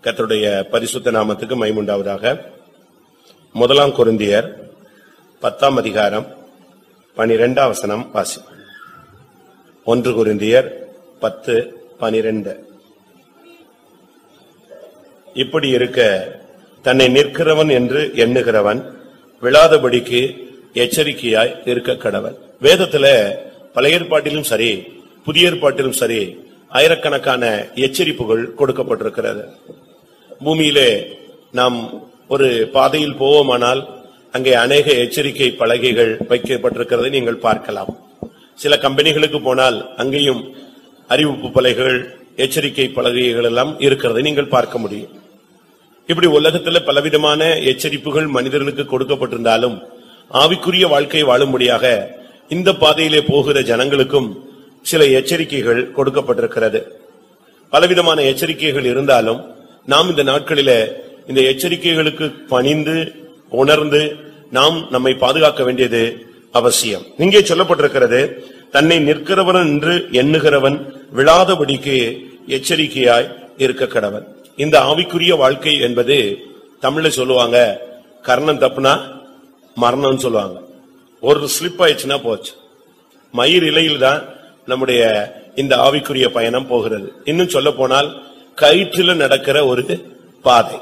கர்த்தருடைய பரிசுத்த நாமத்துக்கு மைமுண்டாவதாக முதலாம் கொரிந்தியர் பத்தாம் அதிகாரம் பனிரெண்டாம் வசனம் வாசி ஒன்று கொரிந்தியர் பத்து பனிரெண்டு இப்படி இருக்க தன்னை நிற்கிறவன் என்று எண்ணுகிறவன் விழாதபடிக்கு எச்சரிக்கையாய் இருக்க கடவன் வேதத்துல பழைய ஏற்பாட்டிலும் சரி புதிய ஏற்பாட்டிலும் சரி ஆயிரக்கணக்கான எச்சரிப்புகள் கொடுக்கப்பட்டிருக்கிறது பூமியிலே நாம் ஒரு பாதையில் போவோமானால் அங்கே அநேக எச்சரிக்கை பலகைகள் வைக்கப்பட்டிருக்கிறதை நீங்கள் பார்க்கலாம் சில கம்பெனிகளுக்கு போனால் அங்கேயும் அறிவிப்பு பலகைகள் எச்சரிக்கை பலகைகள் எல்லாம் இருக்கிறதை நீங்கள் பார்க்க முடியும் இப்படி உலகத்துல பலவிதமான எச்சரிப்புகள் மனிதர்களுக்கு கொடுக்கப்பட்டிருந்தாலும் ஆவிக்குரிய வாழ்க்கை வாழும்படியாக இந்த பாதையிலே போகிற ஜனங்களுக்கும் சில எச்சரிக்கைகள் கொடுக்கப்பட்டிருக்கிறது பலவிதமான எச்சரிக்கைகள் இருந்தாலும் நாம் இந்த நாட்களிலே இந்த எச்சரிக்கைகளுக்கு பணிந்து உணர்ந்து நாம் நம்மை பாதுகாக்க வேண்டியது அவசியம் இங்கே சொல்லப்பட்டிருக்கிறது தன்னை நிற்கிறவன் என்று எண்ணுகிறவன் விழாதபடிக்கு எச்சரிக்கையாய் இருக்க கடவன் இந்த ஆவிக்குரிய வாழ்க்கை என்பது தமிழ்ல சொல்லுவாங்க கர்ணம் தப்புனா மரணம்னு சொல்லுவாங்க ஒரு ஸ்லிப் ஆயிடுச்சுன்னா போச்சு மயிர் இலையில் தான் நம்முடைய இந்த ஆவிக்குரிய பயணம் போகிறது இன்னும் சொல்ல போனால் கயிற்றில நடக்கிற ஒரு பாதை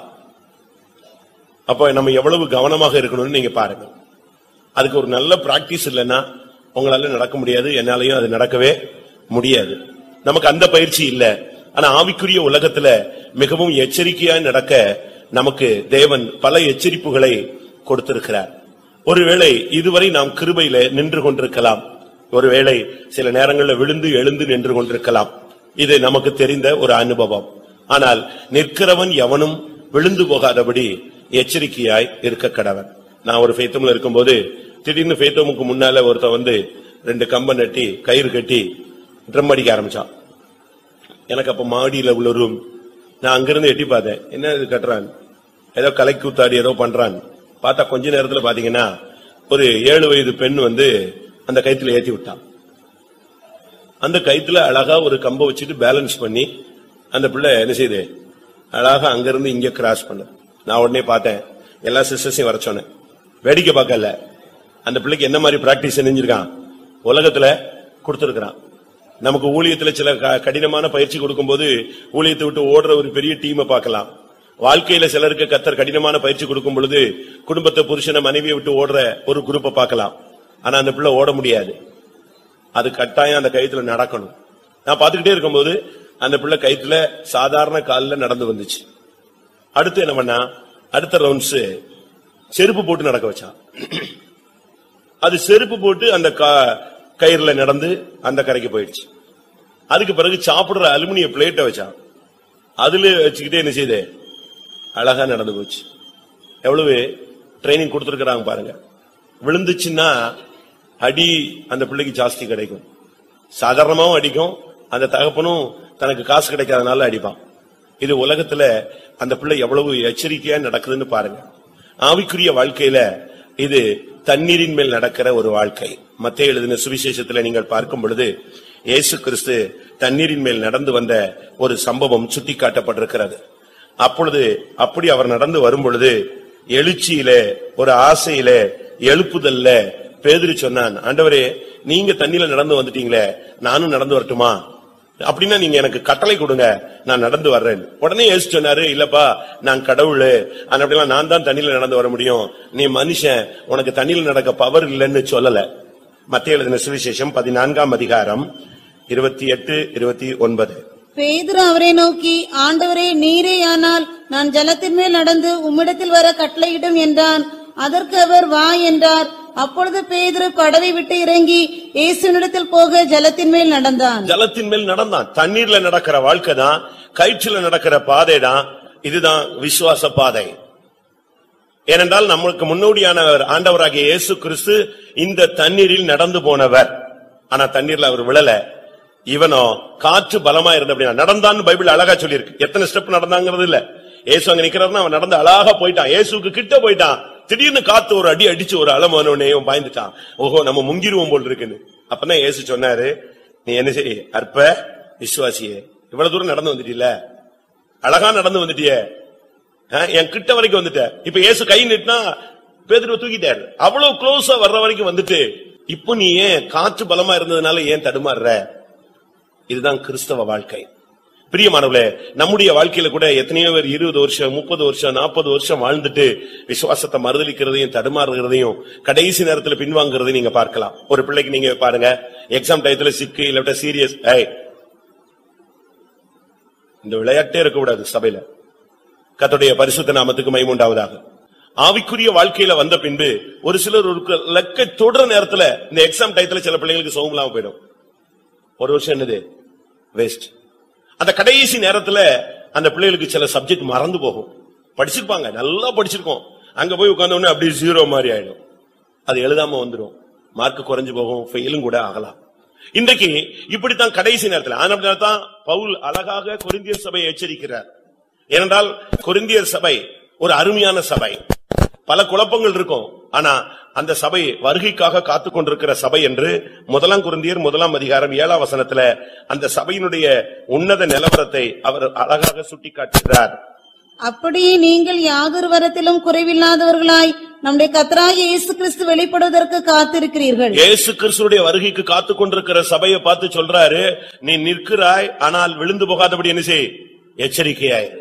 அப்ப நம்ம எவ்வளவு கவனமாக இருக்கணும்னு நீங்க பாருங்க அதுக்கு ஒரு நல்ல பிராக்டிஸ் இல்லைன்னா உங்களால நடக்க முடியாது என்னாலையும் அது நடக்கவே முடியாது நமக்கு அந்த பயிற்சி இல்ல ஆனா ஆவிக்குரிய உலகத்துல மிகவும் எச்சரிக்கையா நடக்க நமக்கு தேவன் பல எச்சரிப்புகளை கொடுத்திருக்கிறார் ஒருவேளை இதுவரை நாம் கிருபையில நின்று கொண்டிருக்கலாம் ஒருவேளை சில நேரங்களில் விழுந்து எழுந்து நின்று கொண்டிருக்கலாம் இது நமக்கு தெரிந்த ஒரு அனுபவம் ஆனால் நிற்கிறவன் எவனும் விழுந்து போகாதபடி எச்சரிக்கையாய் இருக்க கடவன் நான் ஒரு ஃபேத்தம்ல இருக்கும்போது திடீர்னு ஃபேத்தமுக்கு முன்னால ஒருத்தன் வந்து ரெண்டு கம்பம் நட்டி கயிறு கட்டி ட்ரம் அடிக்க ஆரம்பிச்சான் எனக்கு அப்ப மாடியில உள்ள ரூம் நான் அங்கிருந்து எட்டி பார்த்தேன் என்ன இது கட்டுறான் ஏதோ கலை கூத்தாடி ஏதோ பண்றான் பார்த்தா கொஞ்ச நேரத்துல பாத்தீங்கன்னா ஒரு ஏழு வயது பெண் வந்து அந்த கயித்துல ஏத்தி விட்டான் அந்த கயித்துல அழகா ஒரு கம்பை வச்சுட்டு பேலன்ஸ் பண்ணி அந்த பிள்ளை என்ன செய்யுது அழகா அங்கிருந்து இங்க கிராஸ் பண்ண நான் உடனே பார்த்தேன் எல்லா சிஸ்டர்ஸையும் வர சொன்னேன் வேடிக்கை பார்க்கல அந்த பிள்ளைக்கு என்ன மாதிரி பிராக்டிஸ் செஞ்சிருக்கான் உலகத்துல கொடுத்திருக்கிறான் நமக்கு ஊழியத்துல சில க- கடினமான பயிற்சி கொடுக்கும்போது ஊழியத்தை விட்டு ஓடுற ஒரு பெரிய டீமை பார்க்கலாம் வாழ்க்கையில சிலருக்கு கத்தர் கடினமான பயிற்சி கொடுக்கும் பொழுது குடும்பத்தை புருஷனை மனைவியை விட்டு ஓடுற ஒரு குரூப்பை பார்க்கலாம் ஆனா அந்த பிள்ளை ஓட முடியாது அது கட்டாயம் அந்த கயித்துல நடக்கணும் நான் பாத்துக்கிட்டே இருக்கும்போது அந்த பிள்ளை கயித்துல சாதாரண கால்ல நடந்து வந்துச்சு அடுத்து என்ன பண்ணா அடுத்த ரவுண்ட்ஸ் செருப்பு போட்டு நடக்க வச்சான் அது செருப்பு போட்டு அந்த கா- கயிறுல நடந்து அந்த கரைக்கு போயிடுச்சு அதுக்கு பிறகு சாப்பிடுற அலுமினிய பிளேட்டை வச்சான் அதுல வச்சுக்கிட்டே என்ன செய்யுது அழகா நடந்து போச்சு எவ்வளவு ட்ரைனிங் கொடுத்திருக்கிறாங்க பாருங்க விழுந்துச்சுன்னா அடி அந்த பிள்ளைக்கு ஜாஸ்தி கிடைக்கும் சாதாரணமாவும் அடிக்கும் அந்த தகப்பனும் தனக்கு காசு கிடைக்காதனால அடிப்பான் இது உலகத்துல அந்த பிள்ளை எவ்வளவு எச்சரிக்கையா நடக்குதுன்னு பாருங்க ஆவிக்குரிய வாழ்க்கையில இது தண்ணீரின் மேல் நடக்கிற ஒரு வாழ்க்கை மத்திய எழுதின சுவிசேஷத்துல நீங்கள் பார்க்கும் பொழுது இயேசு கிறிஸ்து தண்ணீரின் மேல் நடந்து வந்த ஒரு சம்பவம் சுட்டிக்காட்டப்பட்டிருக்கிறது அப்பொழுது அப்படி அவர் நடந்து வரும் பொழுது எழுச்சியிலே ஒரு ஆசையிலே எழுப்புதல்ல பேதுரு சொன்னான் ஆண்டவரே நீங்க தண்ணியில நடந்து வந்துட்டீங்களே நானும் நடந்து வரட்டுமா அப்படின்னா நீங்க எனக்கு கட்டளை கொடுங்க நான் நடந்து வர்றேன் உடனே இயேசு சொன்னாரு இல்லப்பா நான் கடவுள் ஆனா அப்படிலாம் நான் தான் தண்ணியில நடந்து வர முடியும் நீ மனுஷன் உனக்கு தண்ணியில நடக்க பவர் இல்லைன்னு சொல்லல மத்திய எழுதின சுவிசேஷம் பதினான்காம் அதிகாரம் இருபத்தி எட்டு இருபத்தி ஒன்பது பேதுரு அவரை நோக்கி ஆண்டவரே நீரேயானால் நான் ஜலத்தின் மேல் நடந்து உம்மிடத்தில் வர கட்டளையிடும் என்றான் அதற்கு அவர் வா என்றார் அப்பொழுது பேதுரு படவை விட்டு இறங்கி இயேசுனிடத்தில் போக ஜலத்தின் மேல் நடந்தான் ஜலத்தின் மேல் நடந்தான் தண்ணீர்ல நடக்கிற வாழ்க்கை தான் கயிற்றுல நடக்கிற பாதை தான் இதுதான் விசுவாச பாதை ஏனென்றால் நம்மளுக்கு முன்னோடியானவர் ஆண்டவராகிய இயேசு கிறிஸ்து இந்த தண்ணீரில் நடந்து போனவர் ஆனா தண்ணீர்ல அவர் விழல இவனோ காற்று பலமா இருந்த அப்படின்னா நடந்தான்னு பைபிள் அழகா சொல்லியிருக்கு எத்தனை ஸ்டெப் நடந்தாங்கிறது இல்ல இயேசு அங்க நிக்கிறாருன்னா அவன் நடந்து அழகா போயிட்டான் இயேசுக்கு கிட்ட போயிட்டான் திடீர்னு காத்து ஒரு அடி அடிச்சு ஒரு அலமானவனே பாய்ந்துட்டான் ஓஹோ நம்ம முங்கிருவோம் போல் இருக்குன்னு அப்பதான் இயேசு சொன்னாரு நீ என்ன செய் அற்ப விசுவாசியே இவ்வளவு தூரம் நடந்து வந்துட்டீல அழகா நடந்து வந்துட்டியே ஆ, என் கிட்ட வரைக்கும் வந்துட்ட இப்ப இயேசு கை நீட்டினா பேதுருவை தூக்கிட்டாரு அவ்வளவு க்ளோஸா வர்ற வரைக்கும் வந்துட்டு இப்போ நீ ஏன் காற்று பலமா இருந்ததுனால ஏன் தடுமாறுற இதுதான் கிறிஸ்தவ வாழ்க்கை பிரியமானவர்களே நம்முடைய வாழ்க்கையில கூட எத்தனையோ பேர் இருபது வருஷம் முப்பது வருஷம் நாற்பது வருஷம் வாழ்ந்துட்டு விசுவாசத்தை மறுதளிக்கிறதையும் தடுமாறுகிறதையும் கடைசி நேரத்துல பின்வாங்குறதையும் நீங்க பார்க்கலாம் ஒரு பிள்ளைக்கு நீங்க பாருங்க எக்ஸாம் டயத்துல சிக்கு இல்லாட்ட சீரியஸ் இந்த விளையாட்டே இருக்கக்கூடாது சபையில கர்த்தருடைய பரிசுத்த நாமத்துக்கு மைமுண்டாவதாக ஆவிக்குரிய வாழ்க்கையில வந்த பின்பு ஒரு சிலர் ஒரு லக்க தொடர நேரத்துல இந்த எக்ஸாம் டயத்துல சில பிள்ளைங்களுக்கு சோகம் இல்லாம போயிடும் ஒரு வருஷம் என்னது வேஸ்ட் அந்த கடைசி நேரத்துல அந்த பிள்ளைகளுக்கு சில சப்ஜெக்ட் மறந்து போகும் படிச்சிருப்பாங்க நல்லா படிச்சிருக்கோம் அங்க போய் உட்கார்ந்த உடனே அப்படியே ஜீரோ மாதிரி ஆயிடும் அது எழுதாம வந்துரும் மார்க் குறைஞ்சு போகும் ஃபெயிலும் கூட ஆகலாம் இன்றைக்கு இப்படித்தான் கடைசி நேரத்துல அதனால தான் பவுல் அழகாக கொரிந்தியர் சபையை எச்சரிக்கிறார் ஏனென்றால் கொரிந்தியர் சபை ஒரு அருமையான சபை பல குழப்பங்கள் இருக்கும் ஆனா அந்த சபை வருகைக்காக காத்துக் கொண்டிருக்கிற சபை என்று முதலாம் குருந்தியர் முதலாம் அதிகாரம் ஏழாம் வசனத்துல அந்த சபையினுடைய உன்னத நிலவரத்தை அவர் அழகாக சுட்டிக்காட்டுகிறார் அப்படியே நீங்கள் யாதொரு வரத்திலும் குறைவில்லாதவர்களாய் நம்முடைய கத்தராகிய இயேசு கிறிஸ்து வெளிப்படுவதற்கு காத்திருக்கிறீர்கள் இயேசு கிறிஸ்துடைய வருகைக்கு காத்துக் கொண்டிருக்கிற சபையை பார்த்து சொல்றாரு நீ நிற்கிறாய் ஆனால் விழுந்து போகாதபடி என்ன செய் எச்சரிக்கையாயிரு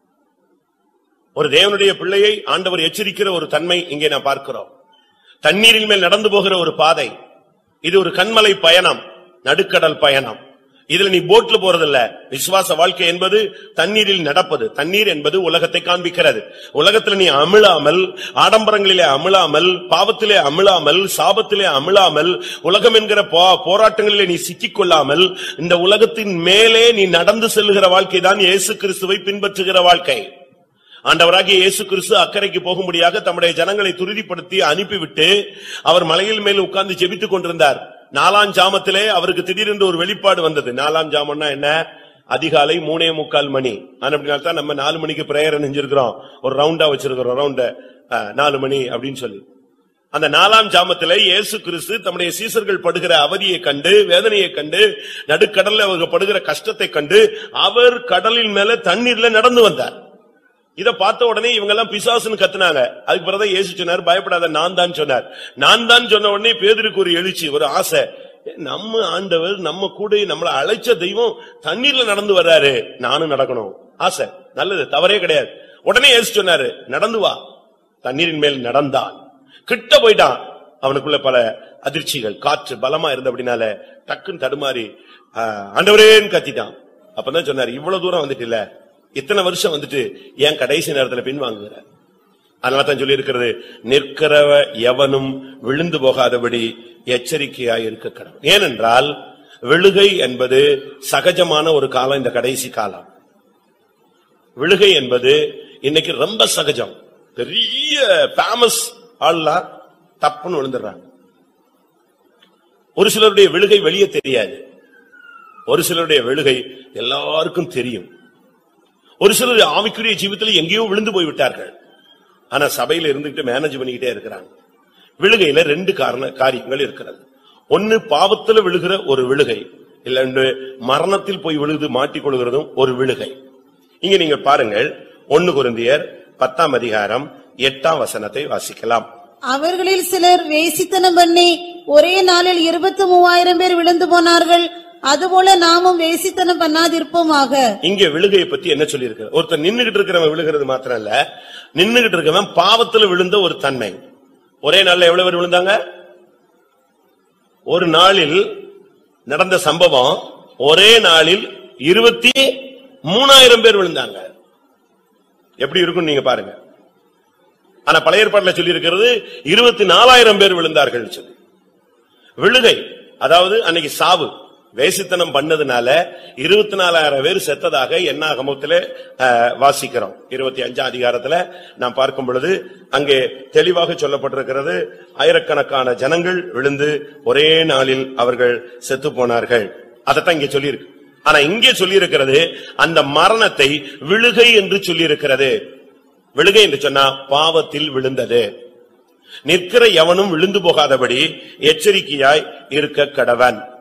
ஒரு தேவனுடைய பிள்ளையை ஆண்டவர் எச்சரிக்கிற ஒரு தன்மை இங்கே நான் பார்க்கிறோம் தண்ணீரின் மேல் நடந்து போகிற ஒரு பாதை இது ஒரு கண்மலை பயணம் நடுக்கடல் பயணம் இதுல நீ போட்ல போறதில்ல விசுவாச வாழ்க்கை என்பது தண்ணீரில் நடப்பது தண்ணீர் என்பது உலகத்தை காண்பிக்கிறது உலகத்துல நீ அமிழாமல் ஆடம்பரங்களிலே அமிழாமல் பாவத்திலே அமிழாமல் சாபத்திலே அமிழாமல் உலகம் என்கிற போ- போராட்டங்களிலே நீ சிக்கிக் கொள்ளாமல் இந்த உலகத்தின் மேலே நீ நடந்து செல்லுகிற வாழ்க்கை தான் இயேசு கிறிஸ்துவை பின்பற்றுகிற வாழ்க்கை ஆண்டவராகிய இயேசு கிறிஸ்து அக்கறைக்கு போகும்படியாக தம்முடைய ஜனங்களை துரிதிப்படுத்தி அனுப்பிவிட்டு அவர் மலையில் மேல் உட்கார்ந்து ஜெபித்துக் கொண்டிருந்தார் நாலாம் ஜாமத்திலே அவருக்கு திடீரென்று ஒரு வெளிப்பாடு வந்தது நாலாம் ஜாமம்னா என்ன அதிகாலை மூணே முக்கால் மணி அப்படின்னா தான் நம்ம நாலு மணிக்கு பிரேயர் நெஞ்சிருக்கிறோம் ஒரு ரவுண்டா வச்சிருக்கிறோம் ரவுண்ட நாலு மணி அப்படின்னு சொல்லி அந்த நாலாம் ஜாமத்திலே இயேசு கிறிஸ்து தம்முடைய சீசர்கள் படுகிற அவதியை கண்டு வேதனையை கண்டு நடுக்கடல்ல அவங்க படுகிற கஷ்டத்தை கண்டு அவர் கடலின் மேல தண்ணீர்ல நடந்து வந்தார் இத பார்த்த உடனே இவங்க எல்லாம் பிசாசுன்னு கத்துனாங்க அதுக்கு பிறகு இயேசு சொன்னார் பயப்படாத நான் தான் சொன்னார் நான் தான் சொன்ன உடனே பேதருக்கு ஒரு எழுச்சி ஒரு ஆசை ஏ, நம்ம ஆண்டவர் நம்ம கூட நம்மள அழைச்ச தெய்வம் தண்ணீர்ல நடந்து வர்றாரு நானும் நடக்கணும் ஆசை நல்லது தவறே கிடையாது உடனே இயேசு சொன்னாரு நடந்து வா தண்ணீரின் மேல் நடந்தான் கிட்ட போயிட்டான் அவனுக்குள்ள பல அதிர்ச்சிகள் காற்று பலமா இருந்தபடினால டக்குன்னு தடுமாறி ஆ, ஆண்டவரேன்னு கத்திட்டான் அப்பதான் சொன்னாரு இவ்வளவு தூரம் வந்துட்டு இத்தனை வருஷம் வந்துட்டு ஏன் கடைசி நேரத்துல பின்வாங்குகிற அதனால தான் சொல்லி இருக்கிறது நிற்கிறவ எவனும் விழுந்து போகாதபடி எச்சரிக்கையாய் இருக்க கடவுள் ஏனென்றால் விழுகை என்பது சகஜமான ஒரு காலம் இந்த கடைசி காலம் விழுகை என்பது இன்னைக்கு ரொம்ப சகஜம் பெரிய ஃபேமஸ் ஆள்லாம் தப்புன்னு விழுந்துடுறாங்க ஒரு சிலருடைய விழுகை வெளியே தெரியாது ஒரு சிலருடைய விழுகை எல்லாருக்கும் தெரியும் ஒரு சிலர் ஆவிக்குரிய ஜீவிதத்தில் எங்கேயோ விழுந்து போய் விட்டார்கள் ஆனா சபையில இருந்துகிட்டு மேனேஜ் பண்ணிக்கிட்டே இருக்கிறாங்க விழுகையில ரெண்டு காரண காரியங்கள் இருக்கிறது ஒன்னு பாவத்துல விழுகிற ஒரு விழுகை இல்ல மரணத்தில் போய் விழுது மாட்டிக்கொள்கிறதும் ஒரு விழுகை இங்க நீங்க பாருங்கள் ஒன்னு குருந்தியர் பத்தாம் அதிகாரம் எட்டாம் வசனத்தை வாசிக்கலாம் அவர்களில் சிலர் வேசித்தனம் பண்ணி ஒரே நாளில் இருபத்தி மூவாயிரம் பேர் விழுந்து போனார்கள் அதுபோல நாமும் வேசித்தனம் பண்ணாதிருப்போமாக இங்க விழுகையை பத்தி என்ன சொல்லியிருக்கு ஒருத்தர் நின்னுகிட்டு இருக்கிறவன் விழுகிறது மாத்திரம் இல்ல நின்னுகிட்டு இருக்கவன் பாவத்துல விழுந்த ஒரு தன்மை ஒரே நாள்ல எவ்வளவு பேர் விழுந்தாங்க ஒரு நாளில் நடந்த சம்பவம் ஒரே நாளில் இருபத்தி மூணாயிரம் பேர் விழுந்தாங்க எப்படி இருக்கும் நீங்க பாருங்க ஆனா பழைய ஏற்பாட்டுல சொல்லி இருக்கிறது இருபத்தி நாலாயிரம் பேர் விழுந்தார்கள் சொல்லி விழுகை அதாவது அன்னைக்கு சாவு வேசித்தனம் பண்ணதுனால இருபத்தி நாலாயிரம் பேர் செத்ததாக எண்ணாகமத்திலே அஹ், வாசிக்கிறோம் இருபத்தி அஞ்சாம் அதிகாரத்துல நாம் பார்க்கும் பொழுது அங்கே தெளிவாக சொல்லப்பட்டிருக்கிறது ஆயிரக்கணக்கான ஜனங்கள் விழுந்து ஒரே நாளில் அவர்கள் செத்து போனார்கள் அதைத்தான் இங்கே சொல்லியிருக்கு ஆனா இங்கே சொல்லியிருக்கிறது அந்த மரணத்தை விழுகை என்று சொல்லியிருக்கிறது விழுகை என்று சொன்னா பாவத்தில் விழுந்தது நிற்கிற எவனும் விழுந்து போகாதபடி எச்சரிக்கையாய் இருக்க கடவன்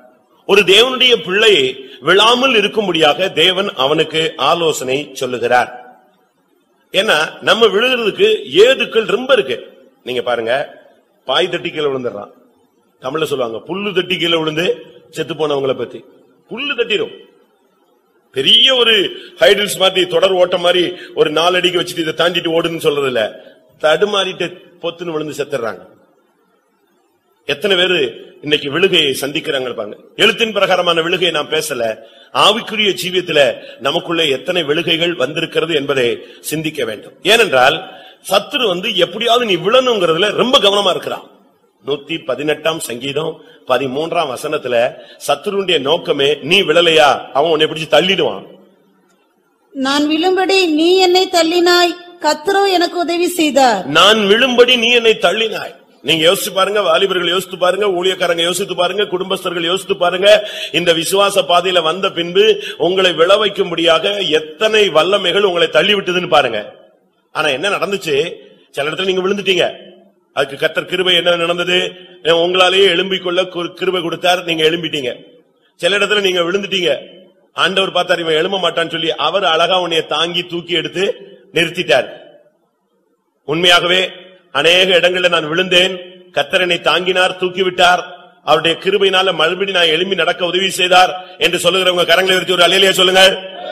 ஒரு தேவனுடைய பிள்ளை விழாமல் இருக்கும்படியாக தேவன் அவனுக்கு ஆலோசனை சொல்லுகிறார் ஏன்னா நம்ம விழுகிறதுக்கு ஏதுக்கள் ரொம்ப இருக்கு நீங்க பாருங்க பாய் தட்டி கீழே விழுந்துடுறான் தமிழ்ல சொல்லுவாங்க புல்லு தட்டி கீழே விழுந்து செத்து போனவங்கள பத்தி புல்லு தட்டிடும் பெரிய ஒரு ஹைடல்ஸ் மாதிரி தொடர் ஓட்டம் மாதிரி ஒரு நாலு அடிக்கு வச்சுட்டு இதை தாண்டிட்டு ஓடுன்னு சொல்றது இல்ல தடுமாறிட்டு பொத்துன்னு விழுந்து செத்துறாங்க எத்தனை பேரு இன்னைக்கு விழுகையை சந்திக்கிறாங்க பாருங்க எழுத்தின் பிரகாரமான விழுகையை நான் பேசல ஆவிக்குரிய ஜீவியத்துல நமக்குள்ள எத்தனை விழுகைகள் வந்திருக்கிறது என்பதை சிந்திக்க வேண்டும் ஏனென்றால் சத்துரு வந்து எப்படியாவது நீ விழணுங்கிறதுல ரொம்ப கவனமா இருக்கிறான் நூத்தி பதினெட்டாம் சங்கீதம் பதிமூன்றாம் வசனத்துல சத்துருடைய நோக்கமே நீ விழலையா அவன் உன்னை பிடிச்சு தள்ளிடுவான் நான் விழும்படி நீ என்னை தள்ளினாய் கத்தரோ எனக்கு உதவி செய்தார் நான் விழும்படி நீ என்னை தள்ளினாய் நீங்க யோசிச்சு பாருங்க வாலிபர்கள் யோசித்து பாருங்க ஊழியக்காரங்க யோசித்து பாருங்க குடும்பஸ்தர்கள் யோசித்து பாருங்க இந்த விசுவாச பாதையில வந்த பின்பு உங்களை விழ வைக்கும்படியாக எத்தனை வல்லமைகள் உங்களை தள்ளி விட்டதுன்னு பாருங்க ஆனா என்ன நடந்துச்சு சில இடத்துல நீங்க விழுந்துட்டீங்க அதுக்கு கத்தர் கிருபை என்ன நடந்தது உங்களாலேயே எழும்பிக் கொள்ள கு- கிருபை கொடுத்தார் நீங்க எழும்பிட்டீங்க சில இடத்துல நீங்க விழுந்துட்டீங்க ஆண்டவர் பார்த்தார் இவன் எழும்ப மாட்டான்னு சொல்லி அவர் அழகா உன்னைய தாங்கி தூக்கி எடுத்து நிறுத்திட்டார் உண்மையாகவே அநேக இடங்கள்ல நான் விழுந்தேன் கத்தரனை தாங்கினார் தூக்கிவிட்டார் அவருடைய கிருபையினால மறுபடி நான் எழும்பி நடக்க உதவி செய்தார் என்று சொல்லுகிறவங்க கரங்களை விரித்து ஒரு அலையிலேயே சொல்லுங்க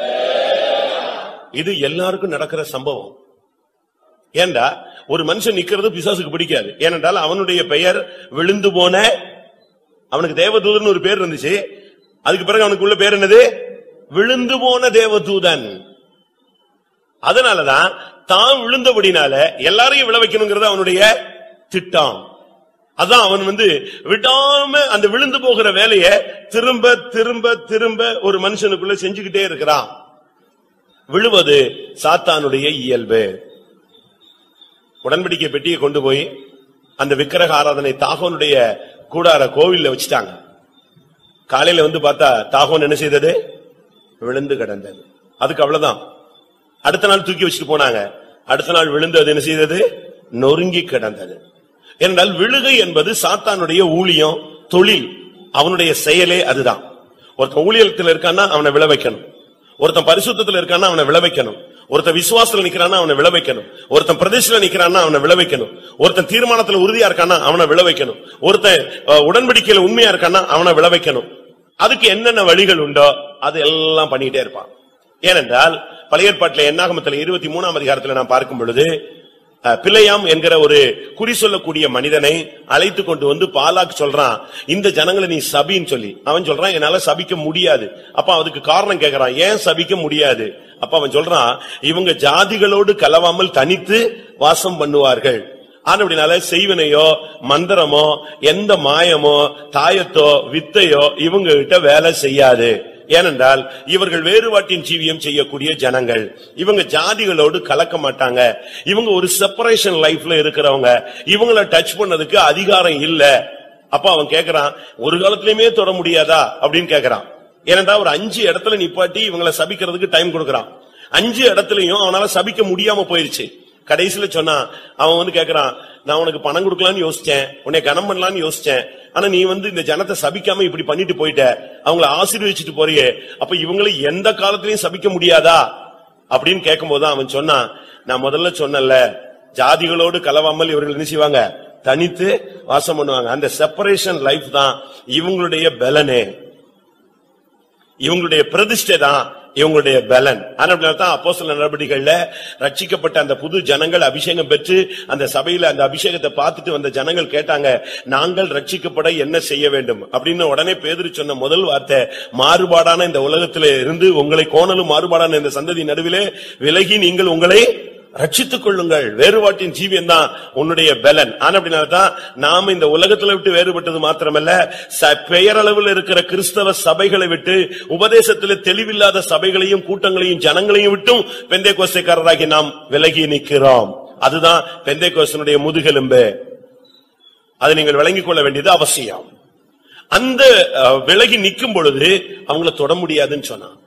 இது எல்லாருக்கும் நடக்கிற சம்பவம் ஏண்டா ஒரு மனுஷன் நிக்கிறது பிசாசுக்கு பிடிக்காது ஏனென்றால் அவனுடைய பெயர் விழுந்து போன அவனுக்கு தேவதூதன் ஒரு பேர் இருந்துச்சு அதுக்கு பிறகு அவனுக்கு உள்ள பேர் என்னது விழுந்து போன தேவதூதன் அதனாலதான் தான் விழுந்தபடினால எல்லாரையும் விழ வைக்கணுங்கிறது அவனுடைய திட்டம் அதான் அவன் வந்து விடாம அந்த விழுந்து போகிற வேலைய திரும்ப திரும்ப திரும்ப ஒரு மனுஷனுக்குள்ள செஞ்சுக்கிட்டே இருக்கிறான் விழுவது சாத்தானுடைய இயல்பு உடன்படிக்கை பெட்டியை கொண்டு போய் அந்த விக்கிரக ஆராதனை தாகோனுடைய கூடார கோவில்ல வச்சுட்டாங்க காலையில வந்து பார்த்தா தாகோன் என்ன செய்தது விழுந்து கிடந்தது அதுக்கு அவ்வளவுதான் அடுத்த நாள் தூக்கி வச்சுட்டு போனாங்க அடுத்த நாள் விழுந்து அது என்ன செய்தது நொறுங்கி கிடந்தது என்றால் விழுகை என்பது சாத்தானுடைய ஊழியம் தொழில் அவனுடைய செயலே அதுதான் ஒருத்தன் ஊழியத்தில் இருக்கான்னா அவனை விழ வைக்கணும் ஒருத்தன் பரிசுத்தத்துல இருக்கான்னா அவனை விழ வைக்கணும் ஒருத்தன் விசுவாசத்துல நிக்கிறான்னா அவனை விழ வைக்கணும் ஒருத்தன் பிரதேசத்துல நிக்கிறான்னா அவனை விழ வைக்கணும் ஒருத்தன் தீர்மானத்துல உறுதியா இருக்கான்னா அவனை விழ வைக்கணும் ஒருத்தன் அஹ், உடன்படிக்கையில உண்மையா இருக்கான்னா அவனை விழ வைக்கணும் அதுக்கு என்னென்ன வழிகள் உண்டோ அது எல்லாம் பண்ணிட்டே இருப்பான் ஏனென்றால் பழைய ஏற்பாட்டில என்னாகமத்தில் இருபத்தி மூணாம் அதிகாரத்துல நான் பார்க்கும் பொழுது அஹ், பிலேயாம் என்கிற ஒரு குறி சொல்லக்கூடிய மனிதனை அழைத்து கொண்டு வந்து பாலாக் சொல்றான் இந்த ஜனங்களை நீ சபின்னு சொல்லி அவன் சொல்றான் என்னால சபிக்க முடியாது அப்ப அதுக்கு காரணம் கேக்குறான் ஏன் சபிக்க முடியாது அப்ப அவன் சொல்றான் இவங்க ஜாதிகளோடு கலவாமல் தனித்து வாசம் பண்ணுவார்கள் ஆனபடினால செய்வனையோ மந்திரமோ எந்த மாயமோ தாயத்தோ வித்தையோ இவங்க கிட்ட வேலை செய்யாது ஏனென்றால் இவர்கள் வேறுபாட்டின் ஜீவியம் செய்யக்கூடிய ஜனங்கள் இவங்க ஜாதிகளோடு கலக்க மாட்டாங்க இவங்க ஒரு செப்பரேஷன் லைஃப்ல இருக்கிறவங்க இவங்கள டச் பண்ணதுக்கு அதிகாரம் இல்ல அப்ப அவன் கேக்குறான் ஒரு காலத்திலயுமே தொட முடியாதா அப்படின்னு கேக்குறான் ஏனென்றா ஒரு அஞ்சு இடத்துல நிப்பாட்டி இவங்கள சபிக்கிறதுக்கு டைம் கொடுக்கறான் அஞ்சு இடத்துலயும் அவனால சபிக்க முடியாம போயிருச்சு கடைசியில சொன்னா அவன் வந்து கேக்குறான் நான் உனக்கு பணம் கொடுக்கலாம்னு யோசிச்சேன் உன்னை கனம் பண்ணலாம்னு யோசிச்சேன் ஆனா நீ வந்து இந்த ஜனத்தை சபிக்காம இப்படி பண்ணிட்டு போயிட்ட அவங்கள ஆசீர்வதிச்சுட்டு போறியே அப்ப இவங்களை எந்த காலத்திலயும் சபிக்க முடியாதா அப்படின்னு கேட்கும்போது அவன் சொன்னான் நான் முதல்ல சொன்னல ஜாதிகளோடு கலவாமல் இவர்கள் என்ன செய்வாங்க தனித்து வாசம் பண்ணுவாங்க அந்த செப்பரேஷன் லைஃப் தான் இவங்களுடைய பலனே இவங்களுடைய பிரதிஷ்டை தான் இவங்களுடைய பலன் தான் அப்போஸ்தல நடவடிக்கைகள்ல ரட்சிக்கப்பட்ட அந்த புது ஜனங்கள் அபிஷேகம் பெற்று அந்த சபையில அந்த அபிஷேகத்தை பார்த்துட்டு வந்த ஜனங்கள் கேட்டாங்க நாங்கள் ரட்சிக்கப்பட என்ன செய்ய வேண்டும் அப்படின்னு உடனே பேதுரு சொன்ன முதல் வார்த்தை மாறுபாடான இந்த உலகத்திலே இருந்து உங்களை கோணலும் மாறுபாடான இந்த சந்ததி நடுவிலே விலகி நீங்கள் உங்களை ரட்சித்துக் கொள்ளுங்கள் வேறுபாட்டின் ஜீவியம் தான் உன்னுடைய பலன் ஆனப்படினால்தான் நாம இந்த உலகத்துல விட்டு வேறுபட்டது மாத்திரமல்ல ச- பெயரளவில் இருக்கிற கிறிஸ்தவ சபைகளை விட்டு உபதேசத்திலே தெளிவில்லாத சபைகளையும் கூட்டங்களையும் ஜனங்களையும் விட்டும் பெந்தை கோஸ்தைக்காரராகி நாம் விலகி நிற்கிறோம் அதுதான் பெந்தை கோஸ்தனுடைய முதுகெலும்பு அதை நீங்கள் விளங்கிக் கொள்ள வேண்டியது அவசியம் அந்த அஹ், விலகி நிற்கும் பொழுது அவங்கள தொட முடியாதுன்னு சொன்னான்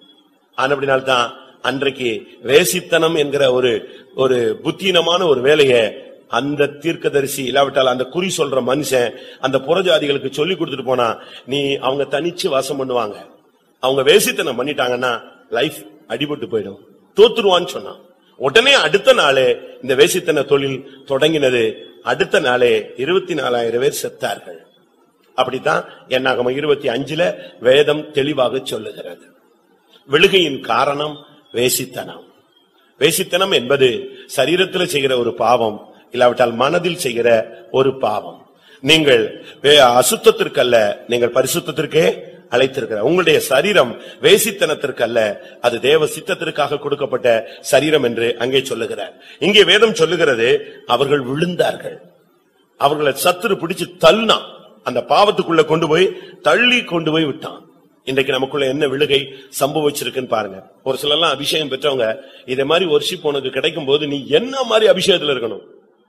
ஆனப்படினால்தான் அன்றைக்கு வேசித்தனம் என்கிற ஒரு ஒரு புத்தீனமான ஒரு வேலையை அந்த தீர்க்கதரிசி இல்லாவிட்டால் அந்த குறி சொல்ற மனுஷன் அந்த புறஜாதிகளுக்கு சொல்லி கொடுத்துட்டு போனா நீ அவங்க தனிச்சு வாசம் பண்ணுவாங்க அவங்க வேசித்தனம் பண்ணிட்டாங்கன்னா லைஃப் அடிபட்டு போயிடும் தோத்துருவான்னு சொன்னான் உடனே அடுத்த நாளே இந்த வேசித்தன தொழில் தொடங்கினது அடுத்த நாளே இருபத்தி நாலாயிரம் பேர் செத்தார்கள் அப்படித்தான் என்னாகம இருபத்தி அஞ்சுல வேதம் தெளிவாக சொல்லுகிறது விழுகையின் காரணம் வேசித்தனம் வேசித்தனம் என்பது சரீரத்தில் செய்கிற ஒரு பாவம் இல்லாவிட்டால் மனதில் செய்கிற ஒரு பாவம் நீங்கள் வே- அசுத்தத்திற்கல்ல நீங்கள் பரிசுத்தத்திற்கே அழைத்திருக்கிற உங்களுடைய சரீரம் வேசித்தனத்திற்கல்ல அது தேவ சித்தத்திற்காக கொடுக்கப்பட்ட சரீரம் என்று அங்கே சொல்லுகிறார் இங்கே வேதம் சொல்லுகிறது அவர்கள் விழுந்தார்கள் அவர்களை சத்துரு பிடிச்சு தள்ளினான் அந்த பாவத்துக்குள்ள கொண்டு போய் தள்ளி கொண்டு போய் விட்டான் இன்றைக்கு நமக்குள்ள என்ன விழுகை சம்பவிச்சிருக்குன்னு பாருங்க ஒரு சிலர்லாம் அபிஷேகம் பெற்றவங்க இதே மாதிரி ஒர்ஷிப் உனக்கு கிடைக்கும் போது நீ என்ன மாதிரி அபிஷேகத்துல இருக்கணும்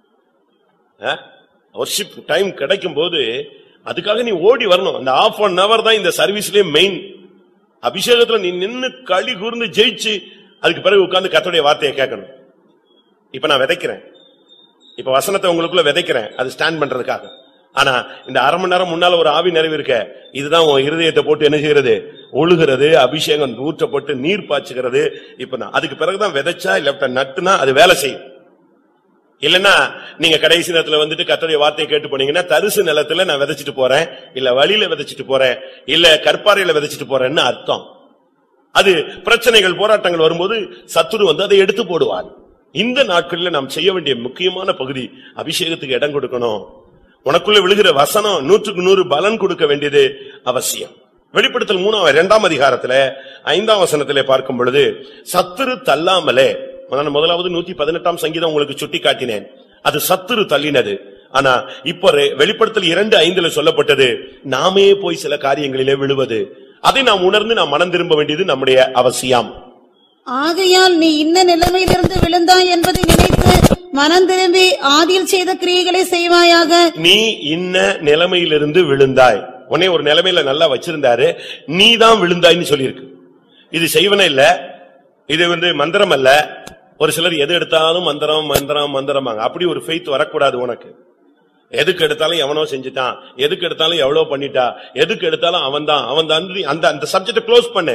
ஒர்ஷிப் டைம் கிடைக்கும் போது அதுக்காக நீ ஓடி வரணும் அந்த ஆஃப் அன் ஹவர் தான் இந்த சர்வீஸ்லயே மெயின் அபிஷேகத்துல நீ நின்னு களி கூர்ந்து ஜெயிச்சு அதுக்கு பிறகு உட்கார்ந்து கர்த்தருடைய வார்த்தையை கேட்கணும் இப்ப நான் விதைக்கிறேன் இப்ப வசனத்தை உங்களுக்குள்ள விதைக்கிறேன் அது ஸ்டாண்ட் பண்றதுக்காக ஆனா இந்த அரை மணி நேரம் முன்னால ஒரு ஆவி நிறைவு இருக்க இதுதான் உன் இருதயத்தை போட்டு என்ன செய்யறது ஒழுகிறது அபிஷேகம் ஊற்றப்பட்டு நீர் பாய்ச்சுகிறது இப்ப நான் அதுக்கு பிறகுதான் விதைச்சா இல்ல நட்டுனா அது வேலை செய்யும் இல்லன்னா நீங்க கடைசி நேரத்துல வந்துட்டு கர்த்தருடைய வார்த்தையை கேட்டு போனீங்கன்னா தரிசு நிலத்துல நான் விதைச்சிட்டு போறேன் இல்ல வழியில விதைச்சிட்டு போறேன் இல்ல கற்பாறையில விதைச்சிட்டு போறேன்னு அர்த்தம் அது பிரச்சனைகள் போராட்டங்கள் வரும்போது சத்துரு வந்து அதை எடுத்து போடுவார் இந்த நாட்களில் நாம் செய்ய வேண்டிய முக்கியமான பகுதி அபிஷேகத்துக்கு இடம் கொடுக்கணும் உனக்குள்ள விழுகிற வசனம் நூற்றுக்கு நூறு பலன் கொடுக்க வேண்டியது அவசியம் வெளிப்படுத்தல் மூணாம் இரண்டாம் அதிகாரத்துல ஐந்தாம் வசனத்திலே பார்க்கும் பொழுது சத்துரு தள்ளாமலே நான் முதலாவது நூத்தி பதினெட்டாம் சங்கீதம் உங்களுக்கு சுட்டி காட்டினேன் அது சத்துரு தள்ளினது ஆனா இப்ப ரெ- வெளிப்படுத்தல் இரண்டு ஐந்துல சொல்லப்பட்டது நாமே போய் சில காரியங்களிலே விழுவது அதை நாம் உணர்ந்து நாம் மனம் திரும்ப வேண்டியது நம்முடைய அவசியம் ஆகையால் நீ இன்ன நிலைமையிலிருந்து விழுந்தாய் என்பதை நினைத்து மனம் திரும்பி ஆதியில் செய்த கிரியைகளை செய்வாயாக நீ இன்ன நிலைமையிலிருந்து விழுந்தாய் உன்னை ஒரு நிலைமையில நல்லா வச்சிருந்தாரு நீ தான் விழுந்தாய்ன்னு சொல்லியிருக்கு இது செய்வன இல்ல இது வந்து மந்திரம் அல்ல ஒரு சிலர் எது எடுத்தாலும் மந்திரம் மந்திரம் மந்திரமாங்க அப்படி ஒரு ஃபெய்த் வரக்கூடாது உனக்கு எதுக்கு எடுத்தாலும் எவனோ செஞ்சுட்டான் எதுக்கு எடுத்தாலும் எவ்வளவு பண்ணிட்டா எதுக்கு எடுத்தாலும் அவன் தான் அவன் தான் அந்த அந்த சப்ஜெக்ட் க்ளோஸ் பண்ணு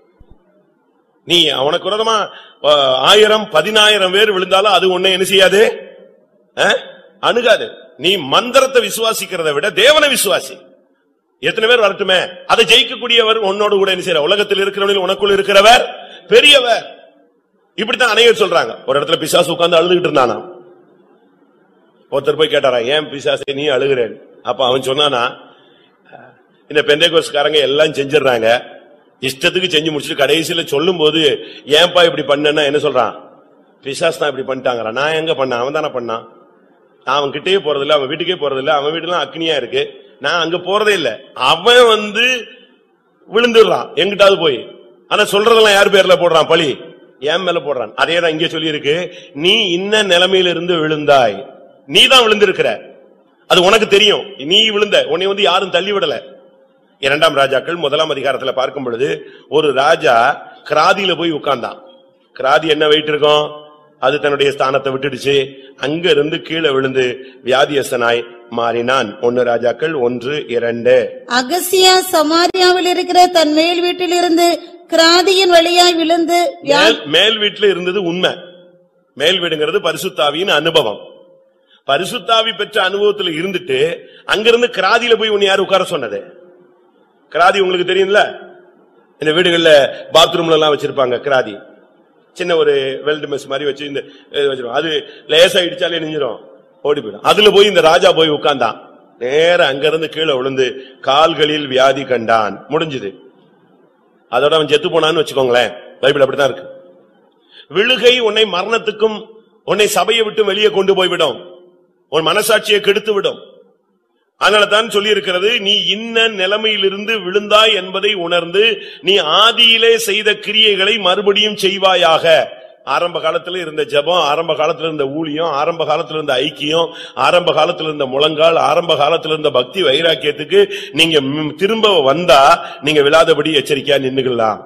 நீ அவனுக்கு விரோதமா அஹ், ஆயிரம் பதினாயிரம் பேர் விழுந்தாலும் அது உன்னை என்ன செய்யாது அஹ்? அணுகாது நீ மந்திரத்தை விசுவாசிக்கிறதை விட தேவனை விசுவாசி எத்தனை பேர் வரட்டுமே அதை ஜெயிக்கக்கூடியவர் உன்னோடு கூட என்ன செய்யற உலகத்தில் இருக்கிறவனில் உனக்குள் இருக்கிறவர் பெரியவர் இப்படித்தான் அனைவர் சொல்றாங்க ஒரு இடத்துல பிசாசு உட்கார்ந்து அழுதுகிட்டு இருந்தானா ஒருத்தர் போய் கேட்டாரா ஏன் பிசாசை நீ அழுகிறேன் அப்ப அவன் சொன்னானா இந்த பெந்தைகோஸ்காரங்க எல்லாம் செஞ்சிடறாங்க இஷ்டத்துக்கு செஞ்சு முடிச்சுட்டு கடைசியில சொல்லும் போது ஏன்பா இப்படி பண்ணேன்னா என்ன சொல்றான் பிசாஸ் தான் இப்படி பண்ணிட்டாங்கறா நான் எங்க பண்ணேன் அவன் தானே பண்ணான் நான் அவன் கிட்டயே போறதில்ல அவன் வீட்டுக்கே போறதில்ல அவன் வீடுலாம் அக்னியா இருக்கு நான் அங்க போறதே இல்ல அவன் வந்து விழுந்துடுறான் எங்கிட்டாவது போய் ஆனா சொல்றதெல்லாம் யார் பேர்ல போடுறான் பழி என் மேல போடுறான் அதே தான் இங்க சொல்லி இருக்கு நீ இன்ன நிலைமையில இருந்து விழுந்தாய் நீ தான் விழுந்திருக்கிற அது உனக்கு தெரியும் நீ விழுந்த உன்னை வந்து யாரும் தள்ளி விடல இரண்டாம் ராஜாக்கள் முதலாம் அதிகாரத்துல பார்க்கும் பொழுது ஒரு ராஜா கிராதியில போய் உட்கார்ந்தான் கிராதி என்ன வெயிட் இருக்கும் அது தன்னுடைய ஸ்தானத்தை விட்டுடுச்சு அங்க இருந்து கீழே விழுந்து வியாதியஸ்தனாய் மாறினான் ஒன்னு ராஜாக்கள் ஒன்று இரண்டு அகசியா சமாரியாவில் இருக்கிற தன் மேல் வீட்டிலிருந்து கிராதியின் வழியாய் விழுந்து வியா- மேல் மேல் வீட்டுல இருந்தது உண்மை மேல் வீடுங்கிறது பரிசுத்தாவியின் அனுபவம் பரிசுத்தாவி பெற்ற அனுபவத்துல இருந்துட்டு அங்கிருந்து கிராதியில போய் உன்னை யார் உட்கார சொன்னது கிராதி உங்களுக்கு தெரியும்ல இந்த வீடுகள்ல பாத்ரூம்ல எல்லாம் வச்சிருப்பாங்க கிராதி சின்ன ஒரு வெல்ட் மெஸ் மாதிரி வச்சு இந்த இது வச்சிருவோம் அது லேசா இடிச்சாலே நெஞ்சிரும் ஓடி போயிடும் அதுல போய் இந்த ராஜா போய் உட்கார்ந்தான் நேர அங்கிருந்து கீழே விழுந்து கால்களில் வியாதி கண்டான் முடிஞ்சது அதோட அவன் செத்து போனான்னு வச்சுக்கோங்களேன் பைபிள் அப்படித்தான் இருக்கு விழுகை உன்னை மரணத்துக்கும் உன்னை சபையை விட்டு வெளியே கொண்டு போய்விடும் உன் மனசாட்சியை கெடுத்து விடும் அதனால தான் சொல்லி இருக்கிறது நீ இன்ன நிலைமையிலிருந்து விழுந்தாய் என்பதை உணர்ந்து நீ ஆதியிலே செய்த கிரியைகளை மறுபடியும் செய்வாயாக ஆரம்ப காலத்துல இருந்த ஜெபம் ஆரம்ப காலத்துல இருந்த ஊழியம் ஆரம்ப காலத்துல இருந்த ஐக்கியம் ஆரம்ப காலத்துல இருந்த முழங்கால் ஆரம்ப காலத்துல இருந்த பக்தி வைராக்கியத்துக்கு நீங்க ம், திரும்ப வந்தா நீங்க விழாதபடி எச்சரிக்கையா நின்னுக்கலாம்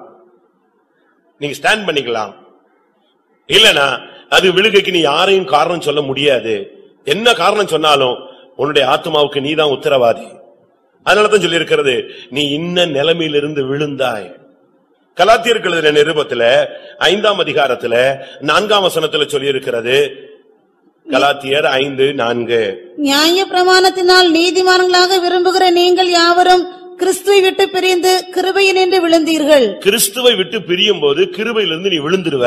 நீங்க ஸ்டாண்ட் பண்ணிக்கலாம் இல்லனா அது விழுகைக்கு நீ யாரையும் காரணம் சொல்ல முடியாது என்ன காரணம் சொன்னாலும் உன்னுடைய ஆத்மாவுக்கு நீதான் உத்தரவாதி அதனாலதான் சொல்லியிருக்கிறது நீ இன்ன நிலைமையிலிருந்து விழுந்தாய் கலாத்தியருக்கு எழுதின நிருபத்துல ஐந்தாம் அதிகாரத்துல நான்காம் வசனத்துல சொல்லியிருக்கிறது கலாத்தியர் ஐந்து நான்கு நியாய பிரமாணத்தினால் நீதிமான்களாக விரும்புகிற நீங்கள் யாவரும் கிறிஸ்துவை விட்டு பிரிந்து கிருபையினின்று விழுந்தீர்கள் கிறிஸ்துவை விட்டு பிரியும் போது கிருபையிலிருந்து நீ விழுந்துருவ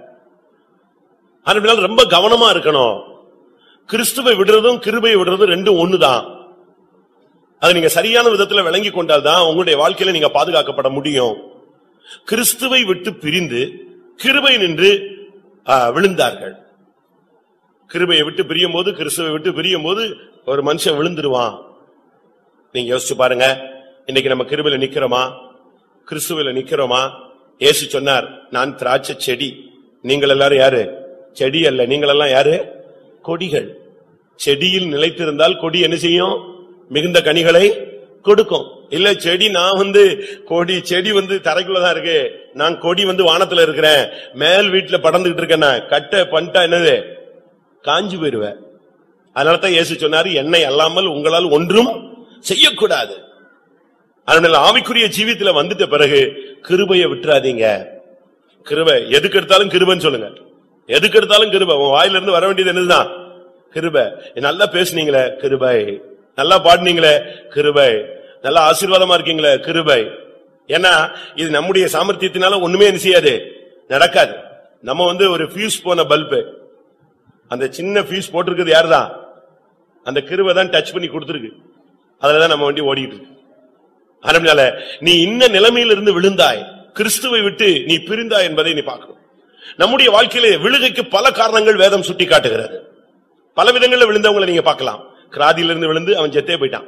அதனால ரொம்ப கவனமா இருக்கணும் கிறிஸ்துவை விடுறதும் கிருபையை விடுறதும் ரெண்டும் ஒண்ணுதான் அது நீங்க சரியான விதத்துல விளங்கி கொண்டால்தான் உங்களுடைய வாழ்க்கையில நீங்க பாதுகாக்கப்பட முடியும் கிறிஸ்துவை விட்டு பிரிந்து கிருபை நின்று ஆ, விழுந்தார்கள் கிருபையை விட்டு பிரியும் போது கிறிஸ்துவை விட்டு பிரியும் போது ஒரு மனுஷன் விழுந்துருவான் நீங்க யோசிச்சு பாருங்க இன்னைக்கு நம்ம கிருபையில நிக்கிறோமா கிறிஸ்துவில நிக்கிறோமா இயேசு சொன்னார் நான் திராட்சை செடி நீங்கள் எல்லாரும் யாரு செடி அல்ல நீங்கள் எல்லாம் யாரு கொடிகள் செடியில் நிலைத்திருந்தால் கொடி என்ன செய்யும் மிகுந்த கனிகளை கொடுக்கும் இல்ல செடி நான் வந்து கொடி செடி வந்து தரைக்குள்ளதான் இருக்கு நான் கொடி வந்து வானத்துல இருக்கிறேன் மேல் வீட்டுல படர்ந்துகிட்டு இருக்கேன் நான். கட்ட பண்ணிட்டா என்னது காஞ்சு போயிருவேன் அதனாலதான் இயேசு சொன்னாரு என்னை அல்லாமல் உங்களால் ஒன்றும் செய்யக்கூடாது அதனால ஆவிக்குரிய ஜீவித்துல வந்துட்ட பிறகு கிருபையை விட்டுறாதீங்க கிருபை எதுக்கு எடுத்தாலும் கிருபைன்னு சொல்லுங்க எதுக்கு எடுத்தாலும் கிருபை உன் வாயில இருந்து வர வேண்டியது என்னதுதான் கிருபை நல்லா பேசுனீங்களே கிருபை நல்லா பாடுனீங்களே கிருபை நல்லா ஆசீர்வாதமா இருக்கீங்களே கிருபை ஏன்னா இது நம்முடைய சாமர்த்தியத்தினால ஒண்ணுமே என்ன செய்யாது நடக்காது நம்ம வந்து ஒரு ஃபியூஸ் போன பல்பு அந்த சின்ன ஃபியூஸ் போட்டிருக்கிறது யாருதான் அந்த கிருபை தான் டச் பண்ணி கொடுத்திருக்கு அதுலதான் நம்ம வண்டி ஓடிட்டு இருக்கு அதனால நீ இன்ன நிலைமையிலிருந்து விழுந்தாய் கிறிஸ்துவை விட்டு நீ பிரிந்தாய் என்பதை நீ பார்க்கணும் நம்முடைய வாழ்க்கையிலே விழுகைக்கு பல காரணங்கள் வேதம் சுட்டி காட்டுகிறது பல விதங்கள்ல விழுந்தவங்களை நீங்க பார்க்கலாம் கிராதியிலிருந்து விழுந்து அவன் செத்தே போயிட்டான்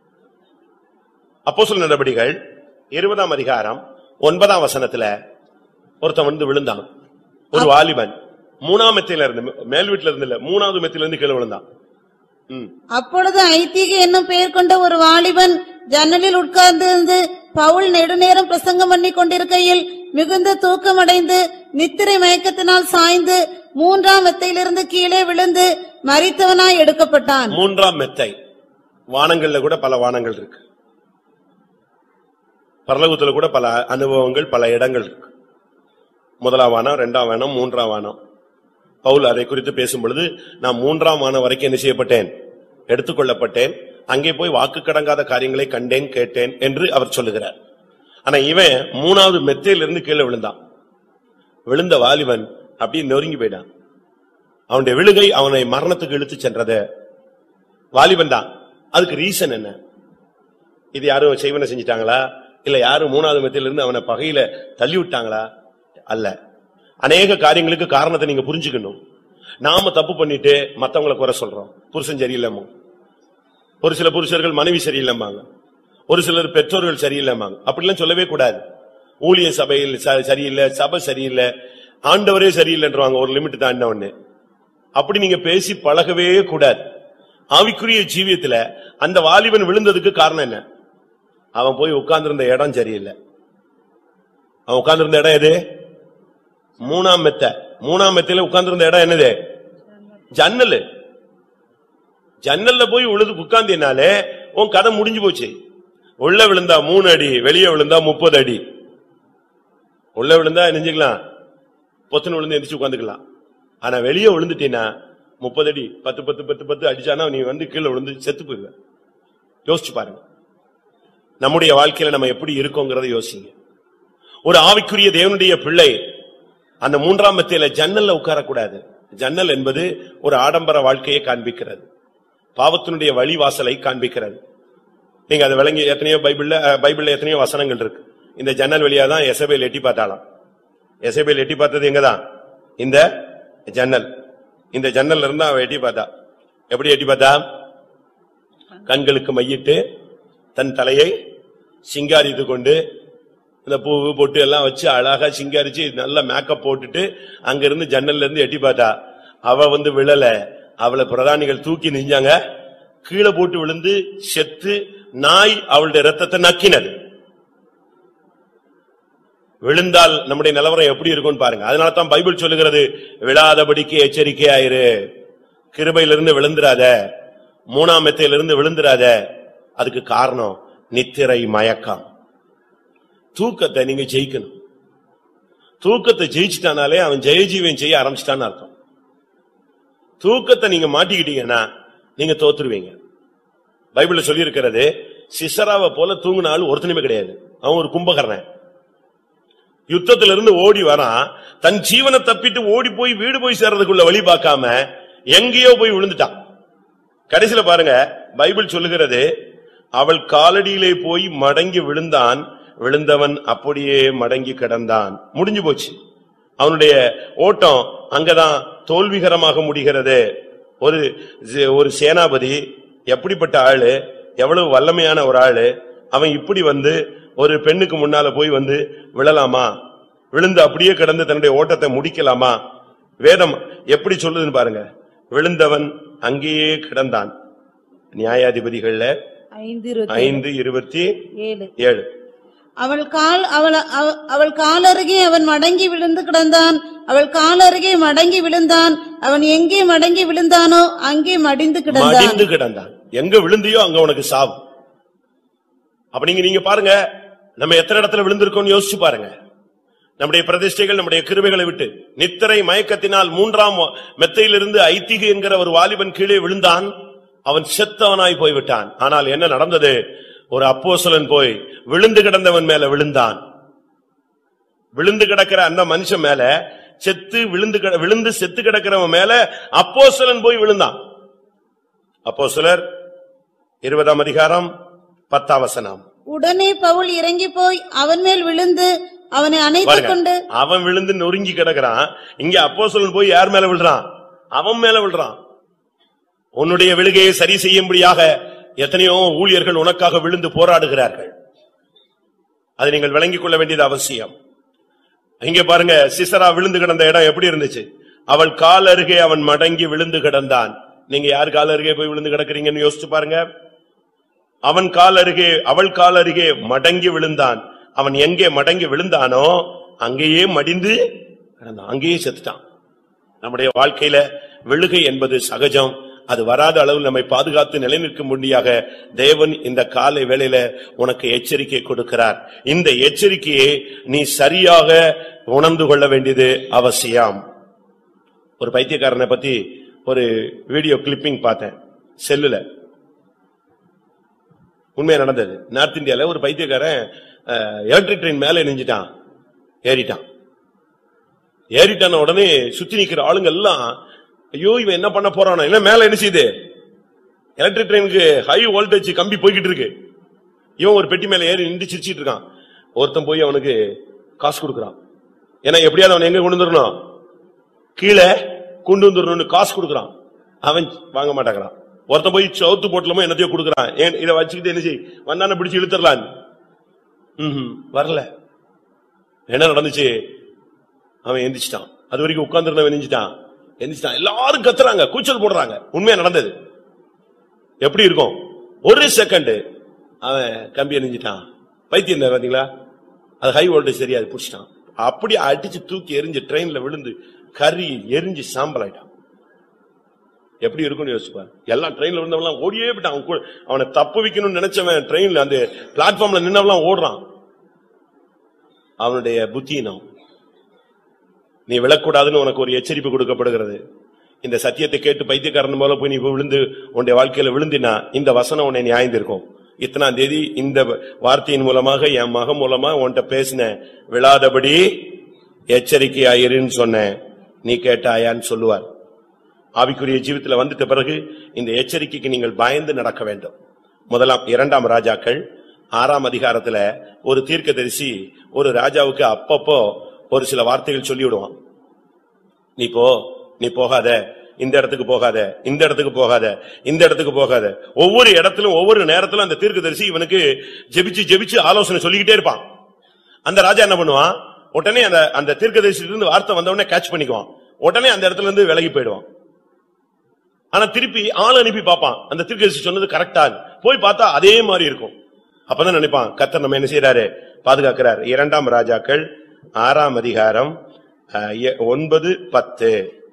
அப்போஸ்தலர் நடபடிகள் இருபதாம் அதிகாரம் ஒன்பதாம் வசனத்துல ஒருத்தன் வந்து விழுந்தான் ஒரு வாலிபன் மூணாம் மெத்தையில இருந்து மேல் வீட்டுல இருந்து இல்ல மூணாவது மெத்தில இருந்து கீழே விழுந்தான் ம். அப்பொழுது ஐத்தீக என்னும் பெயர் கொண்ட ஒரு வாலிபன் ஜன்னலில் உட்கார்ந்திருந்து பவுல் நெடுநேரம் பிரசங்கம் பண்ணி கொண்டிருக்கையில் மிகுந்த தூக்கமடைந்து நித்திரை மயக்கத்தினால் சாய்ந்து மூன்றாம் மெத்தையிலிருந்து கீழே விழுந்து மரித்தவனாய் எடுக்கப்பட்டான் மூன்றாம் மெத்தை வானங்கள்ல கூட பல வானங்கள் இருக்கு பரலோகத்துல கூட பல அனுபவங்கள் பல இடங்கள் இருக்கு முதலாம் வானம் இரண்டாம் வானம் மூன்றாம் வானம் பவுல் அதை குறித்து பேசும் பொழுது நான் மூன்றாம் வானம் வரைக்கும் என்ன செய்யப்பட்டேன் எடுத்துக்கொள்ளப்பட்டேன் அங்கே போய் வாக்கு கடங்காத காரியங்களை கண்டேன் கேட்டேன் என்று அவர் சொல்லுகிறார் ஆனா இவன் மூணாவது மெத்தையிலிருந்து கீழே விழுந்தான் விழுந்த வாலிபன் அப்படியே நொறுங்கி போயிட்டான் அவனுடைய விழுகை அவனை மரணத்துக்கு இழுத்து சென்றது வாலிபன் தான் அதுக்கு ரீசன் என்ன இது யாரும் செய்வன செஞ்சிட்டாங்களா இல்ல யாரும் மூணாவது மெத்தில இருந்து அவனை பகையில தள்ளி விட்டாங்களா அல்ல அநேக காரியங்களுக்கு காரணத்தை நீங்க புரிஞ்சுக்கணும் நாம தப்பு பண்ணிட்டு மத்தவங்கள குறை சொல்றோம் புருஷன் சரியில்லைமோ ஒரு சில புருஷர்கள் மனைவி சரியில்லைம்பாங்க ஒரு சிலர் பெற்றோர்கள் சரியில்லைம்பாங்க அப்படிலாம் சொல்லவே கூடாது ஊழிய சபையில் ச- சரியில்லை சபை சரியில்லை ஆண்டவரே சரியில்லைன்றவாங்க ஒரு லிமிட் தாண்டின உடனே அப்படி நீங்க பேசி பழகவே கூடாது ஆவிக்குரிய ஜீவியத்துல அந்த வாலிபன் விழுந்ததுக்கு காரணம் என்ன அவன் போய் உட்கார்ந்திருந்த இடம் சரியில்லை அவன் உட்கார்ந்திருந்த இடம் எது மூணாம் மெத்த மூணாம் மெத்தையில உட்கார்ந்திருந்த இடம் என்னது ஜன்னல் ஜன்னல்ல போய் உழுது உட்கார்ந்தினாலே உன் கதை முடிஞ்சு போச்சு உள்ள விழுந்தா மூணு அடி வெளியே விழுந்தா முப்பது அடி உள்ள விழுந்தா நெஞ்சுக்கலாம் பொத்துன்னு விழுந்து எந்திரிச்சு உட்காந்துக்கலாம் ஆனா வெளியே விழுந்துட்டீன்னா முப்பது அடி பத்து பத்து பத்து பத்து அடிச்சானா நீ வந்து கீழே விழுந்து செத்து போயிடுவ யோசிச்சு பாருங்க நம்முடைய வாழ்க்கையில நம்ம எப்படி இருக்கோங்கிறத யோசிங்க ஒரு ஆவிக்குரிய தேவனுடைய பிள்ளை அந்த மூன்றாம் மத்தியில ஜன்னல்ல உட்காரக்கூடாது ஜன்னல் என்பது ஒரு ஆடம்பர வாழ்க்கையை காண்பிக்கிறது பாவத்தினுடைய வழிவாசலை காண்பிக்கிறது நீங்க அதை விளங்கி எத்தனையோ பைபிள்ல அஹ், பைபிள்ல எத்தனையோ வசனங்கள் இருக்கு இந்த ஜன்னல் வழியா தான் எசபேல் எட்டி பார்த்தாலாம் எசபேல் எட்டி பார்த்தது எங்கதான் இந்த ஜன்னல் இந்த ஜன்னல்ல இருந்து அவ எட்டி பார்த்தா எப்படி எட்டி பார்த்தா கண்களுக்கு மையிட்டு தன் தலையை சிங்காரித்து கொண்டு இந்த பூவு பொட்டு எல்லாம் வச்சு அழகா சிங்காரிச்சு நல்ல மேக்கப் போட்டுட்டு அங்க இருந்து ஜன்னல்ல இருந்து எட்டி பார்த்தா அவ வந்து விழல அவளை பிரதானிகள் தூக்கி நிஞ்சாங்க கீழே போட்டு விழுந்து செத்து நாய் அவளுடைய ரத்தத்தை நக்கினது விழுந்தால் நம்முடைய நிலவரம் எப்படி இருக்கும்னு பாருங்க அதனால தான் பைபிள் சொல்லுகிறது விழாதபடிக்கு எச்சரிக்கையாயிரு கிருபையிலிருந்து விழுந்துராத மூணாம் மெத்தையிலிருந்து விழுந்துராத அதுக்கு காரணம் நித்திரை மயக்கம் தூக்கத்தை நீங்க ஜெயிக்கணும் தூக்கத்தை ஜெயிச்சிட்டானாலே அவன் ஜெயஜீவன் செய்ய ஆரம்பிச்சிட்டான்னு அர்த்தம் தூக்கத்தை நீங்க மாட்டிக்கிட்டீங்கன்னா நீங்க தோத்துருவீங்க பைபிள்ல சொல்லி இருக்கிறது சிசராவை போல தூங்குன ஆள் ஒருத்தனுமே கிடையாது அவன் ஒரு கும்பகர்ணன் யுத்தத்துல இருந்து ஓடி வரான் தன் ஜீவனை தப்பிட்டு ஓடி போய் வீடு போய் சேர்றதுக்குள்ள வழி பார்க்காம எங்கேயோ போய் விழுந்துட்டான் கடைசில பாருங்க பைபிள் சொல்லுகிறது அவள் காலடியிலே போய் மடங்கி விழுந்தான் விழுந்தவன் அப்படியே மடங்கி கிடந்தான் முடிஞ்சு போச்சு அவனுடைய ஓட்டம் அங்கதான் தோல்விகரமாக முடிகிறது ஒரு ஜ- ஒரு சேனாபதி எப்படிப்பட்ட ஆளு எவ்வளவு வல்லமையான ஒரு ஆளு அவன் இப்படி வந்து ஒரு பெண்ணுக்கு முன்னால போய் வந்து விழலாமா விழுந்து அப்படியே கிடந்து தன்னுடைய ஓட்டத்தை முடிக்கலாமா வேதம் எப்படி சொல்லுதுன்னு பாருங்க விழுந்தவன் அங்கேயே கிடந்தான் நியாயாதிபதிகள்ல ஐந்து இருபத்தி ஐந்து இருபத்தி ஏழு ஏழு அவள் கால் அவள் அவ- அவள் கால் அருகே அவன் மடங்கி விழுந்து கிடந்தான் அவள் கால் அருகே மடங்கி விழுந்தான் அவன் எங்கே மடங்கி விழுந்தானோ அங்கே மடிந்து கிடந்தான் மடிந்து கிடந்தான் எங்க விழுந்தியோ அங்க உனக்கு சாவு அப்ப நீங்க நீங்க பாருங்க நம்ம எத்தனை இடத்துல விழுந்திருக்கோம்னு யோசிச்சு பாருங்க நம்முடைய பிரதிஷ்டைகள் நம்முடைய கிருபைகளை விட்டு நித்திரை மயக்கத்தினால் மூன்றாம் மெத்தையிலிருந்து ஐத்திக என்கிற ஒரு வாலிபன் கீழே விழுந்தான் அவன் செத்தவனாய் போய்விட்டான் ஆனால் என்ன நடந்தது ஒரு அப்போஸ்தலன் போய் விழுந்து கிடந்தவன் மேல விழுந்தான் விழுந்து கிடக்கிற அந்த மனுஷன் மேல செத்து விழுந்து கிட- விழுந்து செத்து கிடக்கிறவன் மேல அப்போஸ்தலன் போய் விழுந்தான் அப்போஸ்தலர் இருபதாம் அதிகாரம் பத்தாம் வசனம் உடனே பவுல் இறங்கி போய் அவன் மேல் விழுந்து அவனை அணைத்துக் பாருங்க கொண்டு அவன் விழுந்து நொறுங்கி கிடக்குறான் இங்க அப்போஸ்தலன் போய் யார் மேல விழுறான் அவன் மேல விழுறான் உன்னுடைய விழுகையை சரி செய்யும்படியாக எத்தனையோ ஊழியர்கள் உனக்காக விழுந்து போராடுகிறார்கள் அதை நீங்கள் விளங்கிக் கொள்ள வேண்டியது அவசியம் இங்க பாருங்க சிசரா விழுந்து கிடந்த இடம் எப்படி இருந்துச்சு அவள் கால் அருகே அவன் மடங்கி விழுந்து கிடந்தான் நீங்க யார் கால் அருகே போய் விழுந்து கிடக்குறீங்கன்னு யோசிச்சு பாருங்க அவன் கால் அருகே அவள் கால் அருகே மடங்கி விழுந்தான் அவன் எங்கே மடங்கி விழுந்தானோ அங்கேயே மடிந்து கிடந்தான் அங்கேயே செத்துட்டான் நம்முடைய வாழ்க்கையில விழுகை என்பது சகஜம் அது வராத அளவில் நம்மை பாதுகாத்து நிலைநிற்கும்படியாக தேவன் இந்த காலை வேளையில உனக்கு எச்சரிக்கை கொடுக்கிறார் இந்த எச்சரிக்கையை நீ சரியாக உணர்ந்து கொள்ள வேண்டியது அவசியம் ஒரு பைத்தியக்காரனை பத்தி ஒரு வீடியோ கிளிப்பிங் பார்த்தேன் செல்லுல உண்மையா நடந்தது நார்த் இந்தியால ஒரு பைத்தியக்காரன் எலக்ட்ரிக் ட்ரெயின் மேல நெஞ்சிட்டான் ஏறிட்டான் ஏறிட்டான உடனே சுத்தி நிக்கிற ஆளுங்க எல்லாம் ஐயோ இவன் என்ன பண்ண போறானோ என்ன மேல என்ன செய்யுது எலக்ட்ரிக் ட்ரெயினுக்கு ஹை வோல்டேஜ் கம்பி போய்கிட்டு இருக்கு இவன் ஒரு பெட்டி மேல ஏறி நின்று சிரிச்சிட்டு இருக்கான் ஒருத்தன் போய் அவனுக்கு காசு கொடுக்கறான் ஏன்னா எப்படியாவது அவன் எங்க கொண்டு வந்துடணும் கீழே கொண்டு வந்துடணும்னு காசு கொடுக்கறான் அவன் வாங்க மாட்டாங்கறான் ஒருத்தன் போய் சவுத்து போட்டலமோ என்னத்தையோ கொடுக்கறான் ஏன் இதை வச்சுக்கிட்டு என்ன செய் வந்தான பிடிச்சு இழுத்துடலாம் ம்ஹும், வரல என்ன நடந்துச்சு அவன் எந்திரிச்சிட்டான் அது வரைக்கும் உட்கார்ந்திருந்தவன் எந்திரிச்சிட்டான் எந்திரிச்சிட்டான் எல்லாரும் கத்துறாங்க கூச்சல் போடுறாங்க உண்மையா நடந்தது எப்படி இருக்கும் ஒரு செகண்ட் அவன் கம்பி எரிஞ்சிட்டான் பைத்தியம் தான் பாத்தீங்களா அது ஹை வோல்டேஜ் சரியா அது புடிச்சிட்டான் அப்படி அடிச்சு தூக்கி எரிஞ்சு ட்ரெயின்ல விழுந்து கறி எரிஞ்சு சாம்பல் ஆயிட்டான் எப்படி இருக்கும்னு யோசிப்பார் எல்லாம் ட்ரெயின்ல விழுந்தவன் ஓடியே போயிட்டான் அவன் கூட- அவனை தப்பு வைக்கணும்னு நினைச்சவன் ட்ரெயின்ல அந்த பிளாட்ஃபார்ம்ல நின்னவெல்லாம் ஓடுறான் அவனுடைய புத்தியினம் நீ விழக்கூடாதுன்னு உனக்கு ஒரு எச்சரிப்பு கொடுக்கப்படுகிறது இந்த சத்தியத்தை கேட்டு பைத்தியக்காரன் போல போய் நீ போய் விழுந்து உன்னுடைய வாழ்க்கையில விழுந்தினா இந்த வசனம் உன்னை நியாயந்திருக்கும் இத்தனாம் தேதி இந்த வார்த்தையின் மூலமாக என் மகன் மூலமா உன்கிட்ட பேசின விழாதபடி எச்சரிக்கையாயிருன்னு சொன்னேன் நீ கேட்டாயான்னு சொல்லுவார் ஆவிக்குரிய ஜீவித்துல வந்துட்ட பிறகு இந்த எச்சரிக்கைக்கு நீங்கள் பயந்து நடக்க வேண்டும் முதலாம் இரண்டாம் ராஜாக்கள் ஆறாம் அதிகாரத்துல ஒரு தீர்க்கதரிசி ஒரு ராஜாவுக்கு அப்பப்போ ஒரு சில வார்த்தைகள் சொல்லிவிடுவான் நீ போ நீ போகாத இந்த இடத்துக்கு போகாத இந்த இடத்துக்கு போகாத இந்த இடத்துக்கு போகாத ஒவ்வொரு இடத்திலும் ஒவ்வொரு நேரத்திலும் அந்த தீர்க்கதரிசி இவனுக்கு ஜெபிச்சு ஜெபிச்சு ஆலோசனை சொல்லிக்கிட்டே இருப்பான் அந்த ராஜா என்ன பண்ணுவான் உடனே அந்த அந்த தீர்க்கதரிசியில இருந்து வார்த்தை வந்த உடனே கேட்ச் பண்ணிக்குவான் உடனே அந்த இடத்துல இருந்து விலகி போயிடுவான் ஆனா திருப்பி ஆள் அனுப்பி பார்ப்பான் அந்த தீர்க்கதரிசி சொன்னது கரெக்டா போய் பார்த்தா அதே மாதிரி இருக்கும் அப்பதான் நினைப்பான் கத்தர் நம்ம என்ன செய்யறாரு பாதுகாக்கிறார் இரண்டாம் ராஜாக்கள் ஆறாம் அதிகாரம் அஹ், எ- ஒன்பது பத்து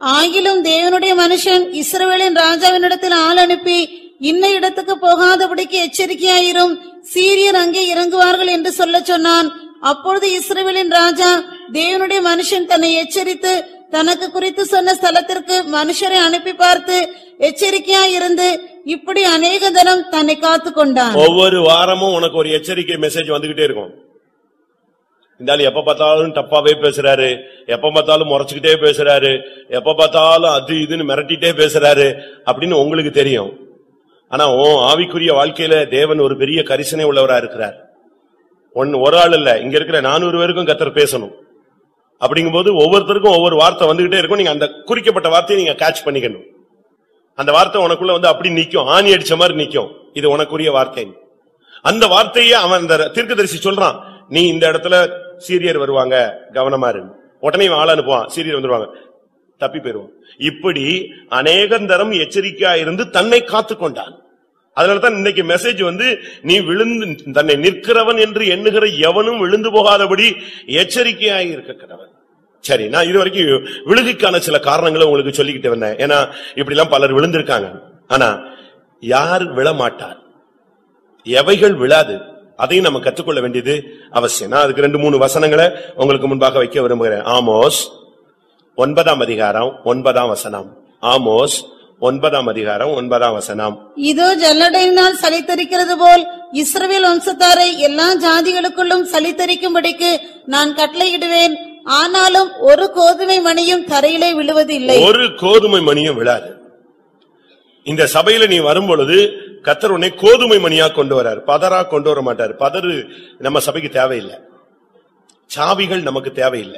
ஆகிலும் தேவனுடைய மனுஷன் இஸ்ரவேலின் ராஜாவினிடத்தில் ஆள் அனுப்பி இன்ன இடத்துக்கு போகாதபடிக்கு எச்சரிக்கையாயிரும் சீரியர் அங்கே இறங்குவார்கள் என்று சொல்லச் சொன்னான் அப்பொழுது இஸ்ரவேலின் ராஜா தேவனுடைய மனுஷன் தன்னை எச்சரித்து தனக்கு குறித்து சொன்ன ஸ்தலத்திற்கு மனுஷரை அனுப்பி பார்த்து எச்சரிக்கையாயிருந்து இப்படி அநேக தரம் தன்னை காத்து கொண்டான் ஒவ்வொரு வாரமும் உனக்கு ஒரு எச்சரிக்கை மெசேஜ் வந்துகிட்டே இருக்கும் இந்த ஆளு எப்ப பார்த்தாலும் டப்பாவே பேசுறாரு எப்ப பார்த்தாலும் முறைச்சுக்கிட்டே பேசுறாரு எப்ப பார்த்தாலும் அது இதுன்னு மிரட்டிட்டே பேசுறாரு அப்படின்னு உங்களுக்கு தெரியும் ஆனா ஓ ஆவிக்குரிய வாழ்க்கையில தேவன் ஒரு பெரிய கரிசனை உள்ளவரா இருக்கிறார் ஒன் ஒரு ஆள் இல்ல இங்க இருக்கிற நானூறு பேருக்கும் கத்தர் பேசணும் அப்படிங்கும்போது ஒவ்வொருத்தருக்கும் ஒவ்வொரு வார்த்தை வந்துகிட்டே இருக்கும் நீங்க அந்த குறிக்கப்பட்ட வார்த்தையை நீங்க கேட்ச் பண்ணிக்கணும் அந்த வார்த்தை உனக்குள்ள வந்து அப்படி நிக்கும் ஆணி அடிச்ச மாதிரி நிக்கும் இது உனக்குரிய வார்த்தை அந்த வார்த்தையே அவன் அந்த தீர்க்கதரிசி சொல்றான் நீ இந்த இடத்துல சீரியர் வருவாங்க கவனமா இரு உடனே இவன் ஆள் அனுப்புவான் சீரியர் வந்துருவாங்க தப்பி போயிருவான் இப்படி அநேகந்தரம் எச்சரிக்கையா இருந்து தன்னை காத்து கொண்டான் அதனாலதான் இன்னைக்கு மெசேஜ் வந்து நீ விழுந்து தன்னை நிற்கிறவன் என்று எண்ணுகிற எவனும் விழுந்து போகாதபடி எச்சரிக்கையாய் இருக்க கடவன் சரி நான் இது வரைக்கும் விழுகைக்கான சில காரணங்களை உங்களுக்கு சொல்லிக்கிட்டு வந்தேன் ஏன்னா இப்படி எல்லாம் பலர் விழுந்திருக்காங்க ஆனா யார் விழமாட்டார் எவைகள் விழாது அதையும் நம்ம கத்துக்கொள்ள வேண்டியது அவசியம் நான் அதுக்கு ரெண்டு மூணு வசனங்களை உங்களுக்கு முன்பாக வைக்க விரும்புகிறேன் ஆமோஸ் ஒன்பதாம் அதிகாரம் ஒன்பதாம் வசனம் ஆமோஸ் ஒன்பதாம் அதிகாரம் ஒன்பதாம் வசனம் இதோ ஜல்லடையினால் சலித்தரிக்கிறது போல் இஸ்ரவேல் வம்சத்தாரை எல்லா ஜாதிகளுக்குள்ளும் சலித்தரிக்கும்படிக்கு நான் கட்டளையிடுவேன் ஆனாலும் ஒரு கோதுமை மணியும் தரையிலே விழுவதில்லை ஒரு கோதுமை மணியும் விழாது இந்த சபையில நீ வரும்பொழுது கத்தர் உன்னை கோதுமை மணியா கொண்டு வரார் பதரா கொண்டு வர மாட்டார் பதறு நம்ம சபைக்கு தேவையில்லை சாவிகள் நமக்கு தேவையில்லை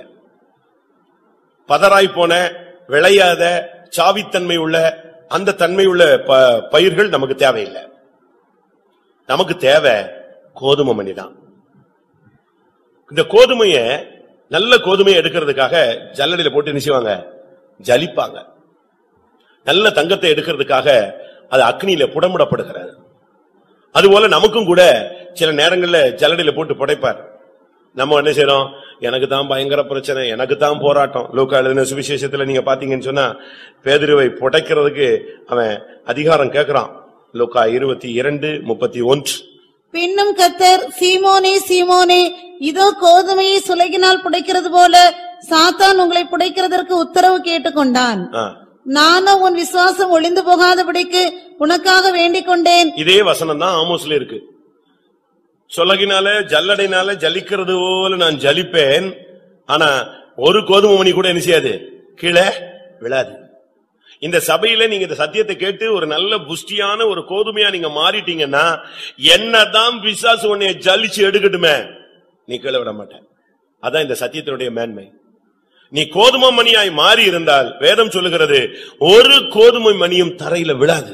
பதராய் போன விளையாத சாவித்தன்மை உள்ள அந்த தன்மை உள்ள ப- பயிர்கள் நமக்கு தேவையில்லை நமக்கு தேவை கோதுமை மணிதான் இந்த கோதுமைய நல்ல கோதுமையை எடுக்கிறதுக்காக ஜல்லடியில போட்டு நினைச்சுவாங்க ஜலிப்பாங்க நல்ல தங்கத்தை எடுக்கிறதுக்காக அது அக்னியில புடமுடப்படுகிறார் அதுபோல நமக்கும் கூட சில நேரங்கள்ல ஜல்லடியில போட்டு புடைப்பார் நம்ம என்ன செய்றோம் எனக்கு தான் பயங்கர பிரச்சனை எனக்கு தான் போராட்டம் லூக்கா எழுதின சுவிசேஷத்துல நீங்க பாத்தீங்கன்னு சொன்னா பேதுருவை புடைக்கிறதுக்கு அவன் அதிகாரம் கேட்கிறான் லூக்கா இருபத்தி இரண்டு முப்பத்தி ஒன்று பின்னும் கத்தர் சீமோனே சீமோனே இதோ கோதுமையை சுலகினால் புடைக்கிறது போல சாத்தான் உங்களை புடைக்கிறதற்கு உத்தரவு கேட்டுக்கொண்டான் ஆ. நானும் உன் விசுவாசம் ஒளிந்து போகாதபடிக்கு உனக்காக வேண்டிக் கொண்டேன் இதே வசனம் தான் ஆமோஸ்ல இருக்கு சொலகினால ஜல்லடைனால ஜலிக்கிறது போல நான் ஜலிப்பேன் ஆனா ஒரு கோதுமை மணி கூட என்ன செய்யாது கீழே விழாது இந்த சபையில நீங்க இந்த சத்தியத்தை கேட்டு ஒரு நல்ல புஷ்டியான ஒரு கோதுமையா நீங்க மாறிட்டீங்கன்னா என்னதான் பிசாசு உன்னைய ஜலிச்சு எடுக்கட்டுமே நீ கீழே விட மாட்ட அதான் இந்த சத்தியத்தினுடைய மேன்மை நீ கோதுமை மணியாய் மாறி இருந்தால் வேதம் சொல்லுகிறது ஒரு கோதுமை மணியும் தரையில விழாது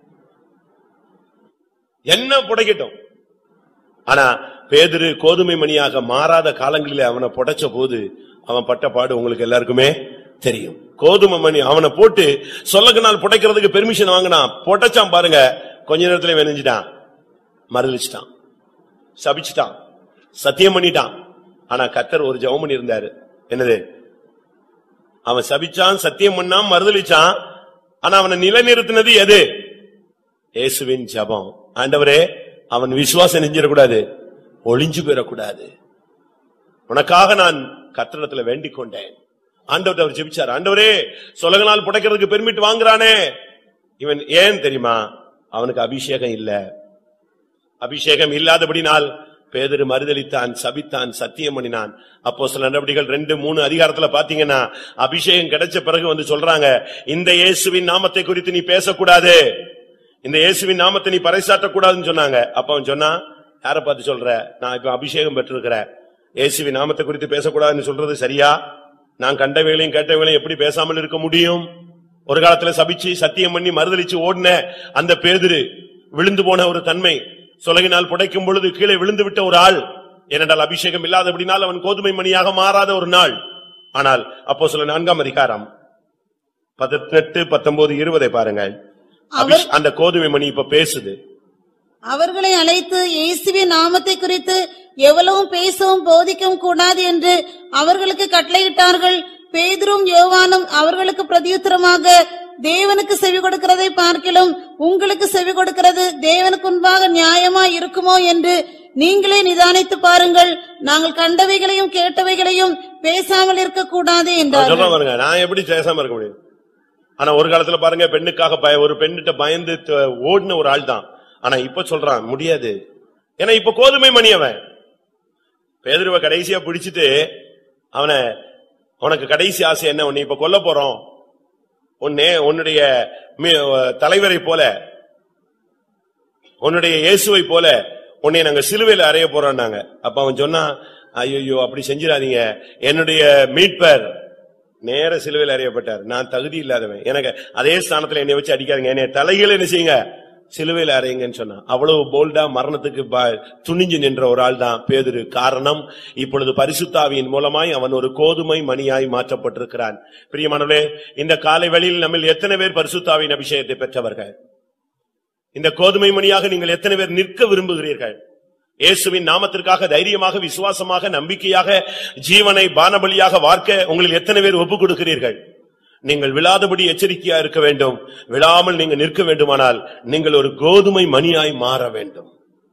என்ன புடைக்கட்டும் ஆனா பேதுரு கோதுமை மணியாக மாறாத காலங்களிலே அவனை புடைச்ச போது அவன் பட்ட பாடு உங்களுக்கு எல்லாருக்குமே தெரியும் கோதுமை மணி அவனை போட்டு சொல்லக்கனால் புடைக்கிறதுக்கு பெர்மிஷன் வாங்கினான் புடைச்சான் பாருங்க கொஞ்ச நேரத்துல வெனிஞ்சிட்டான் மறுதளிச்சிட்டான் சபிச்சிட்டான் சத்தியம் பண்ணிட்டான் ஆனா கத்தர் ஒரு ஜெபம் பண்ணி இருந்தாரு என்னது அவன் சபிச்சான் சத்தியம் பண்ணான் மறுதளிச்சான் ஆனா அவனை நிலைநிறுத்தினது எது இயேசுவின் ஜெபம் ஆண்டவரே அவன் விசுவாசம் நெஞ்சிடக்கூடாது ஒளிஞ்சு போயிடக்கூடாது உனக்காக நான் கத்திரத்துல வேண்டிக் கொண்டேன் ஆண்டவர் அவர் ஜெபிச்சார் ஆண்டவரே சொலகனால் புடைக்கிறதுக்கு பெர்மிட் வாங்குறானே இவன் ஏன் தெரியுமா அவனுக்கு அபிஷேகம் இல்ல அபிஷேகம் இல்லாதபடினால் பேதரு மறுதளித்தான் சபித்தான் சத்தியம் பண்ணினான் அப்போ சில நடவடிக்கைகள் ரெண்டு மூணு அதிகாரத்துல பாத்தீங்கன்னா அபிஷேகம் கிடைச்ச பிறகு வந்து சொல்றாங்க இந்த இயேசுவின் நாமத்தை குறித்து நீ பேசக்கூடாது இந்த இயேசுவின் நாமத்தை நீ பறைசாற்றக்கூடாதுன்னு சொன்னாங்க அப்ப அவன் சொன்னா யார பார்த்து சொல்ற நான் இப்ப அபிஷேகம் பெற்றிருக்கிறேன் இயேசுவின் நாமத்தை குறித்து பேசக்கூடாதுன்னு சொல்றது சரியா நான் கண்ட வேலையும் கேட்ட வேலையும் எப்படி பேசாமல் இருக்க முடியும் ஒரு காலத்துல சபிச்சு சத்தியம் பண்ணி மறுதளிச்சு ஓடின அந்த பேதுரு விழுந்து போன ஒரு தன்மை சொலகினால் புடைக்கும் பொழுது கீழே விழுந்து விட்ட ஒரு ஆள் ஏனென்றால் அபிஷேகம் இல்லாதபடினால் அவன் கோதுமை மணியாக மாறாத ஒரு நாள் ஆனால் அப்போ சில நான்காம் அதிகாரம் பதினெட்டு பத்தொன்பது இருபதை பாருங்கள் அபிஷ்- அந்த கோதுமை மணி இப்ப பேசுது அவர்களை அழைத்து இயேசுவின் நாமத்தை குறித்து எவ்வளவும் பேசவும் போதிக்கவும் கூடாது என்று அவர்களுக்கு கட்டளையிட்டார்கள் பேதுரும் யோவானும் அவர்களுக்கு பிரதியுத்தரமாக தேவனுக்கு செவி கொடுக்கிறதை பார்க்கிலும் உங்களுக்கு செவி கொடுக்கிறது தேவனுக்கு முன்பாக நியாயமா இருக்குமோ என்று நீங்களே நிதானித்து பாருங்கள் நாங்கள் கண்டவைகளையும் கேட்டவைகளையும் பேசாமல் இருக்கக்கூடாது நான் என்றார் சொல்றேன் பாருங்க நான் எப்படி பேசாம இருக்க முடியும் ஆனா ஒரு காலத்துல பாருங்க பெண்ணுக்காக பய ஒரு பெண்ணிட்ட பயந்து த- ஓடின ஒரு ஆள் தான் ஆனா இப்ப சொல்றான் முடியாது ஏன்னா இப்ப கோதுமை மணி அவன் பேதுருவ கடைசியா பிடிச்சிட்டு அவனை உனக்கு கடைசி ஆசை என்ன உன்னை இப்ப கொல்ல போறோம் உன்னே உன்னுடைய மி- தலைவரை போல உன்னுடைய இயேசுவை போல உன்னை நாங்க சிலுவையில அறைய போறோம்னாங்க அப்ப அவன் சொன்னான் ஐயோ அப்படி செஞ்சிடாதீங்க என்னுடைய மீட்பர் நேர சிலுவையில் அறியப்பட்டார் நான் தகுதி இல்லாதவன் எனக்கு அதே ஸ்தானத்துல என்னை வச்சு அடிக்காதீங்க என்னை தலைகள் என்ன செய்யுங்க சிலுவையில் அறையுங்கன்னு சொன்னான் அவ்வளவு போல்டா மரணத்துக்கு ப- துணிஞ்சு நின்ற ஒரு ஆள் தான் பேதுரு காரணம் இப்பொழுது பரிசுத்தாவியின் மூலமாய் அவன் ஒரு கோதுமை மணியாய் மாற்றப்பட்டிருக்கிறான் பிரியமானவர்களே இந்த காலை வெளியில் நம்ம எத்தனை பேர் பரிசுத்தாவின் அபிஷேகத்தை பெற்றவர்கள் இந்த கோதுமை மணியாக நீங்கள் எத்தனை பேர் நிற்க விரும்புகிறீர்கள் இயேசுவின் நாமத்திற்காக தைரியமாக விசுவாசமாக நம்பிக்கையாக ஜீவனை பானபலியாக வார்க்க உங்களில் எத்தனை பேர் ஒப்புக் கொடுக்கிறீர்கள் நீங்கள் விழாதபடி எச்சரிக்கையா இருக்க வேண்டும் விழாமல் நீங்க நிற்க வேண்டுமானால் நீங்கள் ஒரு கோதுமை மணியாய் மாற வேண்டும்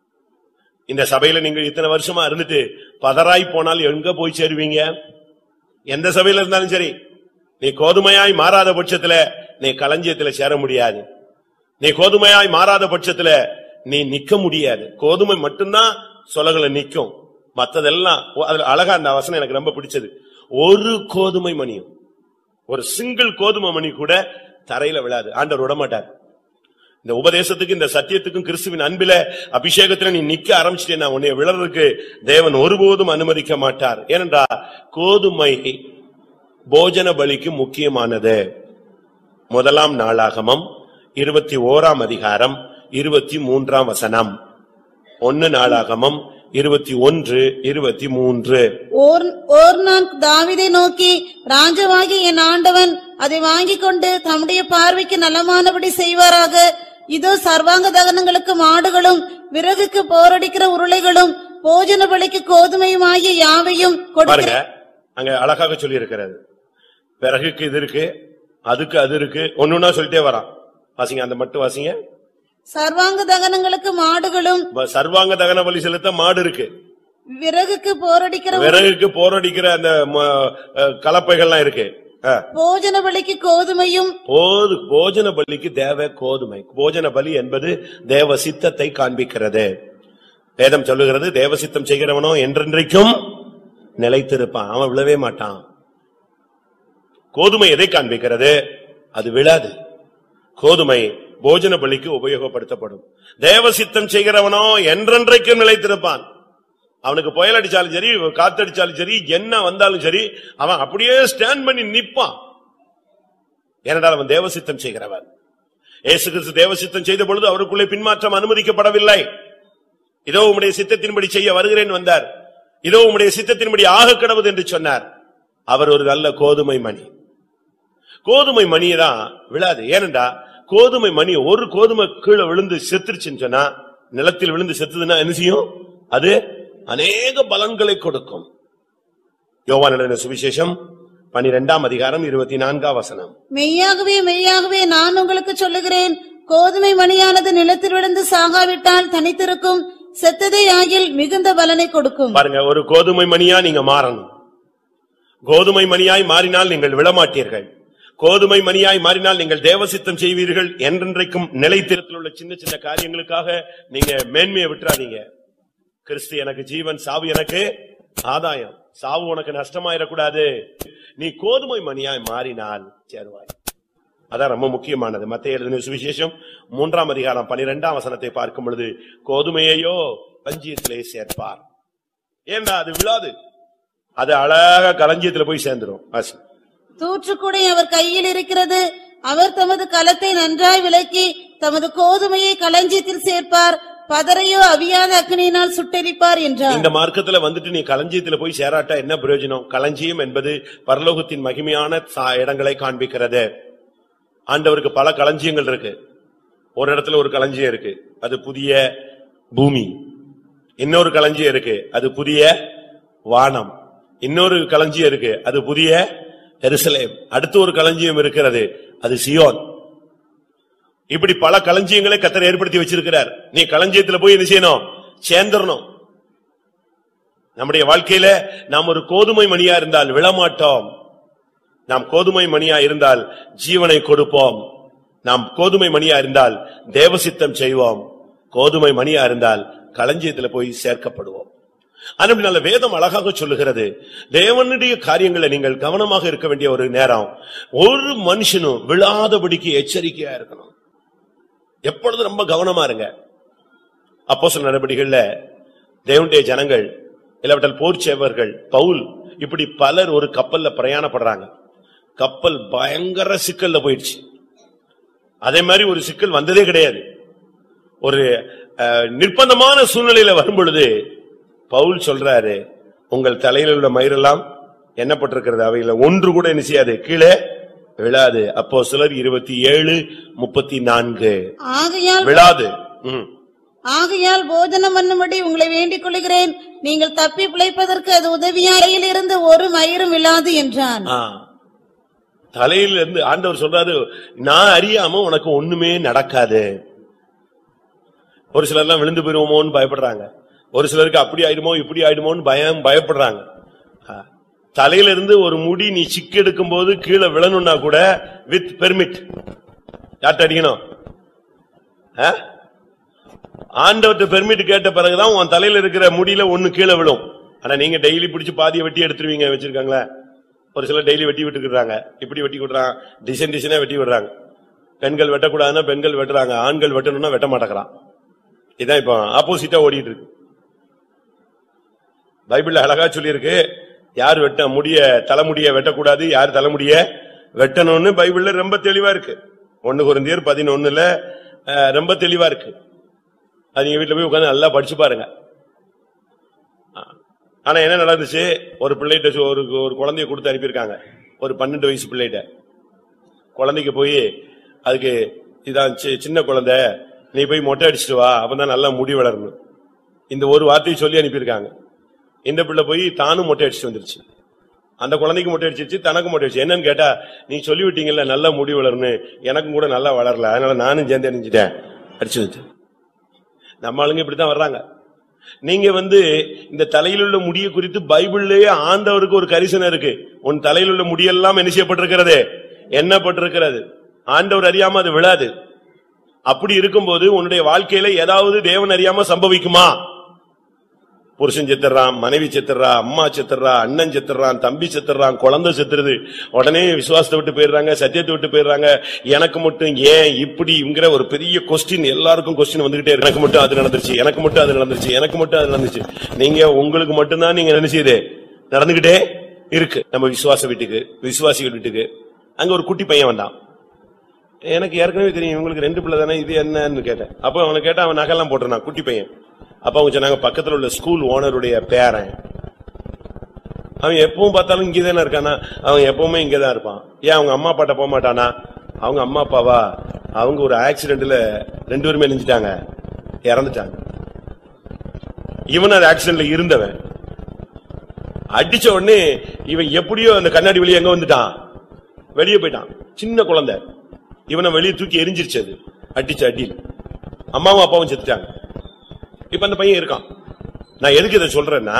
இந்த சபையில நீங்கள் இத்தனை வருஷமா இருந்துட்டு பதறாய் போனால் எங்க போய் சேருவீங்க எந்த சபையில இருந்தாலும் சரி நீ கோதுமையாய் மாறாத பட்சத்துல நீ களஞ்சியத்துல சேர முடியாது நீ கோதுமையாய் மாறாத பட்சத்துல நீ நிக்க முடியாது கோதுமை மட்டும்தான் சொலகுல நிக்கும் மத்ததெல்லாம் ஓ, அதுல அழகா அந்த வசனம் எனக்கு ரொம்ப பிடிச்சது ஒரு கோதுமை மணியும் ஒரு சிங்கிள் கோதுமை மணி கூட தரையில விழாது ஆண்டவர் விடமாட்டார் இந்த உபதேசத்துக்கு இந்த சத்தியத்துக்கும் கிறிஸ்துவின் அன்பில அபிஷேகத்துல நீ நிக்க ஆரம்பிச்சிட்டேன்னா உன்னை விழறதுக்கு தேவன் ஒருபோதும் அனுமதிக்க மாட்டார் ஏனென்றா கோதுமை போஜன பலிக்கு முக்கியமானது முதலாம் நாளாகமம் இருபத்தி ஓராம் அதிகாரம் இருபத்தி மூன்றாம் வசனம் ஒன்னு நாளாகமம் இருபத்தி ஒன்று இருபத்தி மூன்று ஓர் ஓர்னான் தாவீதை நோக்கி ராஜாவாகி என் ஆண்டவன் அதை வாங்கிக் கொண்டு தம்முடைய பார்வைக்கு நலமானபடி செய்வாராக இதோ சர்வாங்க தகனங்களுக்கு மாடுகளும் விறகுக்கு போரடிக்கிற உருளைகளும் போஜன பலிக்கு கோதுமையும் ஆகிய யாவையும் பாருங்க கொடுக்கிறேன் அங்க அழகாக சொல்லி இருக்கிறது பிறகுக்கு இது இருக்கு அதுக்கு அது இருக்கு ஒண்ணுன்னா சொல்லிட்டே வரான் வாசிங்க அந்த மட்டும் வாசிங்க சர்வாங்க தகனங்களுக்கு மாடுகளும் ப- சர்வாங்க தகன பலி செலுத்த மாடு இருக்கு விறகுக்கு போரடிக்கிற உரு- விறகுக்கு போரடிக்கிற அந்த ம- அஹ், கலப்பைகள்லாம் இருக்கு அஹ். போஜன பலிக்கு கோதுமையும் போது போஜன பலிக்கு தேவ கோதுமை போஜன பலி என்பது தேவ சித்தத்தை காண்பிக்கிறது வேதம் சொல்லுகிறது தேவ சித்தம் செய்கிறவனோ என்றென்றைக்கும் நிலைத்திருப்பான் அவன் விழவே மாட்டான் கோதுமை எதை காண்பிக்கிறது அது விழாது கோதுமை போஜன பலிக்கு உபயோகப்படுத்தப்படும் தேவ சித்தம் செய்கிறவனோ என்றென்றைக்கும் நிலைத்திருப்பான் அவனுக்கு புயல் அடிச்சாலும் சரி காத்தடிச்சாலும் சரி என்ன வந்தாலும் சரி அவன் அப்படியே ஸ்டாண்ட் பண்ணி நிப்பான் ஏனென்றால் அவன் தேவசித்தம் செய்கிறவன் இயேசு கிறிஸ்து தேவசித்தம் செய்த பொழுது அவருக்குள்ளே பின்மாற்றம் அனுமதிக்கப்படவில்லை இதோ உம்முடைய சித்தத்தின்படி செய்ய வருகிறேன் வந்தார் இதோ உம்முடைய சித்தத்தின்படி ஆக கடவுது என்று சொன்னார் அவர் ஒரு நல்ல கோதுமை மணி கோதுமை மணியை தான் விழாது ஏனென்றா கோதுமை மணி ஒரு கோதுமை கீழே விழுந்து செத்துருச்சுன்னு சொன்னா நிலத்தில் விழுந்து செத்துதுன்னா என்ன செய்யும் அது அநேக பலன்களை கொடுக்கும் யோவான் எழுதின சுவிசேஷம் பனிரெண்டாம் அதிகாரம் இருபத்தி நான்காம் வசனம் மெய்யாகவே மெய்யாகவே நான் உங்களுக்கு சொல்லுகிறேன் கோதுமை மணியானது நிலத்தில் விழுந்து சாகாவிட்டால் தனித்திருக்கும் செத்ததே ஆகில் மிகுந்த பலனை கொடுக்கும் பாருங்க ஒரு கோதுமை மணியா நீங்க மாறணும் கோதுமை மணியாய் மாறினால் நீங்கள் விழமாட்டீர்கள் கோதுமை மணியாய் மாறினால் நீங்கள் தேவசித்தம் செய்வீர்கள் என்றென்றைக்கும் நிலைத்திருத்தில் உள்ள சின்ன சின்ன காரியங்களுக்காக நீங்க மேன்மையை விட்டுறாதீங்க கிறிஸ்து எனக்கு ஜீவன் சாவு எனக்கு ஆதாயம் சாவு உனக்கு நஷ்டமாயிடக்கூடாது நீ கோதுமை மணியாய் மாறினால் சேருவாய் அதான் ரொம்ப முக்கியமானது மத்திய எழுதின சுவிசேஷம் மூன்றாம் அதிகாரம் பனிரெண்டாம் வசனத்தை பார்க்கும் பொழுது கோதுமையையோ பஞ்சியத்திலே சேர்ப்பார் ஏண்டா அது விழாது அது அழகா களஞ்சியத்துல போய் சேர்ந்துரும் வாசி. தூற்றுக்குடை அவர் கையில் இருக்கிறது அவர் தமது கலத்தை நன்றாய் விளக்கி தமது கோதுமையை களஞ்சியத்தில் சேர்ப்பார் பதரையோ அவியாத அக்னியினால் சுட்டெரிப்பார் என்றார் இந்த மார்க்கத்துல வந்துட்டு நீ களஞ்சியத்துல போய் சேராட்டா என்ன பிரயோஜனம் களஞ்சியம் என்பது பரலோகத்தின் மகிமையான சா- இடங்களை காண்பிக்கிறது ஆண்டவருக்கு பல களஞ்சியங்கள் இருக்கு ஒரு இடத்துல ஒரு களஞ்சியம் இருக்கு அது புதிய பூமி இன்னொரு களஞ்சியம் இருக்கு அது புதிய வானம் இன்னொரு களஞ்சியம் இருக்கு அது புதிய எருசலேம் அடுத்து ஒரு களஞ்சியம் இருக்கிறது அது சியோன் இப்படி பல களஞ்சியங்களை கத்தர் ஏற்படுத்தி வச்சிருக்கிறார் நீ களஞ்சியத்துல போய் என்ன செய்யணும் சேர்ந்துடணும் நம்முடைய வாழ்க்கையில நாம் ஒரு கோதுமை மணியா இருந்தால் விழமாட்டோம் நாம் கோதுமை மணியா இருந்தால் ஜீவனை கொடுப்போம் நாம் கோதுமை மணியா இருந்தால் தேவசித்தம் செய்வோம் கோதுமை மணியா இருந்தால் களஞ்சியத்துல போய் சேர்க்கப்படுவோம் நல்ல வேதம் அழகாக சொல்லுகிறது தேவனுடைய காரியங்களை நீங்கள் கவனமாக இருக்க வேண்டிய ஒரு நேரம் ஒரு மனுஷனும் விழாதபடிக்கு எச்சரிக்கையா இருக்கணும் எப்பொழுதும் ரொம்ப கவனமா இருங்க அப்போ சில நடவடிக்கைகள்ல தேவனுடைய ஜனங்கள் இல்லாவிட்டால் போர் சேவர்கள் பவுல் இப்படி பலர் ஒரு கப்பல்ல பிரயாணப்படுறாங்க கப்பல் பயங்கர சிக்கல்ல போயிடுச்சு அதே மாதிரி ஒரு சிக்கல் வந்ததே கிடையாது ஒரு அஹ், நிர்பந்தமான சூழ்நிலையில வரும் பொழுது பவுல் சொல்றாரு உங்கள் தலையில உள்ள மயிரெல்லாம் எண்ணப்பட்டிருக்கிறது அவையில ஒன்று கூட என்ன செய்யாது கீழே விழாது அப்போ சிலர் இருபத்தி ஏழு முப்பத்தி நான்கு ஆகையால் விழாது ம். ஆகையால் போஜனம் பண்ணும்படி உங்களை வேண்டிக் கொள்கிறேன் நீங்கள் தப்பி பிழைப்பதற்கு அது உதவியாயில் இருந்து ஒரு மயிரும் இல்லாது என்றான் ஆ. தலையில இருந்து ஆண்டவர் சொல்றாரு நான் அறியாம உனக்கு ஒண்ணுமே நடக்காது ஒரு சிலர்லாம் விழுந்து போயிருவோமோன்னு பயப்படுறாங்க ஒரு சிலருக்கு அப்படி ஆயிடுமோ இப்படி ஆயிடுமோன்னு பயம் பயப்படுறாங்க ஆ. தலையில இருந்து ஒரு முடி நீ சிக்கு எடுக்கும் போது கீழே விழணும்னா கூட வித் பெர்மிட் யார்ட்ட அடிக்கணும் ஆ? ஆண்டவர்ட்ட பெர்மிட் கேட்ட பிறகுதான் உன் தலையில இருக்கிற முடியில ஒண்ணு கீழே விழும் ஆனா நீங்க டெய்லி பிடிச்சு பாதியை வெட்டி எடுத்துருவீங்க வச்சிருக்காங்களா ஒரு சிலர் டெய்லி வெட்டி விட்டுக்கிறாங்க இப்படி வெட்டி விடுறாங்க டிசைன் டிசைனா வெட்டி விடுறாங்க பெண்கள் வெட்டக்கூடாதுன்னா பெண்கள் வெட்டுறாங்க ஆண்கள் வெட்டணும்னா வெட்ட மாட்டேங்கிறான் இதான் இப்போ ஆப்போசிட்டா ஓடிட்டு இருக்கு பைபிள்ல அழகா சொல்லியிருக்கு யார் வெட்ட முடிய தலைமுடிய வெட்டக்கூடாது யார் தலைமுடிய வெட்டணும்னு பைபிள்ல ரொம்ப தெளிவா இருக்கு ஒன்னு குருந்தியர் பதினொன்னுல அஹ், ரொம்ப தெளிவா இருக்கு அது நீங்க வீட்டுல போய் உட்கார்ந்து நல்லா படிச்சு பாருங்க ஆ. ஆனா என்ன நடந்துச்சு ஒரு பிள்ளைகிட்ட சொ- ஒரு ஒரு குழந்தைய கொடுத்து அனுப்பியிருக்காங்க ஒரு பன்னெண்டு வயசு பிள்ளைகிட்ட குழந்தைக்கு போய் அதுக்கு இதான் சி- சின்ன குழந்தை நீ போய் மொட்டை அடிச்சிட்டு வா அப்பதான் நல்லா முடி வளரணும் இந்த ஒரு வார்த்தையை சொல்லி அனுப்பியிருக்காங்க இந்த பிள்ளை போய் தானும் மொட்டை அடிச்சுட்டு வந்துருச்சு அந்த குழந்தைக்கு மொட்டை அடிச்சிருச்சு தனக்கு மொட்டை அடிச்சு என்னன்னு கேட்டா நீ சொல்லி விட்டீங்கல்ல நல்லா முடி வளரணும் எனக்கும் கூட நல்லா வளரல அதனால நானும் சேர்ந்து அணிஞ்சிட்டேன் அடிச்சு வச்சு நம்ம ஆளுங்க இப்படித்தான் வர்றாங்க நீங்க வந்து இந்த தலையில் உள்ள முடியை குறித்து பைபிள்லயே ஆண்டவருக்கு ஒரு கரிசனை இருக்கு உன் தலையில் உள்ள முடியெல்லாம் என்ன செய்யப்பட்டிருக்கிறது எண்ணப்பட்டிருக்கிறது ஆண்டவர் அறியாம அது விழாது அப்படி இருக்கும்போது உன்னுடைய வாழ்க்கையில ஏதாவது தேவன் அறியாம சம்பவிக்குமா புருஷன் செத்துறான் மனைவி செத்துறா அம்மா செத்துறா அண்ணன் செத்துறான் தம்பி செத்துறான் குழந்தை செத்துருது உடனே விசுவாசத்தை விட்டு போயிடுறாங்க சத்தியத்தை விட்டு போயிடுறாங்க எனக்கு மட்டும் ஏன் இப்படிங்கிற ஒரு பெரிய கொஸ்டின் எல்லாருக்கும் கொஸ்டின் வந்துகிட்டே இருக்கு எனக்கு மட்டும் அது நடந்துருச்சு எனக்கு மட்டும் அது நடந்துருச்சு எனக்கு மட்டும் அது நடந்துச்சு நீங்க உங்களுக்கு மட்டும்தான் நீங்க நினைச்சது நடந்துகிட்டே இருக்கு நம்ம விசுவாச வீட்டுக்கு விசுவாசிகள் வீட்டுக்கு அங்க ஒரு குட்டி பையன் வந்தான் எனக்கு ஏற்கனவே தெரியும் இவங்களுக்கு ரெண்டு பிள்ளை தானே இது என்னன்னு கேட்டேன் அப்ப அவனை கேட்டா அவன் நகைலாம் போட்டிருந்தான் குட்டி பையன் அப்ப அவங்க சொன்னாங்க பக்கத்துல உள்ள ஸ்கூல் ஓனருடைய பேரன் அவன் எப்பவும் பார்த்தாலும் இங்கதானே இருக்கானா அவன் எப்பவுமே இங்கதான் இருப்பான் ஏன் அவங்க அம்மா அப்பாட்ட போக மாட்டானா அவங்க அம்மா அப்பாவா அவங்க ஒரு ஆக்சிடென்ட்ல ரெண்டு பேருமே நெஞ்சிட்டாங்க இறந்துட்டாங்க இவன் அந்த ஆக்சிடென்ட்ல இருந்தவன் அடிச்ச உடனே இவன் எப்படியோ அந்த கண்ணாடி வெளியே எங்க வந்துட்டான் வெளியே போயிட்டான் சின்ன குழந்தை இவனை வெளியே தூக்கி எரிஞ்சிருச்சு அது அடிச்ச அடியில் அம்மாவும் அப்பாவும் செத்துட்டாங்க இப்ப அந்த பையன் இருக்கான் நான் எதுக்கு இதை சொல்றேன்னா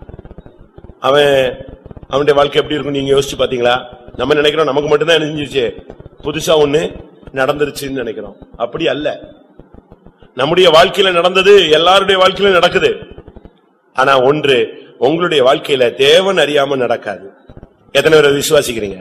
அவன் அவனுடைய வாழ்க்கை எப்படி இருக்கும் நீங்க யோசிச்சு பாத்தீங்களா நம்ம நினைக்கிறோம் நமக்கு மட்டும்தான் நினைஞ்சிருச்சு புதுசா ஒண்ணு நடந்துருச்சுன்னு நினைக்கிறோம் அப்படி அல்ல நம்முடைய வாழ்க்கையில நடந்தது எல்லாருடைய வாழ்க்கையில நடக்குது ஆனா ஒன்று உங்களுடைய வாழ்க்கையில தேவன் அறியாம நடக்காது எத்தனை பேர் அதை விசுவாசிக்கிறீங்க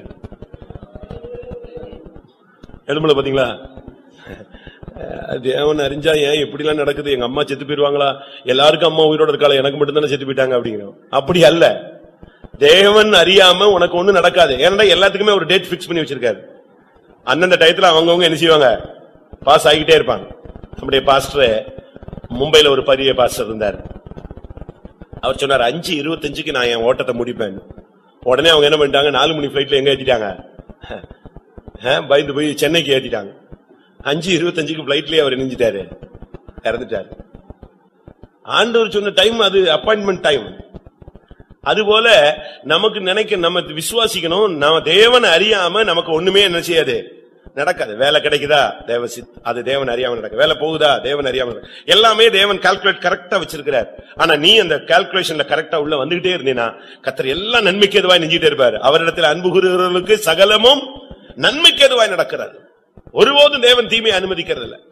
எழும்புல பாத்தீங்களா அஹ் தேவன் அறிஞ்சா ஏன் இப்படி எல்லாம் நடக்குது எங்க அம்மா செத்து போயிருவாங்களா எல்லாருக்கும் அம்மா உயிரோட இருக்காளா எனக்கு மட்டும் தானே செத்து போயிட்டாங்க அப்படிங்கிறோம் அப்படி அல்ல தேவன் அறியாம உனக்கு ஒண்ணு நடக்காது ஏன்னா எல்லாத்துக்குமே ஒரு டேட் பிக்ஸ் பண்ணி வச்சிருக்காரு அந்தந்த டயத்துல அவங்கவங்க என்ன செய்வாங்க பாஸ் ஆகிட்டே இருப்பாங்க நம்முடைய பாஸ்டர் மும்பைல ஒரு பெரிய பாஸ்டர் இருந்தார் அவர் சொன்னார் அஞ்சு இருபத்தஞ்சுக்கு நான் என் ஓட்டத்தை முடிப்பேன் உடனே அவங்க என்ன பண்ணிட்டாங்க நாலு மணி பிளைட்ல எங்க ஏத்திட்டாங்க அஹ், பயந்து போய் சென்னைக்கு ஏத்திட்டாங்க அஞ்சு இருபத்தஞ்சுக்கு பிளைட்லயே அவர் இணைஞ்சிட்டாரு இறந்துட்டாரு ஆண்டவர் சொன்ன டைம் அது அப்பாயின்மெண்ட் டைம் அதுபோல நமக்கு நினைக்க நம்ம விசுவாசிக்கணும் நம்ம தேவனை அறியாம நமக்கு ஒண்ணுமே என்ன செய்யாது நடக்காது வேலை கிடைக்குதா தேவ சித் அது தேவன் அறியாம நடக்கும் வேலை போகுதா தேவன் அறியாம நடக்கும். எல்லாமே தேவன் கால்குலேட் கரெக்டா வச்சிருக்கிறார் ஆனா நீ அந்த கால்குலேஷன்ல கரெக்டா உள்ள வந்துகிட்டே இருந்தீனா கத்தர் எல்லாம் நன்மைக்கு எதுவாய் நெஞ்சிட்டே இருப்பாரு அவரிடத்தில் அன்பு கூறுகிறவர்களுக்கு சகலமும் நன்மைக்கு எதுவாய் நடக்கிறார் ஒருபோதும் தேவன் தீமையை அனுமதிக்கிறது இல்ல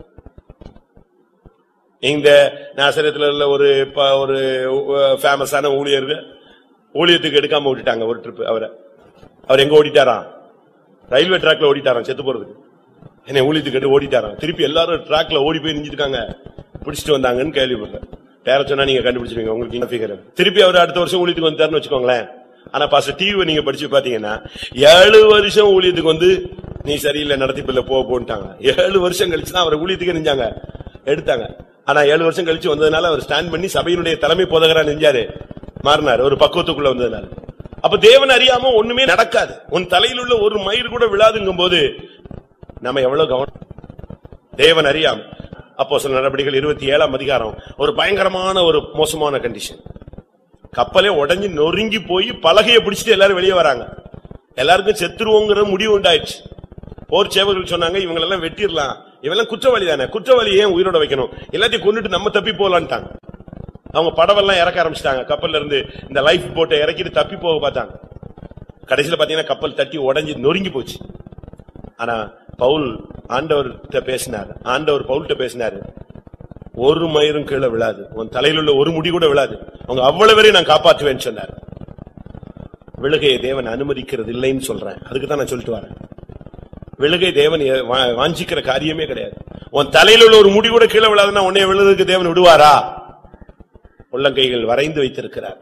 இந்த நாசரத்துல உள்ள ஒரு ப- ஒரு ஃபேமஸான ஊழியர் ஊழியத்துக்கு எடுக்காம விட்டுட்டாங்க ஒரு ட்ரிப் அவரை அவர் எங்க ஓடிட்டாராம் ரயில்வே ட்ராக்ல ஓடிட்டாராம் செத்து போறதுக்கு என்னை ஊழியத்துக்கு எடுத்து ஓடிட்டாராம் திருப்பி எல்லாரும் ட்ராக்ல ஓடி போய் நிஞ்சிருக்காங்க பிடிச்சிட்டு வந்தாங்கன்னு கேள்விப்பட்டேன் பேர சொன்னா நீங்க கண்டுபிடிச்சிருவீங்க உங்களுக்கு என்ன figure? திருப்பி அவர் அடுத்த வருஷம் ஊழியத்துக்கு வந்தாருன்னு வச்சுக்கோங்களேன் ஆனா பாச டிவி நீங்க படிச்சு பாத்தீங்கன்னா ஏழு வருஷம் ஊழியத்துக்கு வந்து நீ சரியில்லை நடத்திப்பில்ல போ போன்ட்டாங்க ஏழு வருஷம் கழிச்சு தான் அவரை ஊழியத்துக்கு நெஞ்சாங்க எடுத்தாங்க ஆனா ஏழு வருஷம் கழிச்சு வந்ததுனால அவர் ஸ்டாண்ட் பண்ணி சபையினுடைய தலைமை போதகரா நெஞ்சாரு மாறினார் ஒரு பக்குவத்துக்குள்ள வந்ததுனால அப்ப தேவன் அறியாம ஒண்ணுமே நடக்காது உன் தலையில் உள்ள ஒரு மயிர் கூட விழாதுங்கும் போது நம்ம எவ்வளவு கவனம் தேவன் அறியாம அப்போ சில நடவடிக்கைகள் இருபத்தி ஏழாம் அதிகாரம் ஒரு பயங்கரமான ஒரு மோசமான கண்டிஷன் கப்பலே உடைஞ்சு நொறுங்கி போய் பலகையை பிடிச்சிட்டு எல்லாரும் வெளியே வராங்க எல்லாருக்கும் செத்துருவோங்கிற முடிவு உண்டாயிடுச்சு போர் சேவர்கள் சொன்னாங்க இவங்க எல்லாம் வெட்டிடலாம் இவெல்லாம் குற்றவாளி தானே குற்றவாளி ஏன் உயிரோட வைக்கணும் எல்லாத்தையும் கொண்டுட்டு நம்ம தப்பி போலான்ட்டாங்க அவங்க படவெல்லாம் இறக்க ஆரம்பிச்சிட்டாங்க கப்பல்ல இருந்து இந்த லைஃப் போட்டை இறக்கிட்டு தப்பி போக பார்த்தாங்க கடைசியில பாத்தீங்கன்னா கப்பல் தட்டி உடைஞ்சு நொறுங்கி போச்சு ஆனா பவுல் ஆண்டவர்கிட்ட பேசினார் ஆண்டவர் பவுல்கிட்ட பேசினாரு ஒரு மயிரும் கீழே விழாது உன் தலையில் உள்ள ஒரு முடி கூட விழாது அவங்க அவ்வளவு வரை நான் காப்பாற்றுவேன்னு சொன்னார் விழுகையை தேவன் அனுமதிக்கிறது இல்லைன்னு சொல்றேன் அதுக்கு தான் நான் சொல்லிட்டு வரேன் விழுகை தேவன் எ- வா- வாஞ்சிக்கிற காரியமே கிடையாது உன் தலையில் உள்ள ஒரு முடி கூட கீழே விழாதுன்னா உன்னைய விழுதுக்கு தேவன் விடுவாரா உள்ளங்கைகள் வரைந்து வைத்திருக்கிறார்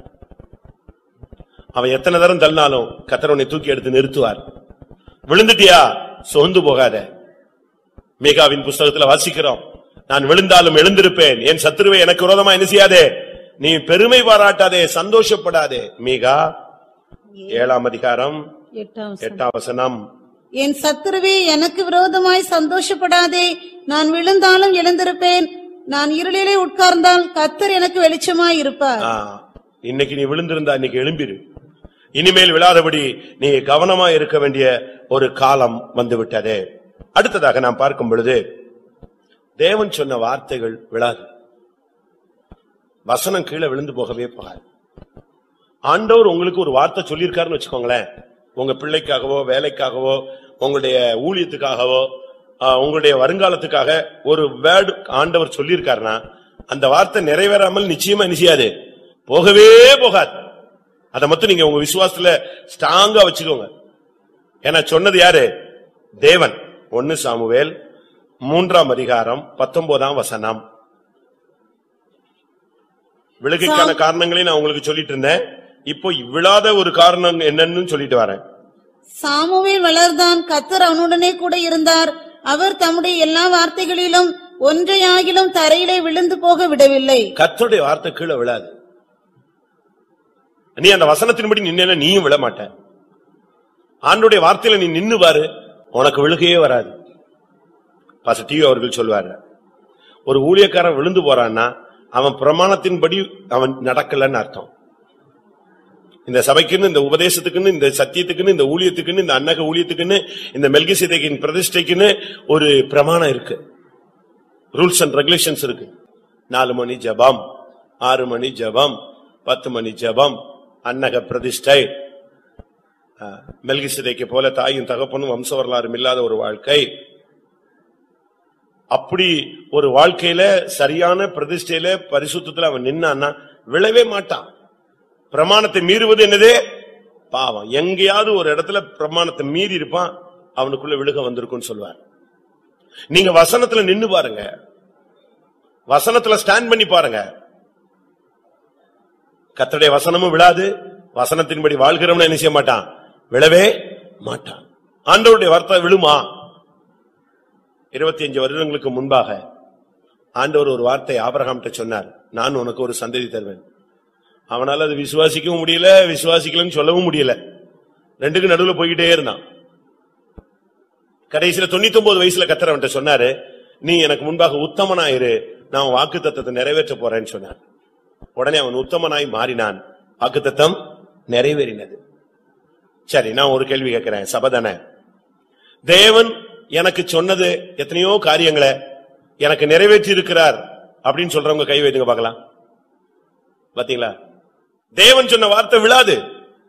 அவன் எத்தனை தரம் தள்ளினாலும் கத்தர் உன்னை தூக்கி எடுத்து நிறுத்துவார் விழுந்துட்டியா சோர்ந்து போகாத மீகாவின் புஸ்தகத்துல வாசிக்கிறோம் நான் விழுந்தாலும் எழுந்திருப்பேன் என் சத்துருவை எனக்கு விரோதமா என்ன செய்யாதே நீ பெருமை பாராட்டாதே சந்தோஷப்படாதே மீகா ஏழாம் அதிகாரம் எட்டாம் வசனம். எட்டாம் வசனம் என் சத்துருவே எனக்கு விரோதமாய் சந்தோஷப்படாதே நான் விழுந்தாலும் எழுந்திருப்பேன் நான் இருளிலே உட்கார்ந்தால் கத்தர் எனக்கு வெளிச்சமாய் இருப்பார் ஆ, இன்னைக்கு நீ விழுந்திருந்தா இன்னைக்கு எழும்பிரு இனிமேல் விழாதபடி நீ கவனமா இருக்க வேண்டிய ஒரு காலம் வந்து விட்டதே அடுத்ததாக நாம் பார்க்கும் பொழுது தேவன் சொன்ன வார்த்தைகள் விழாது வசனம் கீழே விழுந்து போகவே போகாது ஆண்டவர் உங்களுக்கு ஒரு வார்த்தை சொல்லியிருக்காருன்னு வச்சுக்கோங்களேன் உங்க பிள்ளைக்காகவோ வேலைக்காகவோ உங்களுடைய ஊழியத்துக்காகவோ ஆ, உங்களுடைய வருங்காலத்துக்காக ஒரு வேர்டு ஆண்டவர் சொல்லியிருக்காருன்னா அந்த வார்த்தை நிறைவேறாமல் நிச்சயமா என்ன செய்யாது போகவே போகாது அதை மட்டும் நீங்க உங்க விசுவாசத்துல ஸ்ட்ராங்கா வச்சுக்கோங்க ஏன்னா சொன்னது யாரு தேவன் ஒன்னு சாமுவேல் மூன்றாம் அதிகாரம் பத்தொன்பதாம் வசனம் விழுகைக்கான காரணங்களையும் நான் உங்களுக்கு சொல்லிட்டு இருந்தேன் இப்போ விழாத ஒரு காரணம் என்னன்னு சொல்லிட்டு வரேன் சாமுவேல் வளர்ந்தான் கத்தர் அவனுடனே கூட இருந்தார் அவர் தம்முடைய எல்லா வார்த்தைகளிலும் ஒன்றையாகிலும் தரையிலே விழுந்து போக விடவில்லை கர்த்தருடைய வார்த்தை கீழே விழாது நீ அந்த வசனத்தின்படி நின்னா நீயும் விழ மாட்ட ஆண்டுடைய வார்த்தையில நீ நின்னு பாரு உனக்கு விழுகையே வராது பாசிட்டிவ் அவர்கள் சொல்வாரு ஒரு ஊழியக்காரன் விழுந்து போறான்னா அவன் பிரமாணத்தின்படி அவன் நடக்கலன்னு அர்த்தம் இந்த சபைக்குன்னு இந்த உபதேசத்துக்குன்னு இந்த சத்தியத்துக்குன்னு இந்த ஊழியத்துக்குன்னு இந்த அன்னக ஊழியத்துக்குன்னு இந்த மெல்கிசேதைக்கின் பிரதிஷ்டைக்குன்னு ஒரு பிரமாணம் இருக்கு ரூல்ஸ் அண்ட் ரெகுலேஷன்ஸ் இருக்கு நாலு மணி ஜெபம் ஆறு மணி ஜெபம் பத்து மணி ஜெபம் அன்னக பிரதிஷ்டை மெல்கிசதைக்கு போல தாயும் தகப்பனும் வம்ச வரலாறும் இல்லாத ஒரு வாழ்க்கை அப்படி ஒரு வாழ்க்கையில சரியான பிரதிஷ்டையில பரிசுத்தத்துல அவன் நின்னான்னா விழவே மாட்டான் பிரமாணத்தை மீறுவது என்னது பாவம் எங்கேயாவது ஒரு இடத்துல பிரமாணத்தை மீறி இருப்பான் அவனுக்குள்ள விழுக வந்திருக்கும்னு சொல்வார் நீங்க வசனத்துல நின்னு பாருங்க வசனத்துல ஸ்டாண்ட் பண்ணி பாருங்க கர்த்தருடைய வசனமும் விழாது வசனத்தின்படி வாழ்கிறவன என்ன செய்ய மாட்டான் விழவே மாட்டான் ஆண்டவருடைய வார்த்தை விழுமா இருபத்தி அஞ்சு வருடங்களுக்கு முன்பாக ஆண்டவர் ஒரு வார்த்தை ஆபிரகாம்கிட்ட சொன்னார் நான் உனக்கு ஒரு சந்ததி தருவேன் அவனால அது விசுவாசிக்கவும் முடியல விசுவாசிக்கலன்னு சொல்லவும் முடியல ரெண்டுக்கு நடுவுல போய்கிட்டே இருந்தான் கடைசியில தொண்ணூத்தி ஒன்பது வயசுல கத்தரவன்ட்ட சொன்னாரு நீ எனக்கு முன்பாக உத்தமனாயிரு நான் வாக்கு தத்தத்தை நிறைவேற்ற போறேன்னு சொன்னார் உடனே அவன் உத்தமனாய் மாறினான் வாக்குத்தத்தம் நிறைவேறினது சரி நான் ஒரு கேள்வி கேட்கிறேன் சபதானே தேவன் எனக்கு சொன்னது எத்தனையோ காரியங்களை எனக்கு நிறைவேற்றி இருக்கிறார் அப்படின்னு சொல்றவங்க கை வைத்துங்க பார்க்கலாம் பாத்தீங்களா தேவன் சொன்ன வார்த்தை விழாது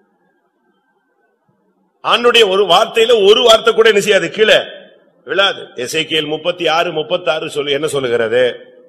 ஆண்டுடைய ஒரு வார்த்தையில ஒரு வார்த்தை கூட என்ன செய்யாது கீழே விழாது எசேக்கியேல் முப்பத்தி ஆறு முப்பத்தி ஆறு சொல்லு என்ன சொல்லுகிறது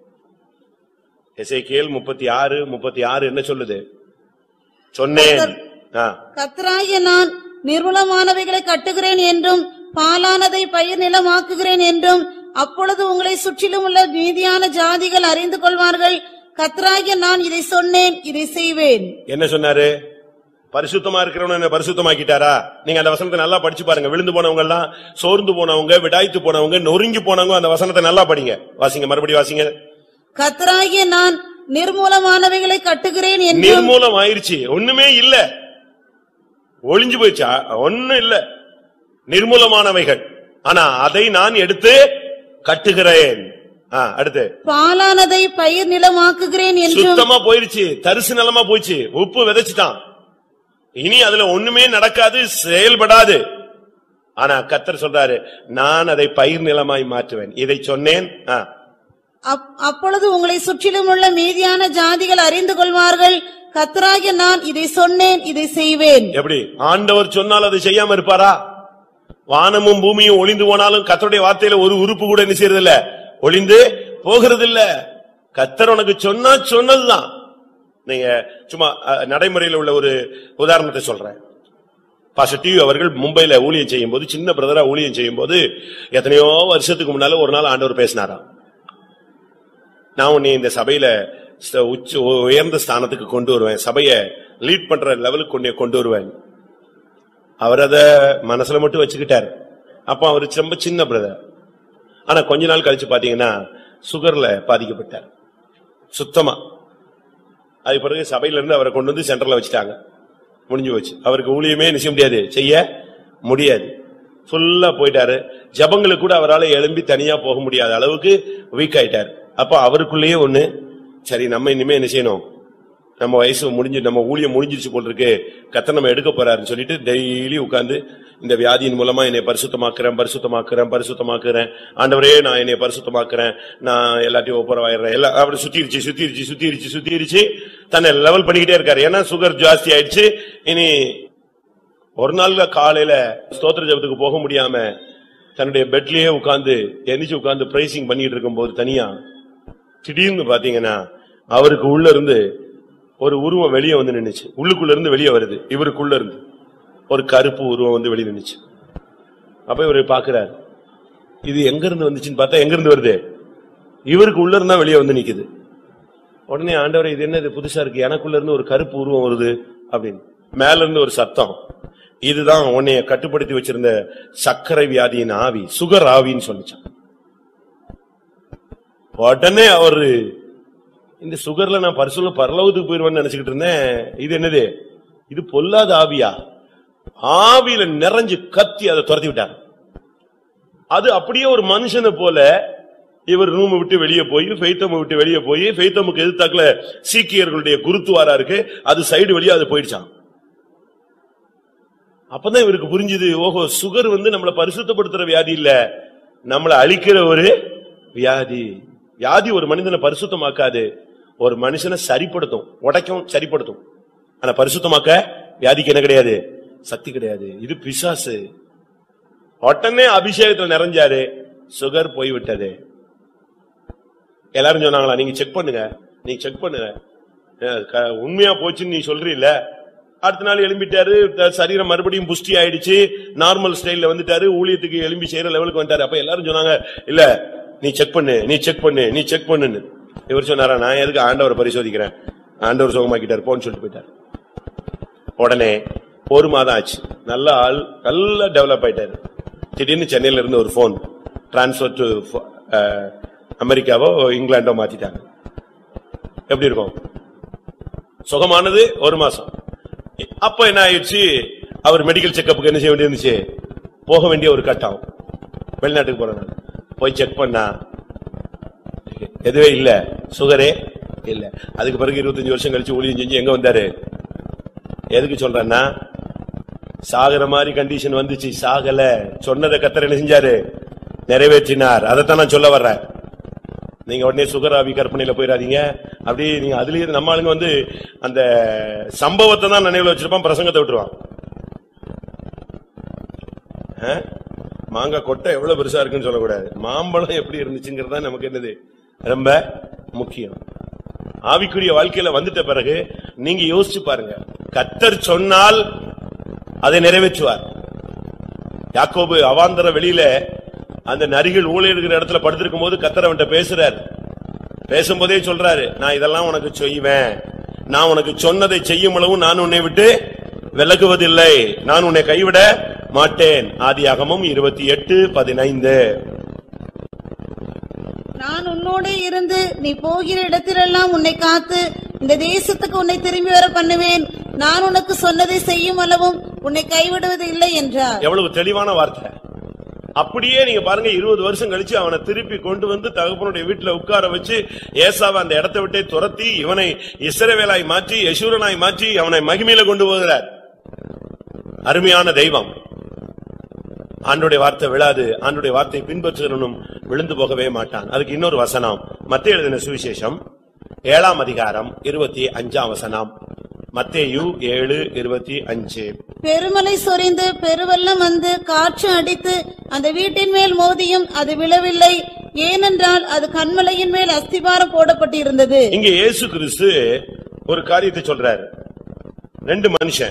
எசேக்கியேல் முப்பத்தி ஆறு முப்பத்தி ஆறு என்ன சொல்லுது சொன்னேன் ஆ, கத்தராகிய நான் நிர்மூலமானவைகளை கட்டுகிறேன் என்றும் பாலானதை பயிர் நிலமாக்குகிறேன் என்றும் அப்பொழுது உங்களை சுற்றிலும் உள்ள நீதியான ஜாதிகள் அறிந்து கொள்வார்கள் கத்தராகிய நான் இதை சொன்னேன் இதை செய்வேன் என்ன சொன்னாரு பரிசுத்தமா இருக்கிறவன என்ன பரிசுத்தமாக்கிட்டாரா நீங்க அந்த வசனத்தை நல்லா படிச்சு பாருங்க விழுந்து போனவங்க எல்லாம் சோர்ந்து போனவங்க விடாய்த்து போனவங்க நொறுங்கி போனவங்க அந்த வசனத்தை நல்லா படிங்க வாசிங்க மறுபடியும் வாசிங்க கத்தராகிய நான் நிர்மூலமானவைகளை கட்டுகிறேன் என்றும் நிர்மூலம் ஆயிருச்சு ஒண்ணுமே இல்ல ஒளிஞ்சு போயிச்சா ஒண்ணும் இல்ல நிர்மூலமானவைகள் ஆனா அதை நான் எடுத்து கட்டுகிறேன் ஆ, அடுத்து பாலானதை பயிர் நிலமாக்குகிறேன் என்றும் சுத்தமா போயிருச்சு தரிசு நிலமா போயிச்சு உப்பு விதைச்சிட்டான் இனி அதுல ஒண்ணுமே நடக்காது செயல்படாது ஆனா கத்தர் சொல்றாரு நான் அதை பயிர் நிலமாய் மாற்றுவேன் இதை சொன்னேன் ஆ. அப்- அப்பொழுது உங்களை சுற்றிலும் உள்ள மீதியான ஜாதிகள் அறிந்து கொள்வார்கள் கத்தராகிய நான் இதை சொன்னேன் இதை செய்வேன் எப்படி ஆண்டவர் சொன்னால் அதை செய்யாம இருப்பாரா வானமும் பூமியும் ஒளிந்து போனாலும் கத்தருடைய வார்த்தையில ஒரு உறுப்பு கூட என்ன செய்யறது இல்ல ஒளிந்து போகிறது இல்ல கத்தர் உனக்கு சொன்னா சொன்னதுதான் நீங்க சும்மா அஹ், நடைமுறையில உள்ள ஒரு உதாரணத்தை சொல்றேன் பாஸ்டர் டிவி அவர்கள் மும்பைல ஊழியம் செய்யும் போது சின்ன பிரதரா ஊழியம் செய்யும் போது எத்தனையோ வருஷத்துக்கு முன்னால ஒரு நாள் ஆண்டவர் பேசினாராம் நான் உன்னை இந்த சபையில ஸ்த- உச்ச உயர்ந்த ஸ்தானத்துக்கு கொண்டு வருவேன் சபைய லீட் பண்ற லெவலுக்கு கொண்டு கொண்டு வருவேன் அவர் அத மனசுல மட்டும் வச்சுக்கிட்டார் அப்ப அவர் ரொம்ப சின்ன பிரதர் ஆனா கொஞ்ச நாள் கழிச்சு பாத்தீங்கன்னா சுகர்ல பாதிக்கப்பட்டார் சுத்தமா அதுக்கு பிறகு சபையில இருந்து அவரை கொண்டு வந்து சென்டர்ல வச்சுட்டாங்க முடிஞ்சு போச்சு அவருக்கு ஊழியமே நிச்சய முடியாது செய்ய முடியாது ஃபுல்லா போயிட்டாரு ஜபங்களுக்கு கூட அவரால எழும்பி தனியா போக முடியாத அளவுக்கு வீக் ஆயிட்டார் அப்ப அவருக்குள்ளேயே ஒண்ணு சரி நம்ம இனிமே என்ன செய்யணும் நம்ம வயசு முடிஞ்சு நம்ம ஊழியம் முடிஞ்சிருச்சு போல் இருக்கு கத்த நம்ம எடுக்க போறாருன்னு சொல்லிட்டு டெய்லி உட்கார்ந்து இந்த வியாதியின் மூலமா என்னை பரிசுத்தமாக்குறேன் பரிசுத்தமாக்குறேன் பரிசுத்தமாக்குறேன் ஆண்டவரே நான் என்னை பரிசுத்தமாக்குறேன் நான் எல்லாத்தையும் ஒப்புரவாயிடுறேன் எல்லாம் அப்படி சுத்திருச்சு சுத்திருச்சு சுத்திருச்சு சுத்திருச்சு தன்னை லெவல் பண்ணிக்கிட்டே இருக்காரு ஏன்னா சுகர் ஜாஸ்தி ஆயிடுச்சு இனி ஒரு நாள்ல காலையில ஸ்தோத்திர ஜபத்துக்கு போக முடியாம தன்னுடைய பெட்லயே உட்கார்ந்து எந்திரிச்சு உட்கார்ந்து பிரைசிங் பண்ணிட்டு இருக்கும்போது தனியா திடீர்னு பாத்தீங்கன்னா அவருக்கு உள்ள இருந்து ஒரு உருவம் வெளியே வந்து நின்னுச்சு உள்ளுக்குள்ள இருந்து வெளியே வருது இவருக்குள்ள இருந்து ஒரு கருப்பு உருவம் வந்து வெளியே நின்னுச்சு அப்ப இவரு பாக்குறாரு இது எங்க இருந்து வந்துச்சுன்னு பார்த்தா எங்க இருந்து வருது இவருக்கு உள்ள இருந்தா வெளியே வந்து நிக்குது உடனே ஆண்டவரே இது என்னது புதுசா இருக்கு எனக்குள்ள இருந்து ஒரு கருப்பு உருவம் வருது அப்படின்னு மேல இருந்து ஒரு சத்தம் இதுதான் உன்னைய கட்டுப்படுத்தி வச்சிருந்த சர்க்கரை வியாதியின் ஆவி சுகர் ஆவின்னு சொல்லிச்சான் உடனே அவரு இந்த சுகர்ல நான் பரிசுல பரலவத்துக்கு போயிருவேன்னு நினைச்சுக்கிட்டு இருந்தேன் இது என்னது இது பொல்லாத ஆவியா ஆவியில நிறைஞ்சு கத்தி அதை துரத்தி விட்டார் அது அப்படியே ஒரு மனுஷனை போல இவர் ரூம் விட்டு வெளியே போய் ஃபெய்தம் விட்டு வெளியே போய் ஃபெய்தமுக்கு எதிர்த்தாக்குல சீக்கியர்களுடைய குருத்துவாரா இருக்கு அது சைடு வழியா அது போயிடுச்சான் அப்பதான் இவருக்கு புரிஞ்சுது ஓஹோ சுகர் வந்து நம்மள பரிசுத்தப்படுத்துற வியாதி இல்ல நம்மள அழிக்கிற ஒரு வியாதி வியாதி ஒரு மனிதனை பரிசுத்தமாக்காது ஒரு மனுஷனை சரிப்படுத்தும் உடைக்கும் சரிப்படுத்தும் ஆனா பரிசுத்தமாக்க வியாதிக்கு என்ன கிடையாது சக்தி கிடையாது இது பிசாசு உடனே அபிஷேகத்துல நிறைஞ்சாரு சுகர் போய்விட்டது எல்லாரும் சொன்னாங்களா நீங்க செக் பண்ணுங்க நீங்க செக் பண்ணுங்க அஹ் க- உண்மையா போச்சுன்னு நீ சொல்றீல்ல அடுத்த நாள் எழும்பிட்டாரு த- சரீரம் மறுபடியும் புஷ்டி ஆயிடுச்சு நார்மல் ஸ்டைல்ல வந்துட்டாரு ஊழியத்துக்கு எழும்பி செய்யற லெவலுக்கு வந்துட்டாரு அப்ப எல்லாரும் சொன்னாங்க இல்ல நீ செக் பண்ணு நீ செக் பண்ணு நீ செக் பண்ணுன்னு இவர் சொன்னாரா நான் எதுக்கு ஆண்டவரை பரிசோதிக்கிறேன் ஆண்டவர் சுகமாக்கிட்டார் போன்னு சொல்லிட்டு போயிட்டார் உடனே ஒரு மாதம் ஆச்சு நல்ல ஆள் நல்லா டெவலப் ஆயிட்டாரு திடீர்னு சென்னையில இருந்து ஒரு போன் டிரான்ஸ்பர் டு அமெரிக்காவோ இங்கிலாண்டோ மாத்திட்டாங்க எப்படி இருக்கும் சுகமானது ஒரு மாசம் அப்ப என்ன ஆயிடுச்சு அவர் மெடிக்கல் செக்கப்புக்கு என்ன செய்ய வேண்டியிருந்துச்சு போக வேண்டிய ஒரு கட்டம் வெளிநாட்டுக்கு போறாங்க போய் செக் பண்ணா எதுவே இல்ல சுகரே இல்ல அதுக்கு பிறகு இருபத்தஞ்சு வருஷம் கழிச்சு ஊழியம் செஞ்சு எங்க வந்தாரு எதுக்கு சொல்றேன்னா சாகுற மாதிரி கண்டிஷன் வந்துச்சு சாகல சொன்னதை கத்தர் என்ன செஞ்சாரு நிறைவேற்றினார் அதைத்தான் நான் சொல்ல வர்றேன் நீங்க உடனே சுகராவி கற்பனையில போயிடாதீங்க அப்படியே நீங்க அதுலயே நம்ம ஆளுங்க வந்து அந்த சம்பவத்தை தான் நினைவுல வச்சிருப்பான் பிரசங்கத்தை விட்டுருவான் ஆ? மாங்காய் கொட்டை எவ்வளவு பெருசா இருக்குன்னு சொல்லக்கூடாது மாம்பழம் எப்படி இருந்துச்சுங்கிறது தான் நமக்கு என்னது ரொம்ப முக்கியம் ஆவிக்குரிய வாழ்க்கையில வந்துட்ட பிறகு நீங்க யோசிச்சு பாருங்க கத்தர் சொன்னால் அதை நிறைவேற்றுவார் யாக்கோபு அவாந்தர வெளியில அந்த நரிகள் ஊழியர்கிற இடத்துல படுத்திருக்கும் போது கத்தர் அவன்கிட்ட பேசுறாரு பேசும்போதே சொல்றாரு நான் இதெல்லாம் உனக்கு செய்வேன் நான் உனக்கு சொன்னதை செய்யும் அளவு நான் உன்னை விட்டு விலகுவதில்லை நான் உன்னை கைவிட மாட்டேன் ஆதியாகமம் இருபத்தி எட்டு பதினைந்து நான் உன்னோடே இருந்து நீ போகிற இடத்திலெல்லாம் உன்னை காத்து இந்த தேசத்துக்கு உன்னை திரும்பி வர பண்ணுவேன் நான் உனக்கு சொன்னதை செய்யும் அளவும் உன்னை கைவிடுவது இல்லை என்றார் எவ்வளவு தெளிவான வார்த்தை அப்படியே நீங்க பாருங்க இருபது வருஷம் கழிச்சு அவனை திருப்பி கொண்டு வந்து தகப்பனுடைய வீட்டுல உட்கார வச்சு ஏசாவை அந்த இடத்தை விட்டே துரத்தி இவனை இஸ்ரவேலாய் மாற்றி யசூரனாய் மாற்றி அவனை மகிமையில கொண்டு போகிறார் அருமையான தெய்வம் ஆண்டுடைய வார்த்தை விழாது ஆண்டுடைய வார்த்தை பின்பற்றுகிறனும் விழுந்து போகவே மாட்டான் அதுக்கு இன்னொரு வசனம் மத்திய எழுதின சுவிசேஷம் ஏழாம் அதிகாரம் இருபத்தி அஞ்சாம் வசனம் மத்தேயு ஏழு இருபத்தி அஞ்சு பெருமலை சொரிந்து பெருவெள்ளம் வந்து காற்று அடித்து அந்த வீட்டின் மேல் மோதியும் அது விழவில்லை ஏனென்றால் அது கண்மலையின் மேல் அஸ்திபாரம் போடப்பட்டிருந்தது இங்க இயேசு கிறிஸ்து ஒரு காரியத்தை சொல்றாரு ரெண்டு மனுஷன்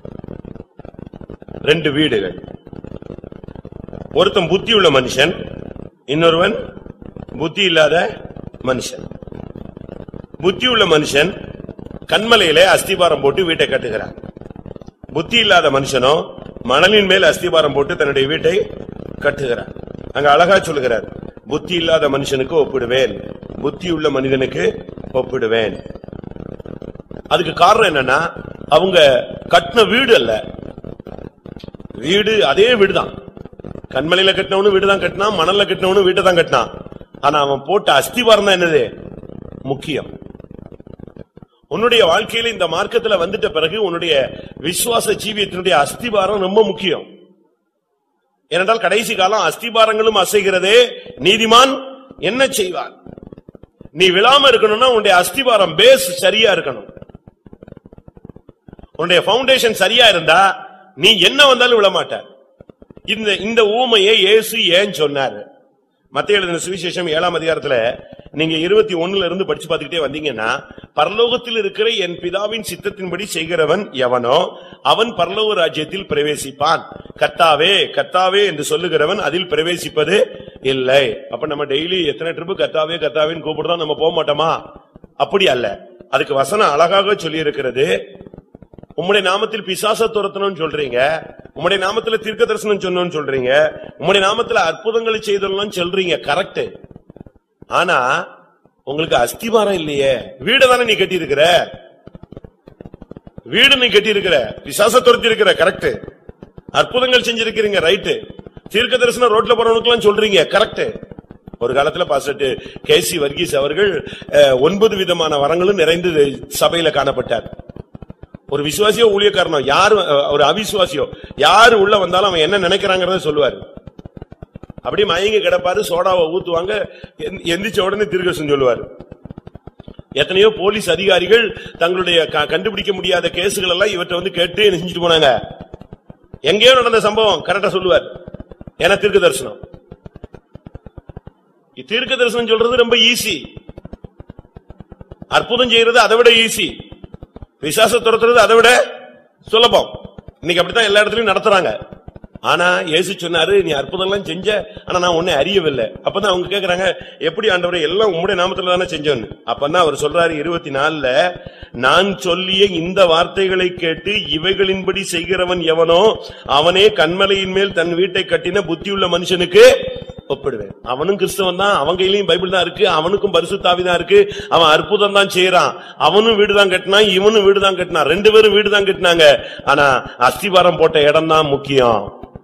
ரெண்டு வீடுகள் ஒருத்தன் புத்தி உள்ள மனுஷன் இன்னொருவன் புத்தி இல்லாத மனுஷன் புத்தி உள்ள மனுஷன் கண்மலையிலே அஸ்திபாரம் போட்டு வீட்டை கட்டுகிறான் புத்தி இல்லாத மனுஷனோ மணலின் மேல் அஸ்திபாரம் போட்டு தன்னுடைய வீட்டை கட்டுகிறான் அங்க அழகா சொல்லுகிறார் புத்தி இல்லாத மனுஷனுக்கு ஒப்பிடுவேன் புத்தி உள்ள மனிதனுக்கு ஒப்பிடுவேன் அதுக்கு காரணம் என்னன்னா அவங்க கட்டின வீடு அல்ல வீடு அதே வீடுதான் கண்மலையில கட்டினவனு வீடு தான் கட்டினான் மணல்ல கட்டினவனு வீட்டை தான் கட்டினான் ஆனா அவன் போட்ட அஸ்திவாரம் தான் என்னது முக்கியம் உன்னுடைய வாழ்க்கையில இந்த மார்க்கத்துல வந்துட்ட பிறகு உன்னுடைய விசுவாச ஜீவியத்தினுடைய அஸ்திபாரம் ரொம்ப முக்கியம் ஏனென்றால் கடைசி காலம் அஸ்திபாரங்களும் அசைகிறதே நீதிமான் என்ன செய்வான் நீ விழாம இருக்கணும்னா உன்னுடைய அஸ்திபாரம் பேஸ் சரியா இருக்கணும் உன்னுடைய ஃபவுண்டேஷன் சரியா இருந்தா நீ என்ன வந்தாலும் விழமாட்ட இந்த இந்த ஊமையை இயேசு ஏன் சொன்னாரு மத்திய எழுதின சுவிசேஷம் ஏழாம் அதிகாரத்துல நீங்க இருபத்தி ஒண்ணுல இருந்து படிச்சு பார்த்துக்கிட்டே வந்தீங்கன்னா பரலோகத்தில் இருக்கிற என் பிதாவின் சித்தத்தின்படி செய்கிறவன் எவனோ அவன் பரலோக ராஜ்யத்தில் பிரவேசிப்பான் கத்தாவே கத்தாவே என்று சொல்லுகிறவன் அதில் பிரவேசிப்பது இல்லை அப்ப நம்ம டெய்லி எத்தனை ட்ரிப்பு கத்தாவே கத்தாவேன்னு கூப்பிடுறோம் நம்ம போக மாட்டோமா அப்படி அல்ல அதுக்கு வசனம் அழகாக சொல்லி இருக்கிறது உம்முடைய நாமத்தில் பிசாச துரத்தணும்னு சொல்றீங்க உம்முடைய நாமத்துல தீர்க்க தரிசனம் சொன்னோம்னு சொல்றீங்க உம்முடைய நாமத்துல அற்புதங்களை செய்தோம்னு சொல்றீங்க கரெக்ட் ஆனா உங்களுக்கு அஸ்திவாரம் இல்லையே வீடு தானே நீ கட்டி இருக்கிற வீடு நீ கட்டி இருக்கிற பிசாச துரத்தி இருக்கிற கரெக்ட் அற்புதங்கள் செஞ்சிருக்கிறீங்க ரைட்டு தீர்க்க தரிசனம் ரோட்ல போறவனுக்கு சொல்றீங்க கரெக்ட் ஒரு காலத்துல பாஸ்டர் கேசி வர்கீஸ் அவர்கள் அஹ், ஒன்பது விதமான வரங்களும் நிறைந்து சபையில காணப்பட்டார் ஒரு விசுவாசியோ ஊழியக்காரனோ யாரு அஹ், ஒரு அவிசுவாசியோ யாரு உள்ள வந்தாலும் அவன் என்ன நினைக்கிறாங்கறத சொல்லுவாரு அப்படி மயங்கி கிடப்பாரு சோடாவை ஊத்துவாங்க எந்- எந்திரிச்ச உடனே திருகசம் சொல்லுவாரு எத்தனையோ போலீஸ் அதிகாரிகள் தங்களுடைய க- கண்டுபிடிக்க முடியாத கேசுகள் எல்லாம் இவற்றை வந்து கேட்டு என்ன செஞ்சுட்டு போனாங்க எங்கேயோ நடந்த சம்பவம் கரெக்டா சொல்லுவார் ஏன்னா தீர்க்க தரிசனம் தீர்க்க தரிசனம் சொல்றது ரொம்ப ஈஸி அற்புதம் செய்யறது அதை விட ஈஸி விசாச துரத்துறது அதை விட சுலபம் இன்னைக்கு அப்படித்தான் எல்லா இடத்துலயும் நடத்துறாங்க ஆனா இயேசு சொன்னாரு நீ அற்புதம் எல்லாம் செஞ்ச ஆனா நான் உன்னை அறியவில்லை அப்பதான் அவங்க கேக்குறாங்க எப்படி ஆண்டவரே எல்லாம் உம்முடைய நாமத்துல தானே செஞ்சோன்னு அப்பதான் அவர் சொல்றாரு இருபத்தி நாலுல நான் சொல்லிய இந்த வார்த்தைகளை கேட்டு இவைகளின்படி செய்கிறவன் எவனோ அவனே கண்மலையின் மேல் தன் வீட்டை கட்டின புத்தியுள்ள மனுஷனுக்கு ஒப்பிடுவேன் அவனும் கிறிஸ்தவன் தான் அவன் கையிலயும் பைபிள் தான் இருக்கு அவனுக்கும் பரிசுத்தாவி தான் இருக்கு அவன் அற்புதம் தான் செய்யறான் அவனும் வீடு தான் கட்டினான் இவனும் வீடு தான் கட்டினான் ரெண்டு பேரும் வீடு தான் கட்டினாங்க ஆனா அஸ்திவாரம் போட்ட இடம் தான் முக்கியம்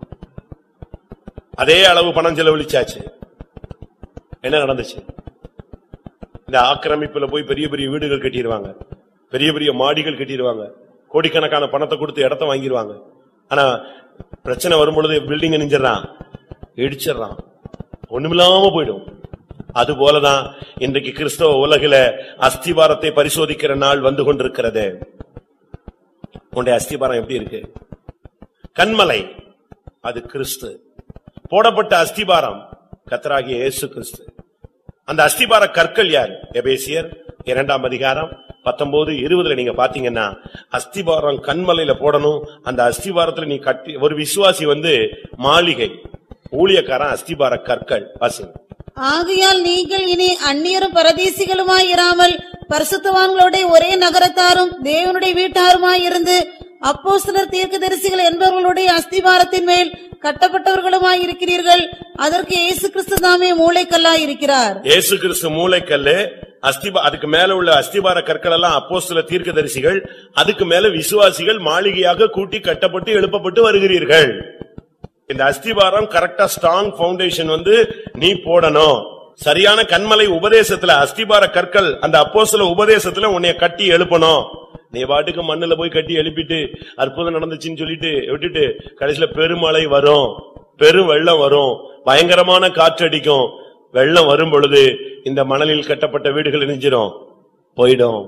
அதே அளவு பணம் செலவழிச்சாச்சு என்ன நடந்துச்சு இந்த ஆக்கிரமிப்புல போய் பெரிய பெரிய வீடுகள் கட்டிடுவாங்க பெரிய பெரிய மாடிகள் கட்டிடுவாங்க கோடிக்கணக்கான பணத்தை கொடுத்து இடத்த வாங்கிடுவாங்க ஆனா பிரச்சனை வரும்பொழுது பில்டிங் நெஞ்சிடறான் இடிச்சிடறான் ஒண்ணுமில்லாம போயிடும் அது போலதான் இன்றைக்கு கிறிஸ்தவ உலகில அஸ்திவாரத்தை பரிசோதிக்கிற நாள் வந்து கொண்டிருக்கிறது உன்னுடைய அஸ்திபாரம் எப்படி இருக்கு கண்மலை அது கிறிஸ்து போடப்பட்ட அஸ்திபாரம் கத்தராகிய இயேசு கிறிஸ்து அந்த அஸ்திபார கற்கள் யார் எபேசியர் இரண்டாம் அதிகாரம் பத்தொன்பது இருபதுல நீங்க பாத்தீங்கன்னா அஸ்திபாரம் கண்மலையில போடணும் அந்த அஸ்திபாரத்துல நீ கட்டி ஒரு விசுவாசி வந்து மாளிகை ஊழியக்காரன் அஸ்திபார கற்கள் வாசிங்க ஆகையால் நீங்கள் இனி அந்நியரும் பரதேசிகளுமாய் இராமல் பரிசுத்தவான்களோட ஒரே நகரத்தாரும் தேவனுடைய வீட்டாருமாய் இருந்து அப்போஸ்தலர் தீர்க்கதரிசிகள் என்பவர்களுடைய அஸ்திவாரத்தின் மேல் கட்டப்பட்டவர்களுமாய் இருக்கிறீர்கள் அதற்கு இயேசு கிறிஸ்து தாமே மூளைக்கல்லாய் இருக்கிறார் இயேசு கிறிஸ்து மூளைக்கல்லு அஸ்திபா அதுக்கு மேல உள்ள அஸ்திபார கற்கள் எல்லாம் அப்போஸ்தல தீர்க்கதரிசிகள் அதுக்கு மேல விசுவாசிகள் மாளிகையாக கூட்டி கட்டப்பட்டு எழுப்பப்பட்டு வருகிறீர்கள் இந்த அஸ்திபாரம் கரெக்டா ஸ்ட்ராங் ஃபவுண்டேஷன் வந்து நீ போடணும் சரியான கண்மலை உபதேசத்துல அஸ்திபார கற்கள் அந்த அப்போஸ்தல உபதேசத்துல உன்னைய கட்டி எழுப்பணும் நீ பாட்டுக்கு மண்ணுல போய் கட்டி எழுப்பிட்டு அற்புதம் நடந்துச்சுன்னு சொல்லிட்டு விட்டுட்டு கடைசியில பெருமழை வரும் பெரும் வெள்ளம் வரும் பயங்கரமான காற்றடிக்கும் வெள்ளம் வரும் பொழுது இந்த மணலில் கட்டப்பட்ட வீடுகள் இணைஞ்சிரும் போயிடும்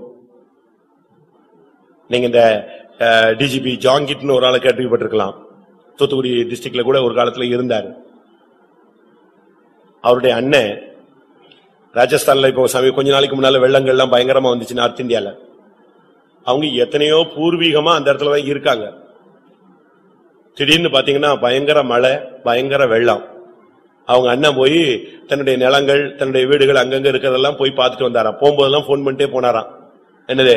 நீங்க இந்த டிஜிபி ஜாங்கிட்னு ஒரு ஆளை கேள்விப்பட்டிருக்கலாம் தூத்துக்குடி டிஸ்ட்ரிக்ட்ல கூட ஒரு காலத்துல இருந்தார் அவருடைய அண்ணன் ராஜஸ்தான்ல இப்போ சமீப கொஞ்ச நாளைக்கு முன்னால வெள்ளங்கள்லாம் பயங்கரமா வந்துச்சு நார்த் இந்தியால அவங்க எத்தனையோ பூர்வீகமா அந்த இடத்துல தான் இருக்காங்க திடீர்னு பாத்தீங்கன்னா பயங்கர மழை பயங்கர வெள்ளம் அவங்க அண்ணன் போய் தன்னுடைய நிலங்கள் தன்னுடைய வீடுகள் அங்கங்க இருக்கிறதெல்லாம் போய் பார்த்துட்டு வந்தாராம் போகும்போதெல்லாம் போன் பண்ணிட்டே போனாராம் என்னது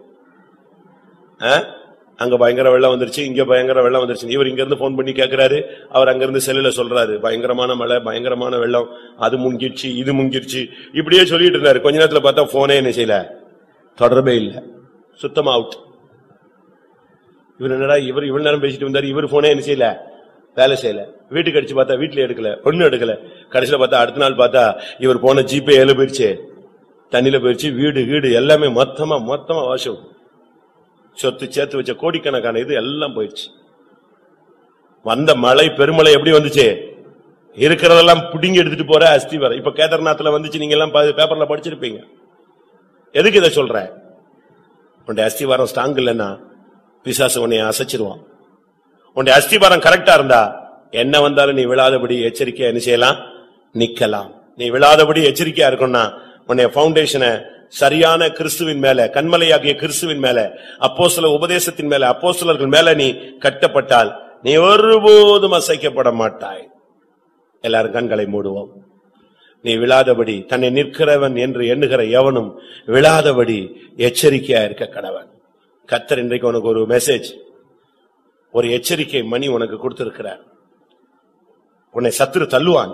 ஆ? அங்க பயங்கர வெள்ளம் வந்துருச்சு இங்க பயங்கர வெள்ளம் வந்துருச்சு இவர் இங்க இருந்து போன் பண்ணி கேக்குறாரு அவர் அங்க இருந்து செல்லுல சொல்றாரு பயங்கரமான மழை பயங்கரமான வெள்ளம் அது முங்கிருச்சு இது முங்கிருச்சு இப்படியே சொல்லிட்டு இருந்தாரு கொஞ்ச நேரத்துல பார்த்தா போனே என்ன செய்யல தொடர்பே இல்ல சுத்தமா அவுட் இவர் என்னடா இவர் இவ்வளவு நேரம் பேசிட்டு வந்தாரு இவர் போனே என்ன செய்யல வேலை செய்யல வீட்டுக்கு அடிச்சு பார்த்தா வீட்டுல எடுக்கல ஒண்ணும் எடுக்கல கடைசியில பார்த்தா அடுத்த நாள் பார்த்தா இவர் போன ஜிபே எல்லாம் போயிருச்சு தண்ணியில போயிருச்சு வீடு வீடு எல்லாமே மொத்தமா மொத்தமா வாசம் சொத்து சேர்த்து வச்ச கோடிக்கணக்கான இது எல்லாம் போயிடுச்சு வந்த மழை பெருமழை எப்படி வந்துச்சு இருக்கிறதெல்லாம் புடிங்கி எடுத்துட்டு போற அஸ்திவாரம் இப்ப கேதார்நாத்ல வந்துச்சு நீங்க எல்லாம் பா- பேப்பர்ல படிச்சிருப்பீங்க எதுக்கு இதை சொல்றேன் உன்னுடைய அஸ்திவாரம் ஸ்ட்ராங் இல்லைன்னா பிசாசு உன்னை அசைச்சிருவான் உன்னுடைய அஸ்திவாரம் கரெக்டா இருந்தா என்ன வந்தாலும் நீ விழாதபடி எச்சரிக்கையா என்ன செய்யலாம் நிக்கலாம் நீ விழாதபடி எச்சரிக்கையா இருக்கணும்னா உன்னைய பவுண்டேஷனை சரியான கிறிஸ்துவின் மேல கண்மலையாகிய கிறிஸ்துவின் மேல அப்போஸ்தல உபதேசத்தின் மேல அப்போஸ்தலர்கள் மேல நீ கட்டப்பட்டால் நீ ஒருபோதும் அசைக்கப்பட மாட்டாய் எல்லாரும் கண்களை மூடுவோம் நீ விழாதபடி தன்னை நிற்கிறவன் என்று எண்ணுகிற எவனும் விழாதபடி எச்சரிக்கையா இருக்க கடவன் கத்தர் இன்றைக்கு உனக்கு ஒரு மெசேஜ் ஒரு எச்சரிக்கை மணி உனக்கு கொடுத்திருக்கிறார் உன்னை சத்துரு தள்ளுவான்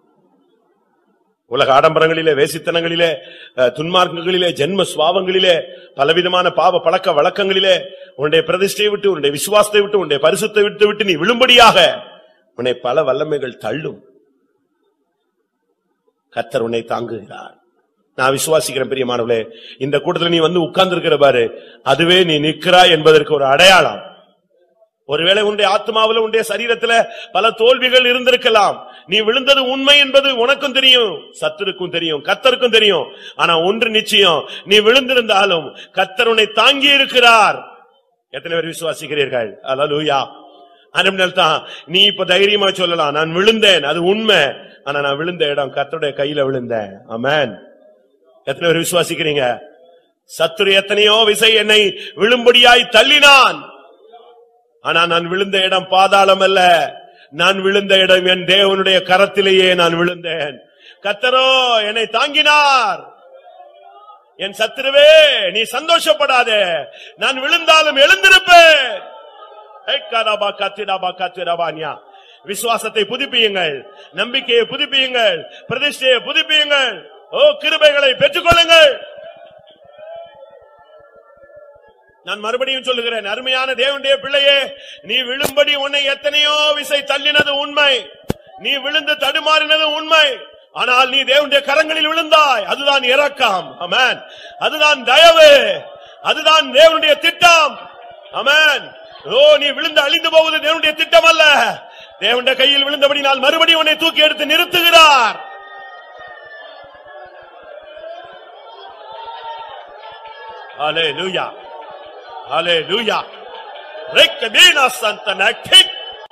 உலக ஆடம்பரங்களிலே வேசித்தனங்களிலே அஹ், துன்மார்க்கங்களிலே ஜென்ம சுவாவங்களிலே பலவிதமான பாவ பழக்க வழக்கங்களிலே உன்னுடைய பிரதிஷ்டையை விட்டு உன்னுடைய விசுவாசத்தை விட்டு உன்னுடைய பரிசுத்தை விட்டு விட்டு நீ விழும்படியாக உன்னை பல வல்லமைகள் தள்ளும் கத்தர் உன்னை தாங்குகிறார் நான் விசுவாசிக்கிறேன் பிரியமானவளே இந்த கூட்டத்துல நீ வந்து உட்கார்ந்து இருக்கிற பாரு அதுவே நீ நிற்கிறாய் என்பதற்கு ஒரு அடையாளம் ஒருவேளை உன்னுடைய ஆத்மாவில உன்னுடைய சரீரத்துல பல தோல்விகள் இருந்திருக்கலாம் நீ விழுந்தது உண்மை என்பது உனக்கும் தெரியும் சத்துருக்கும் தெரியும் கத்தருக்கும் தெரியும் ஆனா ஒன்று நிச்சயம் நீ விழுந்திருந்தாலும் கத்தர் உன்னை தாங்கி இருக்கிறார் எத்தனை பேர் விசுவாசிக்கிறீர்கள் அல்லேலூயா அதனால தான் நீ இப்ப தைரியமா சொல்லலாம் நான் விழுந்தேன் அது உண்மை ஆனா நான் விழுந்த இடம் கத்தருடைய கையில விழுந்தேன் ஆமென் எத்தனை பேர் விசுவாசிக்கிறீங்க சத்துரு எத்தனையோ விசை என்னை விழும்படியாய் தள்ளினான் ஆனா நான் விழுந்த இடம் பாதாளம் அல்ல நான் விழுந்த இடம் என் தேவனுடைய கரத்திலேயே நான் விழுந்தேன் கத்தரோ என்னை தாங்கினார் என் சத்துருவே நீ சந்தோஷப்படாதே நான் விழுந்தாலும் எழுந்திருப்பேன் ஏக்காடாபா கத்திடாபா கத்திடாபான்யா. விசுவாசத்தை புதுப்பியுங்கள் நம்பிக்கையை புதுப்பியுங்கள் பிரதிஷ்டையை புதுப்பியுங்கள் ஓ கிருபைகளை பெற்றுக்கொள்ளுங்கள் நான் மறுபடியும் சொல்லுகிறேன் அருமையான தேவனுடைய பிள்ளையே நீ விழும்படி உன்னை எத்தனையோ விசை தள்ளினது உண்மை நீ விழுந்து தடுமாறினது உண்மை ஆனால் நீ தேவனுடைய கரங்களில் விழுந்தாய் அதுதான் இரக்கம் ஆமென் அதுதான் தயவு அதுதான் தேவனுடைய திட்டம் அமேன் ஓ நீ விழுந்து அழிந்து போவது தேவனுடைய திட்டம் அல்ல தேவனுடைய கையில் விழுந்தபடி நான் மறுபடியும் உன்னை தூக்கி எடுத்து நிறுத்துகிறார் Hallelujah. Hallelujah. Rekabina Santanakik.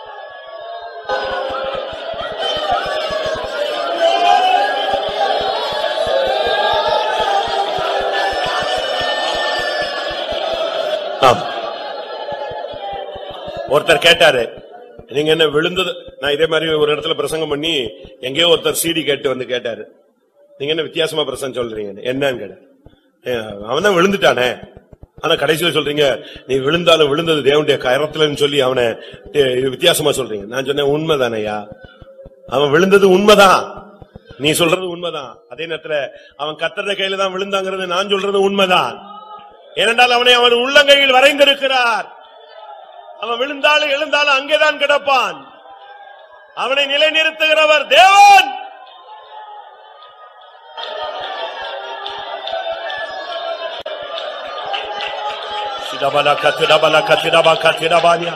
ஆம். ஒருத்தர் கேட்டாரு நீங்க என்ன விழுந்தது நான் இதே மாதிரி ஒரு இடத்துல பிரசங்கம் பண்ணி எங்கேயோ ஒருத்தர் சீடி கேட்டு வந்து கேட்டாரு நீங்க என்ன வித்தியாசமா பிரசங்கம் சொல்றீங்க என்னன்னு கேட்டாரு அவன் தான் விழுந்துட்டானே ஆனா கடைசியில சொல்றீங்க நீ விழுந்தாலும் விழுந்தது தேவனுடைய கரத்துலன்னு சொல்லி அவனை அஹ், இது வித்தியாசமா சொல்றீங்க நான் சொன்னேன் உண்மைதானையா அவன் விழுந்தது உண்மைதான் நீ சொல்றது உண்மைதான் அதே நேரத்துல அவன் கத்தற கையில தான் விழுந்தாங்கிறது நான் சொல்றது உண்மைதான் ஏனென்றால் அவனை அவன் உள்ளங்கையில் வரைந்திருக்கிறார் அவன் விழுந்தாலும் எழுந்தாலும் அங்கேதான் கிடப்பான் அவனை நிலைநிறுத்துகிறவர் தேவன் சிதபல கத்திடபல கத்திடபா கத்திடபானியா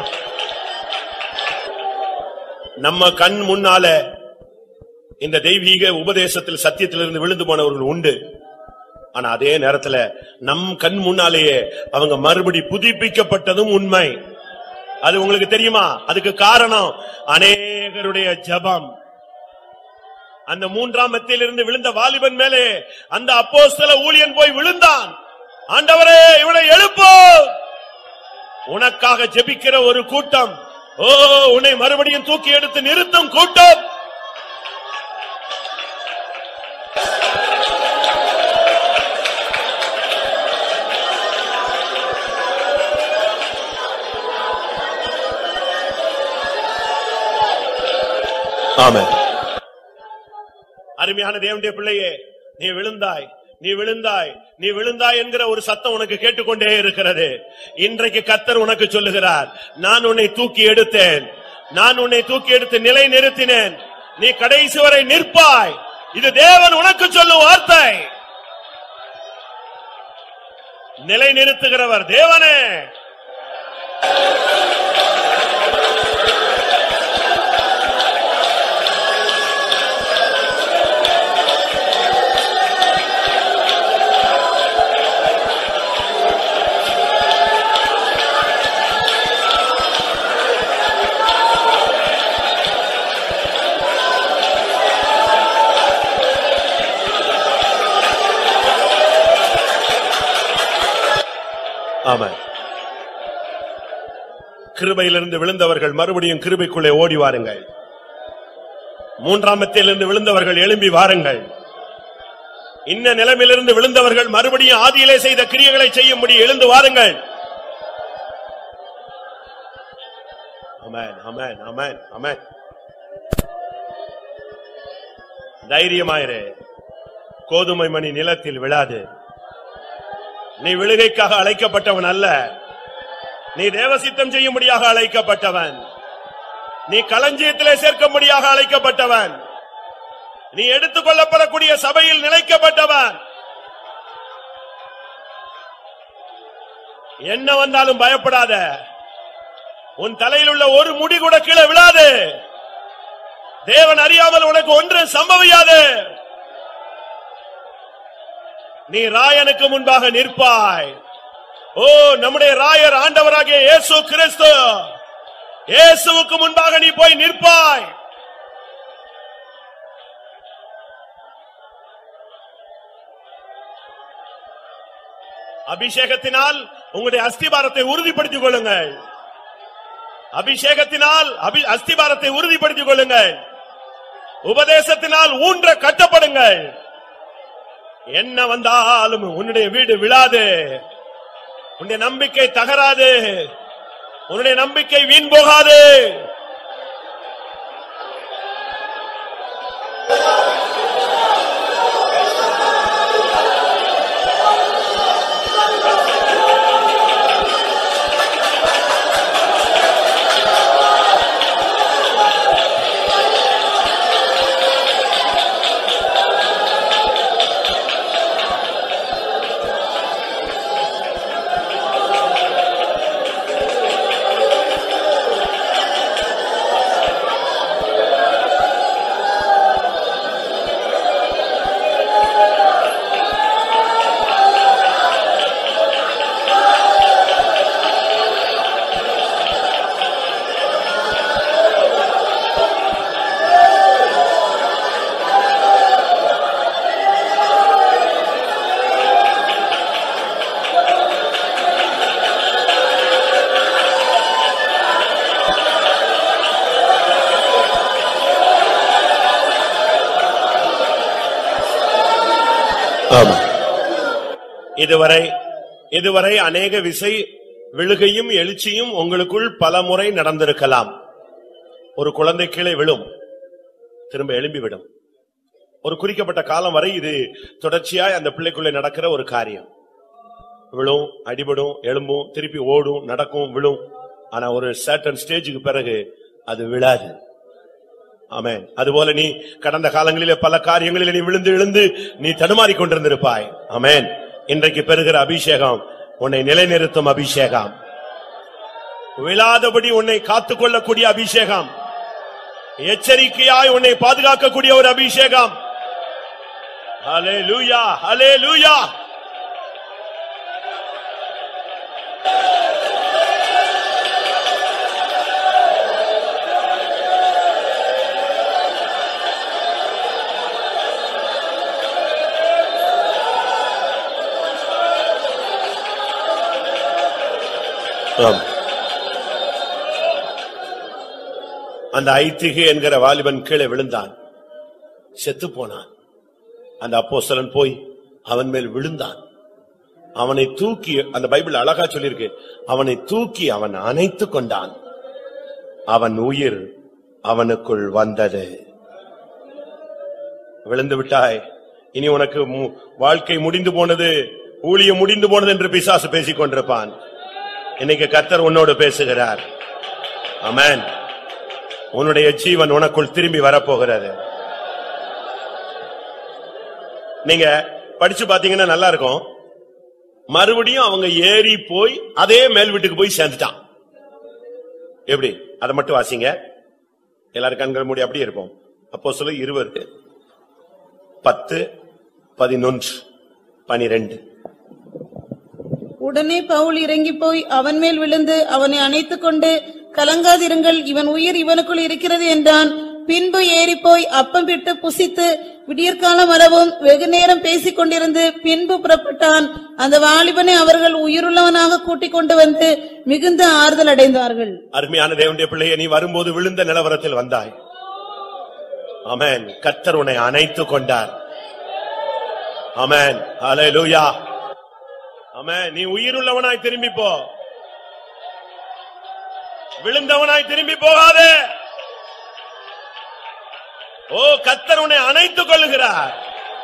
நம்ம கண் முன்னால இந்த தெய்வீக உபதேசத்தில் சத்தியத்திலிருந்து விழுந்து போனவர்கள் உண்டு ஆனா அதே நேரத்துல நம் கண் முன்னாலேயே அவங்க மறுபடி புதுப்பிக்கப்பட்டதும் உண்மை அது உங்களுக்கு தெரியுமா அதுக்கு காரணம் அநேகருடைய ஜெபம் அந்த மூன்றாம் மத்தியிலிருந்து விழுந்த வாலிபன் மேலே அந்த அப்போஸ்தல ஊழியன் போய் விழுந்தான் ஆண்டவரே இவனை எழுப்பு உனக்காக ஜெபிக்கிற ஒரு கூட்டம் ஓ உன்னை மறுபடியும் தூக்கி எடுத்து நிறுத்தும் கூட்டம் ஆமென் அருமையான தேவனுடைய பிள்ளையே நீ விழுந்தாய் நீ விழுந்தாய் நீ விழுந்தாய் என்கிற ஒரு சத்தம் உனக்கு கேட்டுக்கொண்டே இருக்கிறது இன்றைக்கு கத்தர் உனக்கு சொல்லுகிறார் நான் உன்னை தூக்கி எடுத்தேன் நான் உன்னை தூக்கி எடுத்து நிலை நிறுத்தினேன் நீ கடைசி வரை நிற்பாய் இது தேவன் உனக்கு சொல்லும் வார்த்தை நிலை நிறுத்துகிறவர் தேவனே ஆமாம் கிருபையிலிருந்து விழுந்தவர்கள் மறுபடியும் கிருபைக்குள்ளே ஓடி வாருங்கள் மூன்றாம் மத்தியிலிருந்து விழுந்தவர்கள் எழும்பி வாருங்கள் இன்ன நிலைமையிலிருந்து விழுந்தவர்கள் மறுபடியும் ஆதியிலே செய்த கிரியைகளை செய்யும்படி எழுந்து வாருங்கள் அமேன் அமேன் அமேன் அமேன் தைரியமாயிரு கோதுமை மணி நிலத்தில் விழாது நீ விழுகைக்காக அழைக்கப்பட்டவன் அல்ல நீ தேவசித்தம் செய்யும்படியாக அழைக்கப்பட்டவன் நீ களஞ்சியத்திலே சேர்க்கும்படியாக அழைக்கப்பட்டவன் நீ எடுத்துக் கொள்ளப்படக்கூடிய சபையில் நிலைக்கப்பட்டவன் என்ன வந்தாலும் பயப்படாத உன் தலையில் உள்ள ஒரு முடி கூட கீழே விழாது தேவன் அறியாமல் உனக்கு ஒன்று சம்பவியாது நீ ராயனுக்கு முன்பாக நிற்பாய் ஓ நம்முடைய ராயர் ஆண்டவராகிய இயேசு கிறிஸ்து இயேசுவுக்கு முன்பாக நீ போய் நிற்பாய் அபிஷேகத்தினால் உங்களுடைய அஸ்திபாரத்தை உறுதிப்படுத்திக் கொள்ளுங்கள் அபிஷேகத்தினால் அபி- அஸ்திபாரத்தை உறுதிப்படுத்திக் கொள்ளுங்கள் உபதேசத்தினால் ஊன்ற கட்டப்படுங்கள் என்ன வந்தாலும் உன்னுடைய வீடு விழாது உன்னுடைய நம்பிக்கை தகராது உன்னுடைய நம்பிக்கை வீண் போகாது ஆமா இதுவரை இதுவரை அநேக விசை விழுகையும் எழுச்சியும் உங்களுக்குள் பல முறை நடந்திருக்கலாம் ஒரு குழந்தை கீழே விழும் திரும்ப எழும்பி விடும் ஒரு குறிக்கப்பட்ட காலம் வரை இது தொடர்ச்சியாய் அந்த பிள்ளைக்குள்ளே நடக்கிற ஒரு காரியம் விழும் அடிபடும் எழும்பும் திருப்பி ஓடும் நடக்கும் விழும் ஆனா ஒரு சர்டன் ஸ்டேஜுக்கு பிறகு அது விழாது ஆமென் அதுபோல நீ கடந்த காலங்களிலே பல காரியங்களிலே நீ விழுந்து விழுந்து நீ தடுமாறிக் கொண்டிருந்திருப்பாய் ஆமென் இன்றைக்கு பெறுகிற அபிஷேகம் உன்னை நிலைநிறுத்தும் அபிஷேகம் விழாதபடி உன்னை காத்துக்கொள்ளக்கூடிய அபிஷேகம் எச்சரிக்கையாய் உன்னை பாதுகாக்கக்கூடிய ஒரு அபிஷேகம் ஹalleluya ஹalleluya ஆம். அந்த ஐத்திகை என்கிற வாலிபன் கீழே விழுந்தான் செத்து போனான் அந்த அப்போஸ்தலன் போய் அவன் மேல் விழுந்தான் அவனை தூக்கி அந்த பைபிள் அழகா சொல்லியிருக்கு அவனை தூக்கி அவன் அணைத்துக் கொண்டான் அவன் உயிர் அவனுக்குள் வந்தது விழுந்து விட்டாய் இனி உனக்கு மு- வாழ்க்கை முடிந்து போனது ஊழியம் முடிந்து போனது என்று பிசாசு பேசிக் கொண்டிருப்பான் இன்னைக்கு கர்த்தர் உன்னோடு பேசுகிறார் ஆமென் உன்னுடைய ஜீவன் உனக்குள் திரும்பி வரப்போகிறது நீங்க படிச்சு பாத்தீங்கன்னா நல்லா இருக்கும் மறுபடியும் அவங்க ஏறி போய் அதே மேல் வீட்டுக்கு போய் சேர்ந்துட்டான் எப்படி அதை மட்டும் வாசிங்க எல்லாரும் கண்கள் மூடி அப்படியே இருப்போம் அப்போ சொல்ல இருவர் பத்து பதினொன்று பனிரெண்டு உடனே பவுல் இறங்கி போய் அவன் மேல் விழுந்து அவனை அணைத்துக் கொண்டு கலங்காதிருங்கள் இவன் உயிர் இவனுக்குள் இருக்கிறது என்றான் பின்பு ஏறிப்போய் அப்பம் பிட்டு புசித்து விடியற்காலம் வரவும் வெகு நேரம் பேசிக் கொண்டிருந்து பின்பு புறப்பட்டான் அந்த வாலிபனை அவர்கள் உயிருள்ளவனாக கூட்டிக் கொண்டு வந்து மிகுந்த ஆறுதல் அடைந்தார்கள் அருமையான தேவனுடைய பிள்ளையை நீ வரும்போது விழுந்த நிலவரத்தில் வந்தாய் ஆமென் கர்த்தர் உன்னை அணைத்துக் கொண்டார் ஆமென் ஹalleluya ஆமென் நீ உயிருள்ளவனாய் திரும்பி போ விழுந்தவனாய் திரும்பி போகாதே ஓ கர்த்தர் உன்னை அணைத்துக் கொள்ளுகிறார்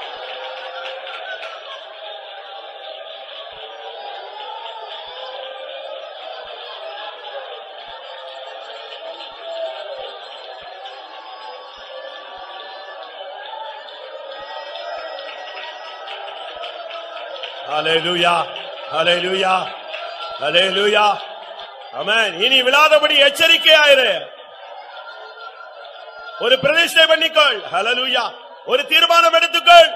ஹalleluya ஹalleluya ஹalleluya ஆமென் இனி விழாதபடி எச்சரிக்கையாயிரு ஒரு பிரதிஷ்டை பண்ணிக்கொள் ஹalleluya ஒரு தீர்மானம் எடுத்துக்கொள்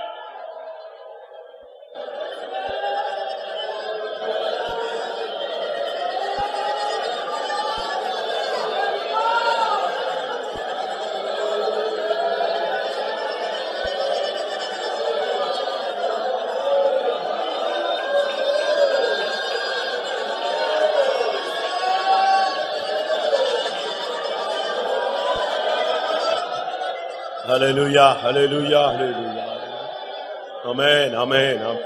ஹalleluya ஹalleluya ஹalleluya ஆமென் ஆமென் ஆமென்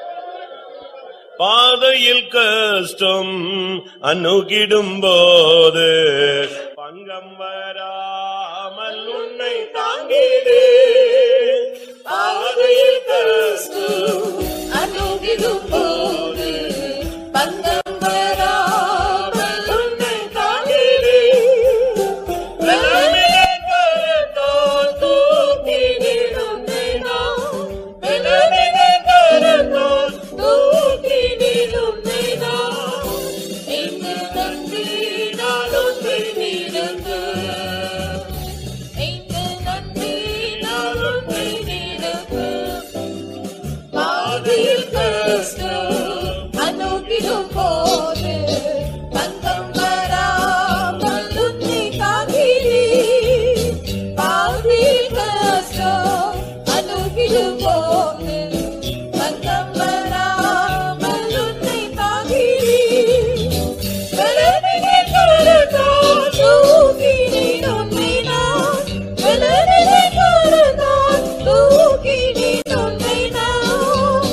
பாதையில் கஷ்டம் அணுகிடும் போது பங்கம் வராமல் உன்னை தாங்கிடு பாதையில் கஷ்டம் அணுகிடும் போது பங்கம் வராமல் உன்னை காத்திரு. வெள்ளமிலே கரத்தால் தூக்கினேன் உன்னை நான். வெள்ளமிலே கரத்தால் தூக்கினேன் உன்னை நான். எங்கு நம்பினால் உன்னை நிரந்து. எங்கு நம்பினால் உன்னை நிரந்து. பாதையில் கஷ்டம் அணுகிடும் போது பங்கம் வராமல் உன்னை காக்கிறே. பாதையில் கஷ்டம் அணுகிடும் போது பங்கம் வராமல் உன்னை காக்கிறே. வெள்ளமிலே கரத்தால் தூக்கினேன் உன்னை நான். வெள்ளமிலே கரத்தால் தூக்கினேன் உன்னை நான்.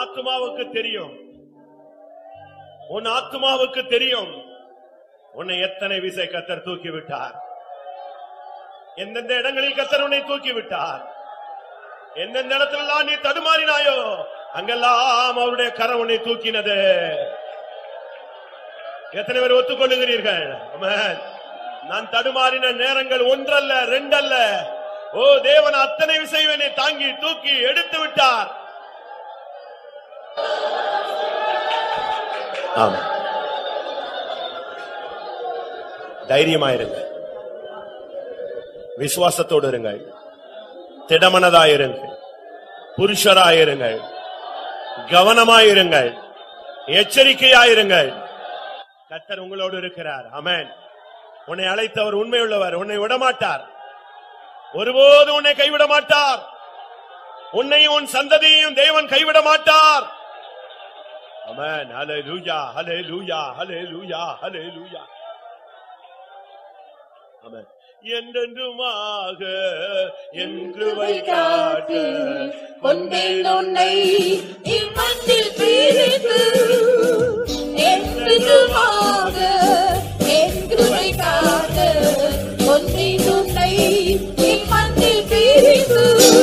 ஆத்மாவுக்கு தெரியும் உன் ஆத்மாவுக்கு தெரியும் உன்னை எத்தனை விசை கத்தர் தூக்கி விட்டார் எந்தெந்த இடங்களில் கத்தர் உன்னை தூக்கி விட்டார் எந்தெந்த இடத்துல நீ தடுமாறினாயோ அங்கெல்லாம் அவருடைய கரம் உன்னை தூக்கினது எத்தனை பேர் ஒத்துக்கொள்ளுகிறீர்கள் ஆமென். நான் தடுமாறின நேரங்கள் ஒன்றல்ல ரெண்டல்ல ஓ தேவன் அத்தனை விஷயம் என்னை தாங்கி தூக்கி எடுத்து விட்டார் ஆமா தைரியமாயிருங்க விசுவாசத்தோடு இருங்கள் திடமனதாயிருங்கள் புருஷராயிருங்கள் கவனமாயிருங்கள் எச்சரிக்கையாயிருங்கள் கர்த்தர் உங்களோடு இருக்கிறார் ஆமென் உன்னை அழைத்தவர் உண்மையுள்ளவர் உன்னை விடமாட்டார் ஒருபோதும் உன்னை கைவிட மாட்டார் உன்னையும் உன் சந்ததியையும் தேவன் கைவிட மாட்டார் ஆமென் ஹalleluya ஹalleluya ஹalleluya ஹalleluya ஆமென் என்றென்றுமாக என் கிருபை காட்டு கொண்டேன் உன்னை இம்மண்ணில் பிரித்து என்றுமாக என் கிருபை காக்க கொண்டேன் உன்னை இம்மண்ணில் பிரித்து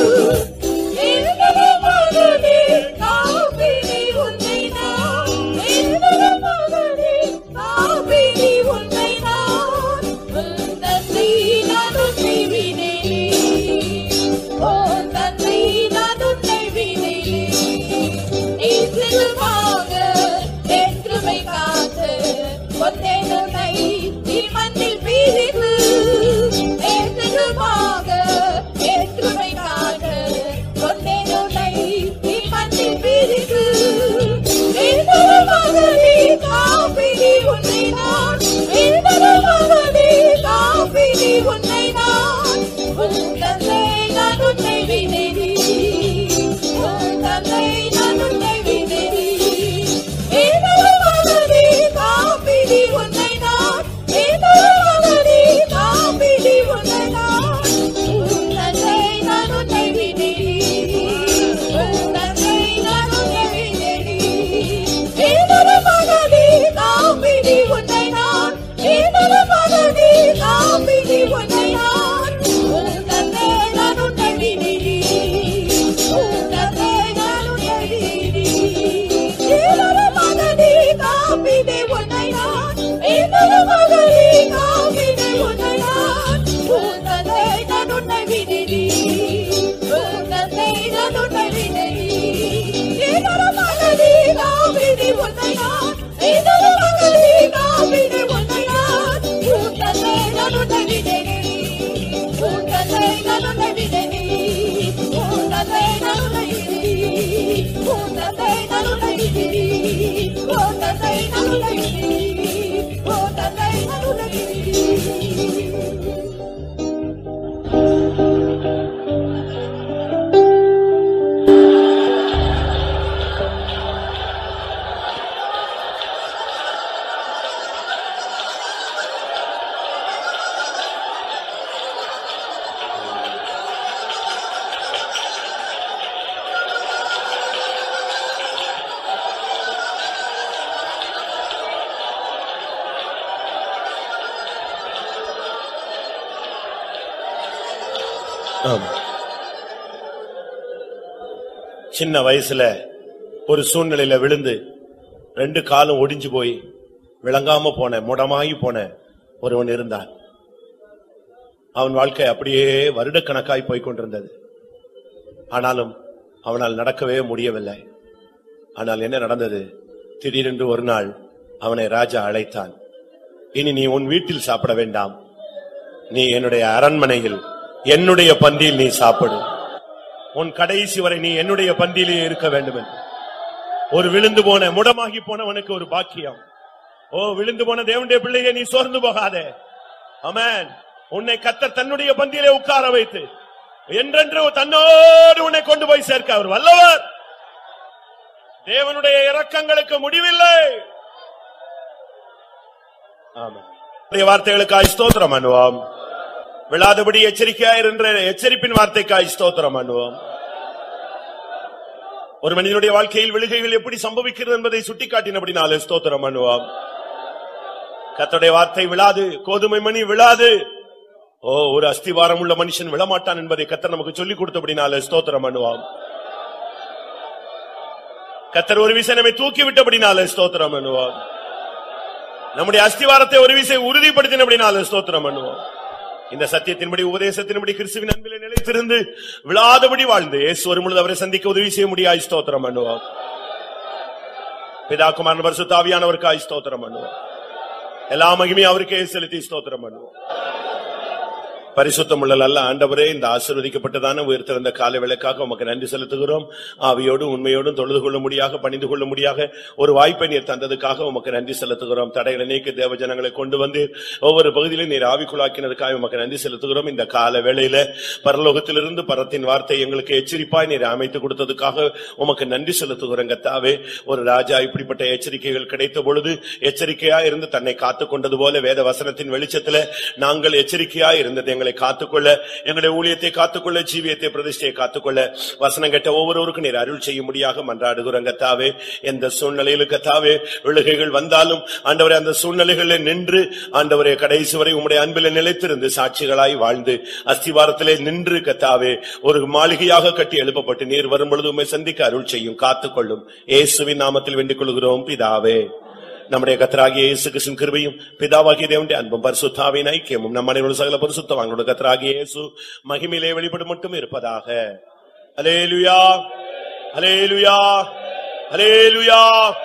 என்றுமாகவே காப்பினி உன்னை நான் என்றுமாகவே காப்பினி உன்னை நான் உன் தந்தை நான் உன்னை வினேன் ஓ தந்தை நான் உன்னை வினேன் நிச்சயமாக என் கிருபை காத்து கொண்டேன் உன்னை நீ மண்ணில் பிரித்து நிச்சயமாக என் கிருபை காத்து கொண்டேன் உன்னை நீ மண்ணில் பிரித்து நிச்சயமாக நீ காப்பினி உன்னை நான் நிச்சயமாக நீ காப்பினி உன்னை நான் உன் தந்தை நான் உன்னை வினேன் உன் தந்தை நான் உன்னை வினேன் நிச்சயமாக நீ காப்பினி உன்னை நான் நிச்சயமாக நீ காப்பினி உன்னை நான் உன் தந்தை நான் உன்னை வினேன் உன் தந்தை நான் உன்னை வினேன் நிச்சயமாக நீ காப்பினி உன்னை நான் நிச்சயமாக நீ காப்பினி உன்னை நான் உன் தந்தை நான் உன்னை வினேன் உன் தந்தை நான் உன்னை வினேன் நிச்சயமாக நீ காப்பினி உன்னை நான் நிச்சயமாக நீ காப்பினி உன்னை நான் உன் தந்தை நான் உன்னை வினேன் உன் தந்தை நான் உன்னை வினேன் நிச்சயமாக நீ காப்பினி உன்னை நான் நிச்சயமாக நீ காப்பினி உன்னை நான் உன் தந்தை நான் உன்னை வினேன் உன் தந்தை நான் உன்னை வினேன் உன் தந்தை நான் உன்னை வினேன் உன் தந்தை நான் உன்னை வினேன் உன் தந்தை நான் உன்னை வினேன் உன் தந்தை நான் உன்னை வினேன் ஆமா. சின்ன வயசுல ஒரு சூழ்நிலையில விழுந்து ரெண்டு காலும் ஒடிஞ்சு போய் விளங்காம போன முடமாகி போன ஒருவன் இருந்தான் அவன் வாழ்க்கை அப்படியே வருடக்கணக்காய் போய் கொண்டிருந்தது ஆனாலும் அவனால் நடக்கவே முடியவில்லை ஆனால் என்ன நடந்தது திடீரென்று ஒரு நாள் அவனை ராஜா அழைத்தான் இனி நீ உன் வீட்டில் சாப்பிட வேண்டாம் நீ என்னுடைய அரண்மனையில் என்னுடைய பந்தியில் நீ சாப்பிடு உன் கடைசி வரை நீ என்னுடைய பந்தியிலே இருக்க வேண்டும் என்று ஒரு விழுந்து போன முடமாகி போனவனுக்கு ஒரு பாக்கியம் ஓ விழுந்து போன தேவனுடைய பிள்ளையை நீ சோர்ந்து போகாதே அமேன் உன்னை கத்தர் தன்னுடைய பந்தியிலே உட்கார வைத்து என்றென்று தன்னோடு உன்னை கொண்டு போய் சேர்க்க அவர் வல்லவர் தேவனுடைய இரக்கங்களுக்கு முடிவில்லை ஆமா வார்த்தைகளுக்காய் ஸ்தோத்திரம் பண்ணுவோம் விழாதபடி எச்சரிக்கையாயிரு என்ற எச்சரிப்பின் வார்த்தைக்காய் ஸ்தோத்திரம் பண்ணுவோம் ஒரு மனிதனுடைய வாழ்க்கையில் விழுகைகள் எப்படி சம்பவிக்கிறது என்பதை சுட்டிக்காட்டினபடினாலே ஸ்தோத்திரம் பண்ணுவோம் கர்த்தருடைய வார்த்தை விழாது கோதுமை மணி விழாது ஓ ஒரு அஸ்திவாரம் உள்ள மனுஷன் விழமாட்டான் என்பதை கத்தர் நமக்கு சொல்லிக் கொடுத்தபடினால ஸ்தோத்திரம் பண்ணுவான் கத்தர் ஒரு விசை நம்மை தூக்கி விட்டபடினால ஸ்தோத்திரம் பண்ணுவான் நம்முடைய அஸ்திவாரத்தை ஒரு விசை உறுதிப்படுத்தினபடினால ஸ்தோத்திரம் பண்ணுவோம் இந்த சத்தியத்தின்படி உபதேசத்தின்படி கிறிஸ்துவின் அன்பிலே நிலைத்திருந்து விழாதபடி வாழ்ந்து இயேசு வரும் பொழுது அவரை சந்திக்க உதவி செய்ய முடியாது ஸ்தோத்திரம் பண்ணுவோம் பிதா குமாரன் பரிசுத்தாவியானவருக்காய் ஸ்தோத்திரம் பண்ணுவோம் எல்லா மகிமையும் அவருக்கே செலுத்தி ஸ்தோத்திரம் பண்ணுவோம் பரிசுத்தமுள்ள நல்ல ஆண்டவரே இந்த ஆசீர்வதிக்கப்பட்டதான உயர்த்திருந்த கால விளக்காக உமக்கு நன்றி செலுத்துகிறோம் ஆவியோடும் உண்மையோடும் தொழுது கொள்ள முடியாக பணிந்து கொள்ள முடியாக ஒரு வாய்ப்பை நீர் தந்ததுக்காக உமக்கு நன்றி செலுத்துகிறோம் தடைகளை நீக்கி தேவ ஜனங்களை கொண்டு வந்து ஒவ்வொரு பகுதியிலும் நீர் ஆவிக்குள்ளாக்கினதுக்காக உமக்கு நன்றி செலுத்துகிறோம் இந்த கால வேளையில பரலோகத்திலிருந்து பரத்தின் வார்த்தை எங்களுக்கு எச்சரிப்பாய் நீர் அமைத்து கொடுத்ததுக்காக உமக்கு நன்றி செலுத்துகிறோம் கத்தாவே ஒரு ராஜா இப்படிப்பட்ட எச்சரிக்கைகள் கிடைத்த பொழுது எச்சரிக்கையா இருந்து தன்னை காத்துக் கொண்டது போல வேத வசனத்தின் வெளிச்சத்துல நாங்கள் எச்சரிக்கையா இருந்தது எங்களை காத்துக்கொள்ள எங்களுடைய ஊழியத்தை காத்துக்கொள்ள ஜீவியத்தை பிரதிஷ்டையை காத்துக்கொள்ள வசனம் கேட்ட ஒவ்வொருவருக்கும் நீர் அருள் செய்ய முடியாக மன்றாடுகிறோம் கத்தாவே எந்த சூழ்நிலையிலும் கத்தாவே விழுகைகள் வந்தாலும் ஆண்டவரே அந்த சூழ்நிலைகளில் நின்று ஆண்டவரே கடைசி வரை உம்முடைய அன்பில் நிலைத்திருந்து சாட்சிகளாய் வாழ்ந்து அஸ்திவாரத்திலே நின்று கத்தாவே ஒரு மாளிகையாக கட்டி எழுப்பப்பட்டு நீர் வரும் பொழுது உம்மை சந்திக்க அருள் செய்யும் காத்துக்கொள்ளும் இயேசுவின் நாமத்தில் வேண்டிக் கொள்கிறோம் பிதாவே நம்முடைய கத்தராகிய இயேசு கிறிஸ்துவின் கிருபையும் பிதாவாகிய தேவனுடைய அன்பும் பரிசுத்தாவின் ஐக்கியமும் நம் அனைவரும் சகல பரிசுத்தவாங்களோட கத்தராகிய இயேசு மகிமையிலே வெளிப்படும் மட்டும் இருப்பதாக அலேலுயா அலேலுயா அலேலுயா